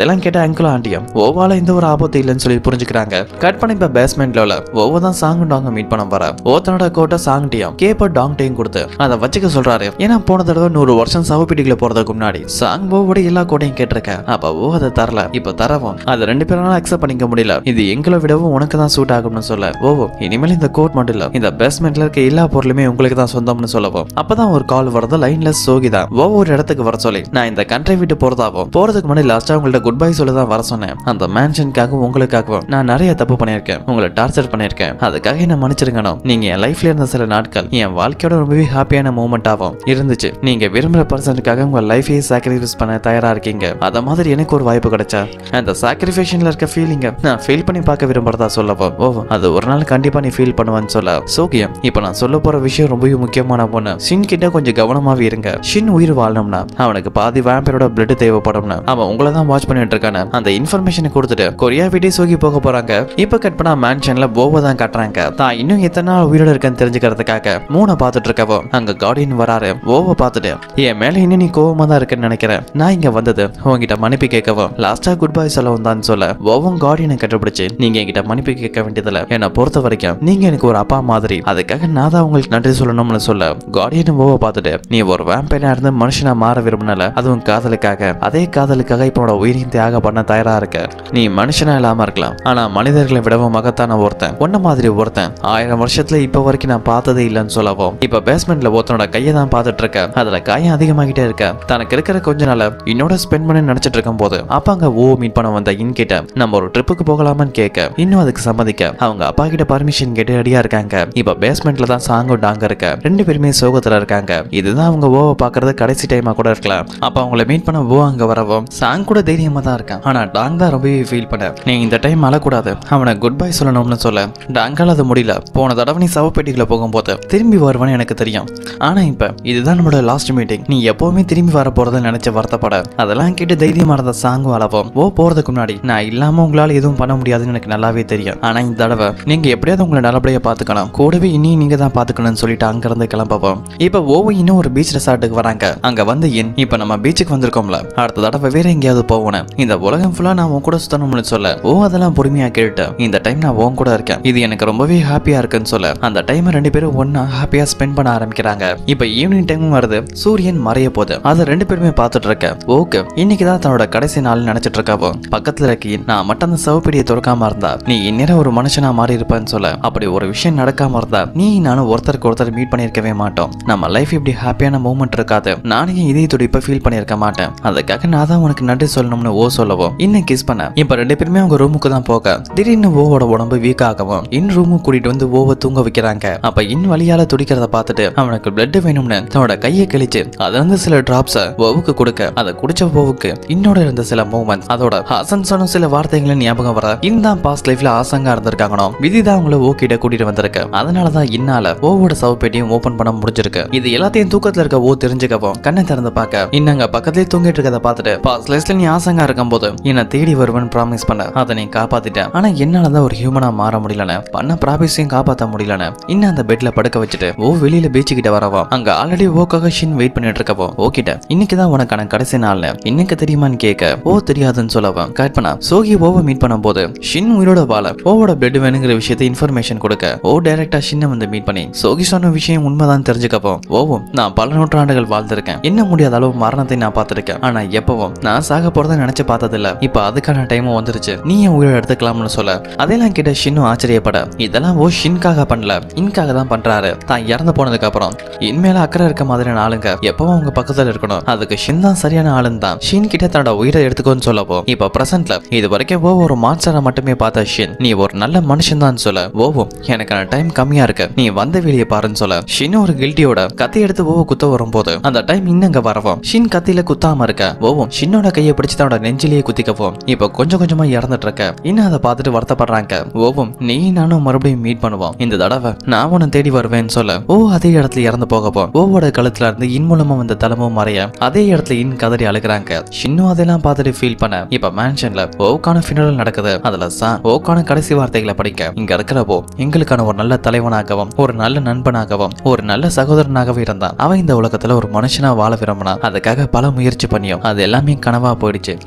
அதெல்லாம் கேட்ட அங்கிளும் ஆண்டியும் ஓவால எந்த ஒரு ஆபத்து இல்லைன்னு சொல்லி புரிஞ்சுக்கிறாங்க கட் பண்ணி இப்ப பேஸ்மெண்ட்ல உள்ள ஓவோ தான் சாங் டாங்க மீட் பண்ண போற ஓத்தனோட கோட்டை சாங் டீயும் கேப்ப டாங் டீயும் கொடுத்து அதை வச்சுக்க சொல்றாரு ஏன்னா போன தடவை நூறு வருஷம் சவப்பீட்டிகளை போறதுக்கு முன்னாடி சாங் ஓவோட எல்லா கோட்டையும் கேட்டிருக்கேன் அப்ப ஓ அதை தரல இப்ப தரவும் அதை ரெண்டு பேரால அக்செப்ட் பண்ணிக்க முடியல இது எங்களை விடவும் உனக்கு தான் சூட் ஆகும்னு சொல்ல ஓவோ இனிமேல் இந்த கோட் மட்டும் இல்ல இந்த பேஸ்மெண்ட்ல இருக்க எல்லா பொருளுமே உங்களுக்கு தான் சொந்தம்னு சொல்லவும் அப்பதான் ஒரு கால் வரது லைன்ல சோகிதா ஒவ்வொரு இடத்துக்கு வர சொல்லி நான் இந்த கண்ட்ரி விட்டு போறதாவும் போறதுக்கு முன்னாடி லாஸ்டா உங்கள்ட்ட குட் பை சொல்ல தான் வர சொன்னேன் அந்த மேன்ஷனுக்காகவும் உங்களுக்காகவும் நான் நிறைய தப்பு பண்ணியிருக்கேன் உங்களை டார்ச்சர் பண்ணியிருக்கேன் அதுக்காக என்ன மன்னிச்சிருங்கணும் நீங்க என் லைஃப்ல இருந்த சில நாட்கள் என் வாழ்க்கையோட ரொம்பவே ஹாப்பியான மூமெண்டாகவும் இருந்துச்சு நீங்க விரும்புற பர்சனுக்காக உங்க லைஃபையே சாக்ரிஃபைஸ் பண்ண தயாரா இருக்கீங்க அத மாதிரி எனக்கு ஒரு வாய்ப்பு கிடைச்சா அந்த சாக்ரிஃபைஷன்ல இருக்க ஃபீலிங்க நான் ஃபீல் பண்ணி பார்க்க விரும்புறதா சொல்லவோ ஓ அது ஒரு நாள் கண்டிப்பா நீ ஃபீல் பண்ணுவேன்னு சொல்ல சோகியம் இப்போ நான் சொல்ல போற விஷயம் ரொம்பவே முக்கியமான பொண்ணு ஷின் கிட்ட கொஞ்சம் கவனமாவே இருங்க ஷின் உயிர் வாழணும்னா அவனுக்கு பாதி வேம்பரோட பிளட் தேவைப்படும்னு அவன் உங்களை தான் வாட்ச் பண்ணிட்டு இருக்கானு அந்த இன்ஃபர்மேஷனை கொடுத்துட்டு கொரியா விட்டே சோகி போக போறாங்க இப்ப கட் பண்ணா மேன்ஷன்ல போவை தான் கட்டுறாங்க தான் இன்னும் எத்தனை நாள் உயிரோட இருக்கேன்னு தெரிஞ்சுக்கிறதுக்காக மூணை பார்த்துட்டு இருக்கவோ அங்க கார்டியன் வராரு ஓவை பார்த்துட்டு என் மேல இன்னும் நீ கோவமா தான் இருக்கேன்னு நினைக்கிறேன் நான் இங்க வந்தது உங்ககிட்ட மன்னிப்பு கேட்கவும் லாஸ்டா குட் பை சொல்ல வந்தான்னு சொல்ல ஓவும் கார்டியனை கண்டுபிடிச்சு நீங்க என்கிட்ட மன்னிப்பு கேட்க வேண்டியதில்ல என்னை பொறுத்த வரைக்கும் நீங்க எனக்கு ஒரு அப்பா மாதிரி அதுக்காக நான் தான் உங்களுக்கு நன்றி சொல்லணும்னு சொல்ல கார்டியன் ஓவை பார்த்துட்டு நீ ஒரு வேம்பைனா இருந்து மனுஷனா மாற விரும்பினல அதுவும் காதலுக்காக அதே காதலுக்காக இப்போ உன்னோட உயிரையும் தியாகம் பண்ண தயாரா இருக்க நீ மனுஷனா இல்லாம இருக்கலாம் ஆனா மனிதர்களை விடவும் மகத்தான ஒருத்தன் உன்ன மாதிரி ஒருத்தன் ஆயிரம் வருஷத்துல இப்ப வரைக்கும் நான் பார்த்ததே இல்லைன்னு சொல்லவும் இப்ப பேஸ்மெண்ட்ல ஒருத்தனோட கையை தான் பார்த்துட்டு இருக்க அதுல காயம் அதிகமாகிட்டே இருக்க தனக்கு இருக்கிற கொஞ்ச நாள இன்னோட ஸ்பெண்ட் பண்ண நினைச்சிட்டு இருக்கும் போது அப்ப அங்க ஓ மீட் பண்ண வந்த இன் கிட்ட நம்ம ஒரு ட்ரிப்புக்கு போகலாமான்னு கேட்க இன்னும் அதுக்கு சம்மதிக்க அவங்க அப்பா கிட்ட பர்மிஷன் கேட்டு ரெடியா இருக்காங்க இப்ப பேஸ்மெண்ட்ல தான் சாங்கும் டாங்க இருக்க ரெண்டு பேருமே சோகத்துல இருக்காங்க இதுதான் அவங்க ஓவை பாக்குறது கடைசி டைமா கூட இருக்கலாம் அப்ப அவங்கள மீட் பண்ண ஓ அங்க வரவும் சாங் கூட தைரியமா தான் இருக்கான் ஆனா டாங் தான் ரொம்பவே ஃபீல் பண்ண நீ இந்த டைம் அழக்கூடாது அவனை குட் பை சொல்லணும்னு சொல்ல டாங்கால் அது முடியல போன தடவை நீ சவப்பெட்டிக்குள்ள போகும்போது திரும்பி வருவான்னு எனக்கு தெரியும் ஆனா இப்ப இதுதான் நம்மளோட லாஸ்ட் மீட்டிங் நீ எப்பவுமே திரும்பி வர போறத நினைச்சு வருத்தப்பட அதெல்லாம் கேட்டு தைரியமா இருந்த சாங்கும் அளவும் ஓ போறதுக்கு முன்னாடி நான் இல்லாம உங்களால எதுவும் பண்ண முடியாதுன்னு எனக்கு நல்லாவே தெரியும் ஆனா இந்த தடவை நீங்க எப்படியாவது உங்களை நல்லபடியா பாத்துக்கணும் கூடவே இனி நீங்க தான் பாத்துக்கணும்னு சொல்லிட்டு அங்க இருந்து கிளம்பவும் இப்ப ஓவும் இன்னும் ஒரு பீச் ரெசார்ட்டுக்கு வராங்க அங்க வந்து இன் இப்ப நம்ம பீச்சுக்கு வந்திருக்கோம்ல அடுத்த தடவை வேற எங்கேயாவது போகணும் இந்த உலகம் ஃபுல்லா நான் உன் கூட சுத்தணும்னு சொல்ல ஓ அதெல்லாம் பொறுமையா கேட்டு இந்த டைம் நான் உன் கூட இருக்கேன் இது எனக்கு ரொம்பவே ஹாப்பியா இருக்குன்னு சொல்ல அந்த டைம் ரெண்டு பேரும் ஒண்ணா ஹாப்பியா ஸ்பெண்ட் பண்ண ஆரம்பிக்கிறாங்க இப்ப ஈவினிங் டைமும் வருது சூரியன் மறைய போகுது அதை ரெண்டு பேருமே பார்த்துட்டு இருக்க ஓகே இன்னைக்கு தான் தன்னோட கடைசி நாள் நினைச்சிட்டு இருக்காவோ பக்கத்துல இருக்க இன், நான் மட்டும் அந்த சவப்பெடியை திறக்காம இருந்தா நீ இந்நேரம் ஒரு மனுஷனா மாறி இருப்பேன்னு சொல்ல அப்படி ஒரு விஷயம் நடக்காம இருந்தா நீ நானும் ஒருத்தருக்கு ஒருத்தர் மீட் பண்ணியிருக்கவே மாட்டோம் நம்ம லைஃப் இப்படி ஹாப்பியான மூமெண்ட் இருக்காது நானே என் இதய துடிப்பை ஃபீல் பண்ணியிருக்க மாட்டேன் அதுக்காக நான் தான் உனக்கு நன்றி சொல்லணும்னு ஓ சொல்லவும் இன்னும் கிஸ் பண்ண இப்ப ரெண்டு பேருமே அவங்க ரூமுக்கு தான் போக திடீர்னு ஓவோட உடம்பு வீக் ஆகவும் இன் ரூமுக்கு கூட்டிட்டு வந்து ஓவை தூங்க வைக்கிறாங்க அப்ப இன் வழியால துடிக்கிறத பார்த்துட்டு அவனுக்கு பிளட் வேணும்னு தன்னோட கையை கிழிச்சு அதுல இருந்து சில டிராப்ஸ ஓவுக்கு கொடுக்க அதை குடிச்ச ஓவுக்கு இன்னோட இருந்த சில மூமெண்ட் அதோட ஹசன் சொன்ன சில வார்த்தைகளை ஞாபகம் வர இந்த பாஸ்ட் லைஃப்ல ஆசங்கா இருந்திருக்காங்கனோ விதி தான் அவங்கள ஓ கிட்ட கூட்டிட்டு வந்திருக்கு அதனாலதான் இன்னால ஓவோட சவப்பேட்டியும் ஓபன் பண்ண முடிஞ்சிருக்கு இது எல்லாத்தையும் தூக்கத்துல இருக்க ஓ தெரிஞ்சுக்கவும் கண்ணை திறந்து பார்க்க இன்னங்க பக்கத்துலயே தூங்கிட்டு இருக்கத பார்த்துட்டு பாஸ்ட் லைஃப்ல நீ ஆசங்கா இருக்கும் போது என்ன தேடி வருவேன்னு ப்ராமிஸ் பண்ண அதை நீ காப்பாத்திட்டேன் ஆனா என்னாலதான் ஒரு ஹியூமனா மாற முடியலன்னு பண்ண ப்ராமிஸையும் காப்பாத்த முடியலன்னு இன்னும் அந்த பெட்ல படுக்க வச்சுட்டு ஓ வெளியில பீச்சு கிட்ட வரவா அங்க ஆல்ரெடி ஓக்காக ஷின் வெயிட் பண்ணிட்டு இருக்கவோ ஓ கிட்ட இன்னைக்கு தான் உனக்கான கடைசி நாள்ல இன்னைக்கு தெரியுமான்னு கேட்க ஓ தெரியாதுன்னு சொல்லவா கட் பண்ணா சோகி ஓவை மீட் பண்ணும்போது ஷின் உயிரோட வாழ ஓவோட பிளட் வேணுங்கிற விஷயத்தை இன்ஃபர்மேஷன் கொடுக்க ஓ டைரக்டா ஷின்னை வந்து மீட் பண்ணி சோகி சொன்ன விஷயம் உண்மைதான் தெரிஞ்சுக்கப்போ ஓவும் நான் பல நூற்றாண்டுகள் வாழ்ந்திருக்கேன் என்ன முடியாத அளவு மரணத்தை நான் பார்த்திருக்கேன் ஆனா எப்பவும் நான் சாக போறதை நினைச்சு பார்த்ததில்ல இப்ப அதுக்கான டைமும் வந்துருச்சு நீ என் உயிரை எடுத்துக்கலாம்னு சொல்ல அதெல்லாம் கிட்ட ஷின்னும் ஆச்சரியப்பட இதெல்லாம் ஓ ஷின்காக பண்ணல இன்காக தான் பண்றாரு தான் இறந்து போனதுக்கு அப்புறம் இன்மேல அக்கறை இருக்க மாதிரியான ஆளுங்க எப்பவும் உங்க பக்கத்துல இருக்கணும் அதுக்கு ஷின் தான் சரியான ஆளுன்னு தான் ஷின் கிட்ட தன்னோட உயிரை எடுத்துக்கோன்னு சொல்லப்போ இப்ப பிரசன்ட்ல இது வரைக்கும் ஓ ஒரு மான்ஸ்டரை மட்டுமே பார்த்த ஷின் நீ ஒரு நல்ல மனுஷன் தான் சொல்ல ஓவும் எனக்கான டைம் கம்மியா இருக்கு நீ வந்த வெளியே பாருன்னு சொல்ல ஷின் ஒரு கில்ட்டியோட கத்தி எடுத்து ஓவ குத்த வரும்போது அந்த டைம் இன்னங்க வரவும் ஷின் கத்தியில குத்தாம இருக்க ஓவும் ஷின்னோட கையை பிடிச்சு தன்னோட நெஞ்சிலேயே குத்திக்கவும் இப்ப கொஞ்சம் கொஞ்சமா இறந்துட்டு இருக்க இன்னும் அதை பார்த்துட்டு வருத்தப்படுறாங்க ஓவும் நீ நானும் மறுபடியும் மீட் பண்ணுவோம் இந்த தடவை நான் உன்னை தேடி வருவேன்னு சொல்ல ஓ அதே இடத்துல இறந்து போகப்போ ஓவோட கழுத்துல இருந்து இன் மூலமா வந்த தலைமும் மறைய அதே இடத்துல இன் கதறி அழுகுறாங்க ஷின்னும் அதெல்லாம் பார்த்துட்டு ஃபீல் பண்ண இப்ப மேன்ஷன்ல ஓக்கான ஃபினரல் நடக்குது அதுல சான் ஓக்கான கடைசி வார்த்தைகளை படிக்க இங்க இருக்கிறப்போ எங்களுக்கான ஒரு நல்ல தலைவனாகவும் ஒரு நல்ல நண்பனாகவும் ஒரு நல்ல சகோதரனாகவும் இருந்தான் அவன் இந்த உலகத்துல ஒரு மனுஷனா வாழ விரும்பினான் அதுக்காக பல முயற்சி பண்ணியும் அது எல்லாமே கனவா போயிடுச்சு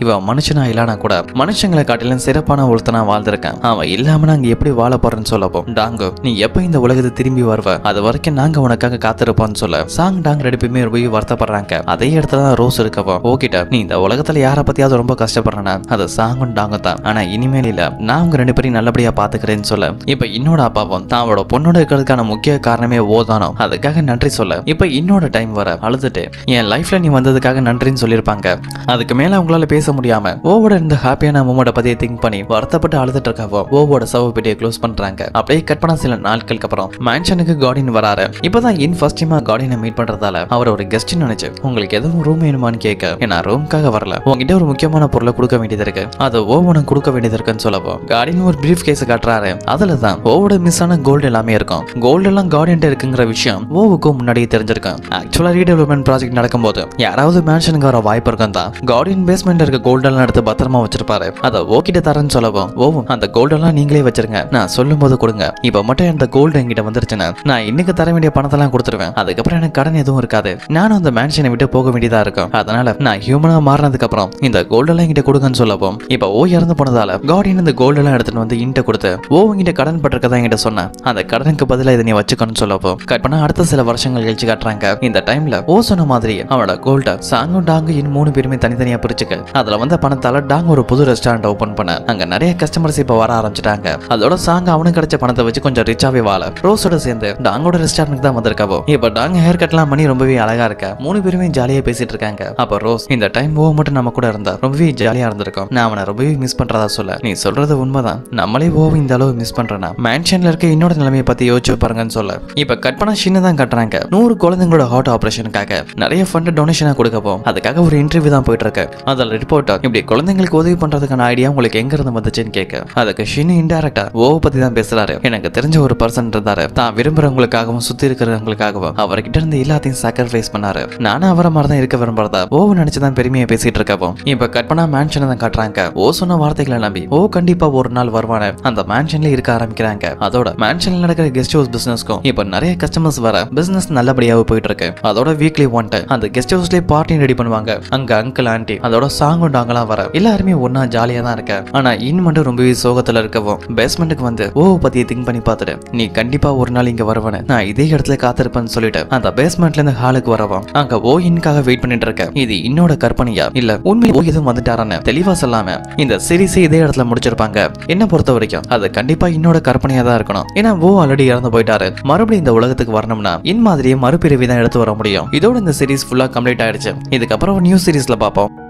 இவன் மனுஷனா இல்லனா கூட மனுஷங்களை காட்டிலும் சிறப்பான ஒருத்தனா வாழ்ந்திருக்கேன் அவன் இல்லாம நாங்க எப்படி வாழ போறேன்னு சொல்லப்போம் டாங்கோ நீ எப்ப இந்த உலகத்தை திரும்பி வருவ அது வரைக்கும் நாங்க உனக்காக காத்திருப்போம்னு சொல்ல சாங் டாங் ரெண்டு பேருமே போய் வருத்தப்படுறாங்க அதே இடத்துல தான் ரோஸ் இருக்கவோ ஓகிட்ட நீ இந்த உலகத்துல யார பத்தியாவது ரொம்ப கஷ்டப்படுறனா அது சாங்கும் டாங்கும் தான் ஆனா இனிமேல் இல்ல நான் உங்க ரெண்டு பேரையும் நல்லபடியா பாத்துக்கிறேன்னு சொல்ல இப்ப என்னோட அப்பாவும் தான் அவளோட பொண்ணோட இருக்கிறதுக்கான முக்கிய காரணமே ஓதானோ அதுக்காக நன்றி சொல்ல இப்ப இன்னோட டைம் வர அழுதுட்டு என் லைஃப்ல நீ வந்ததுக்காக நன்றின்னு சொல்லியிருப்பாங்க அதுக்கு மேல அவங்களால பேச முடியாம ஓவோட இருந்த ஹாப்பியான மூமெண்ட பத்தி திங்க் பண்ணி வருத்தப்பட்டு அழுதுட்டு இருக்கவோ ஓவோட சவ பெட்டியை க்ளோஸ் பண்றாங்க அப்படியே கட் பண்ண சில நாட்களுக்கு அப்புறம் மேன்ஷனுக்கு கார்டின் வராரு இப்பதான் இன் ஃபர்ஸ்ட் டைமா கார்டினை மீட் பண்றதால அவர் ஒரு கெஸ்ட் நினைச்சு உங்களுக்கு எதுவும் ரூம் வேணுமான்னு கேட்க ஏன்னா ரூம்காக வரல உங்ககிட்ட ஒரு முக்கியமான பொருளை கொடுக்க வேண்டியது இருக்கு அது ஓவனுக்கு கொடுக்க வேண்டியது இருக்குன்னு சொல்லப்போ கார்டின் ஒரு பிரீஃப் கேஸ் காட்டுறாரு அதுல தான் ஓவோட மிஸ் ஆன கோல்டு எல்லாமே இருக்கும் கோல்டு எல்லாம் கார்டின் இருக்குங்கிற விஷயம் ஓவுக்கும் முன்னாடியே தெரிஞ்சிருக்கும் ஆக்சுவலா ரீடெவலப்மெண்ட் ப்ராஜெக்ட் நடக்கும்போது யாராவது மேன்ஷனுக்கு வர வாய்ப்பு இருக்கும் தான் கார்டின் பேஸ்மெண்ட்ல இருக்க கோல்டு எல்லாம் எடுத்து பத்திரமா வச்சிருப்பாரு அதை ஓகிட்ட தரேன்னு சொல்லவும் ஓவும் அந்த கோல்டு எல்லாம் நீங்களே வச்சிருங்க நான் சொல்லும் போது கொடுங்க இப்ப மட்டும் அந்த கோல்டு என்கிட்ட வந்துருச்சுன்னா நான் இன்னைக்கு தர வேண்டிய பணத்தெல்லாம் கொடுத்துருவேன் அதுக்கப்புறம் எனக்கு கடன் எதுவும் இருக்காது நானும் அந்த மேன்ஷனை விட்டு போக வேண்டியதா இருக்கும் அதனால நான் ஹியூமனா மாறினதுக்கு அப்புறம் இந்த கோல்டு எல்லாம் என்கிட்ட கொடுங்கன்னு சொல்லப்போம் இப்ப ஓ இறந்து போனதால கார்டின் இந்த கோல்டு எல்லாம் எடுத்துட்டு வந்து இன்ட்ட கொடுத்து ஓ உங்ககிட்ட கடன் பட்டிருக்கதா என்கிட்ட சொன்னேன் அந்த கடனுக்கு பதிலா இதை நீ வச்சுக்கணும்னு சொல்லப்போ கட் பண்ணா அடுத்த சில வருஷங்கள் கழிச்சு காட்டுறாங்க இந்த டைம்ல ஓ சொன்ன மாதிரி அவனோட கோல்ட சாங்கும் டாங்கு இன்னும் மூணு பேருமே தனித்தனியா பிரிச்சுக்க அதுல வந்த பணத்தால டாங் ஒரு புது ரெஸ்டாரண்ட் ஓபன் பண்ண அங்க நிறைய கஸ்டமர்ஸ் இப்ப வர ஆரம்பிச்சிட்டாங்க அதோட சாங் அவனுக்கு கிடைச்ச பணத்தை வச்சு கொஞ்சம் ரிச்சாவே வாழ ரோஸோட சேர்ந்து டாங்கோட ரெஸ்டாரண்ட்க்கு தான் வந்திருக்காவோ இப்ப டாங் ஹேர் கட்லாம் பண்ணி ரொம்பவே அழகா இருக்க மூணு பேருமே ஜாலியா பேசிட்டு இருக்காங்க அப்ப ரோஸ் இந்த டைம் ஓ மட்டும் நம்ம கூட இருந்தா ரொம்பவே ஜாலியா இருந்திருக்கும் நான் அவனை ரொம்பவே மிஸ் பண்றதா சொல்ல நீ சொல்றது உண்மைதான் நம்மளே ஓ இந்த அளவு மிஸ் பண்றேனா மேன்ஷன்ல இருக்க என்னோட நிலைமையை பத்தி யோசிச்சு பாருங்கன்னு சொல்ல இப்ப கட் பண்ண சின்ன தான் கட்டுறாங்க நூறு குழந்தைங்களோட ஹார்ட் ஆபரேஷனுக்காக நிறைய ஃபண்ட் டொனேஷனா கொடுக்கப்போ அதுக்காக ஒரு இன்டர்வியூ தான் போயிட்டு இருக்கு அதில் ரிப்போர்ட்டர் இப்படி குழந்தைங்களுக்கு உதவி பண்றதுக்கான ஐடியா உங்களுக்கு எங்க இருந்து வந்துச்சுன்னு கேட்க அதுக்கு ஷினு இன்டெரக்டா ஓ பத்தி தான் பேசுறாரு எனக்கு தெரிஞ்ச ஒரு பர்சன் இருந்தாரு தான் விரும்புறவங்களுக்காகவும் சுத்தி இருக்கிறவங்களுக்காகவும் அவர்கிட்ட இருந்து எல்லாத்தையும் சாக்ரிஃபைஸ் பண்ணாரு நானும் அவரை மாதிரி தான் இருக்க விரும்புறதா ஓ நினைச்சு தான் பெருமையை பேசிட்டு இருக்கப்போ இப்ப கட் பண்ணா மேன்ஷனை தான் காட்டுறாங்க ஓ சொன்ன வார்த்தைகளை நம்பி ஓ கண்டிப்பா ஒரு நாள் வருவானு அந்த மேன்ஷன்ல இருக்க ஆரம்பிக்கிறாங்க அதோட மேன்ஷன்ல நடக்கிற கெஸ்ட் ஹவுஸ் பிசினஸ்க்கும் இப்ப நிறைய கஸ்டமர்ஸ் வர பிசினஸ் நல்லபடியாவே போயிட்டு இருக்கு அதோட வீக்லி ஒன் டைம் அந்த கெஸ்ட் ஹவுஸ்லயே பார்ட்டி ரெடி பண்ணுவாங்க அங்க அங்கிள் ஆண்டி அதோட சாங்கும் டாங்கெல்லாம் வர எல்லாருமே ஒன்னா ஜாலியா தான் இருக்க ஆனா இன் மட்டும் ரொம்பவே சோகத்துல இருக்கவும் பேஸ்மெண்ட்டுக்கு வந்து ஓ பத்தி திங்க் பண்ணி பார்த்துட்டு நீ கண்டிப்பா ஒரு நாள் இங்க வருவன நான் இதே இடத்துல காத்திருப்பேன்னு சொல்லிட்டு அந்த பேஸ்மெண்ட்ல இருந்து ஹாலுக்கு வரவும் அங்க ஓ இன்காக வெயிட் பண்ணிட்டு இருக்க இது இன்னோட கற்பனையா இல்ல உண்மையில ஓ எதுவும் வந்துட்டாரான்னு தெளிவா சொல்லாம இந்த சீரிஸை இதே இடத்துல முடிச்சிருப்பாங்க என்ன பொறுத்த வரைக்கும் அது கண்டிப்பா இன்னோட கற்பனையா தான் இருக்கணும் ஏன்னா ஓ ஆல்ரெடி இறந்து போயிட்டாரு மறுபடியும் இந்த உலகத்துக்கு வரணும்னா இன் மாதிரியே மறுபிறவி தான் எடுத்து வர முடியும் இதோட இந்த சீரிஸ் ஃபுல்லா கம்ப்ளீட் ஆயிடுச்சு இதுக்கப்புறம் நியூ சீரிஸ்ல பார்ப்போம்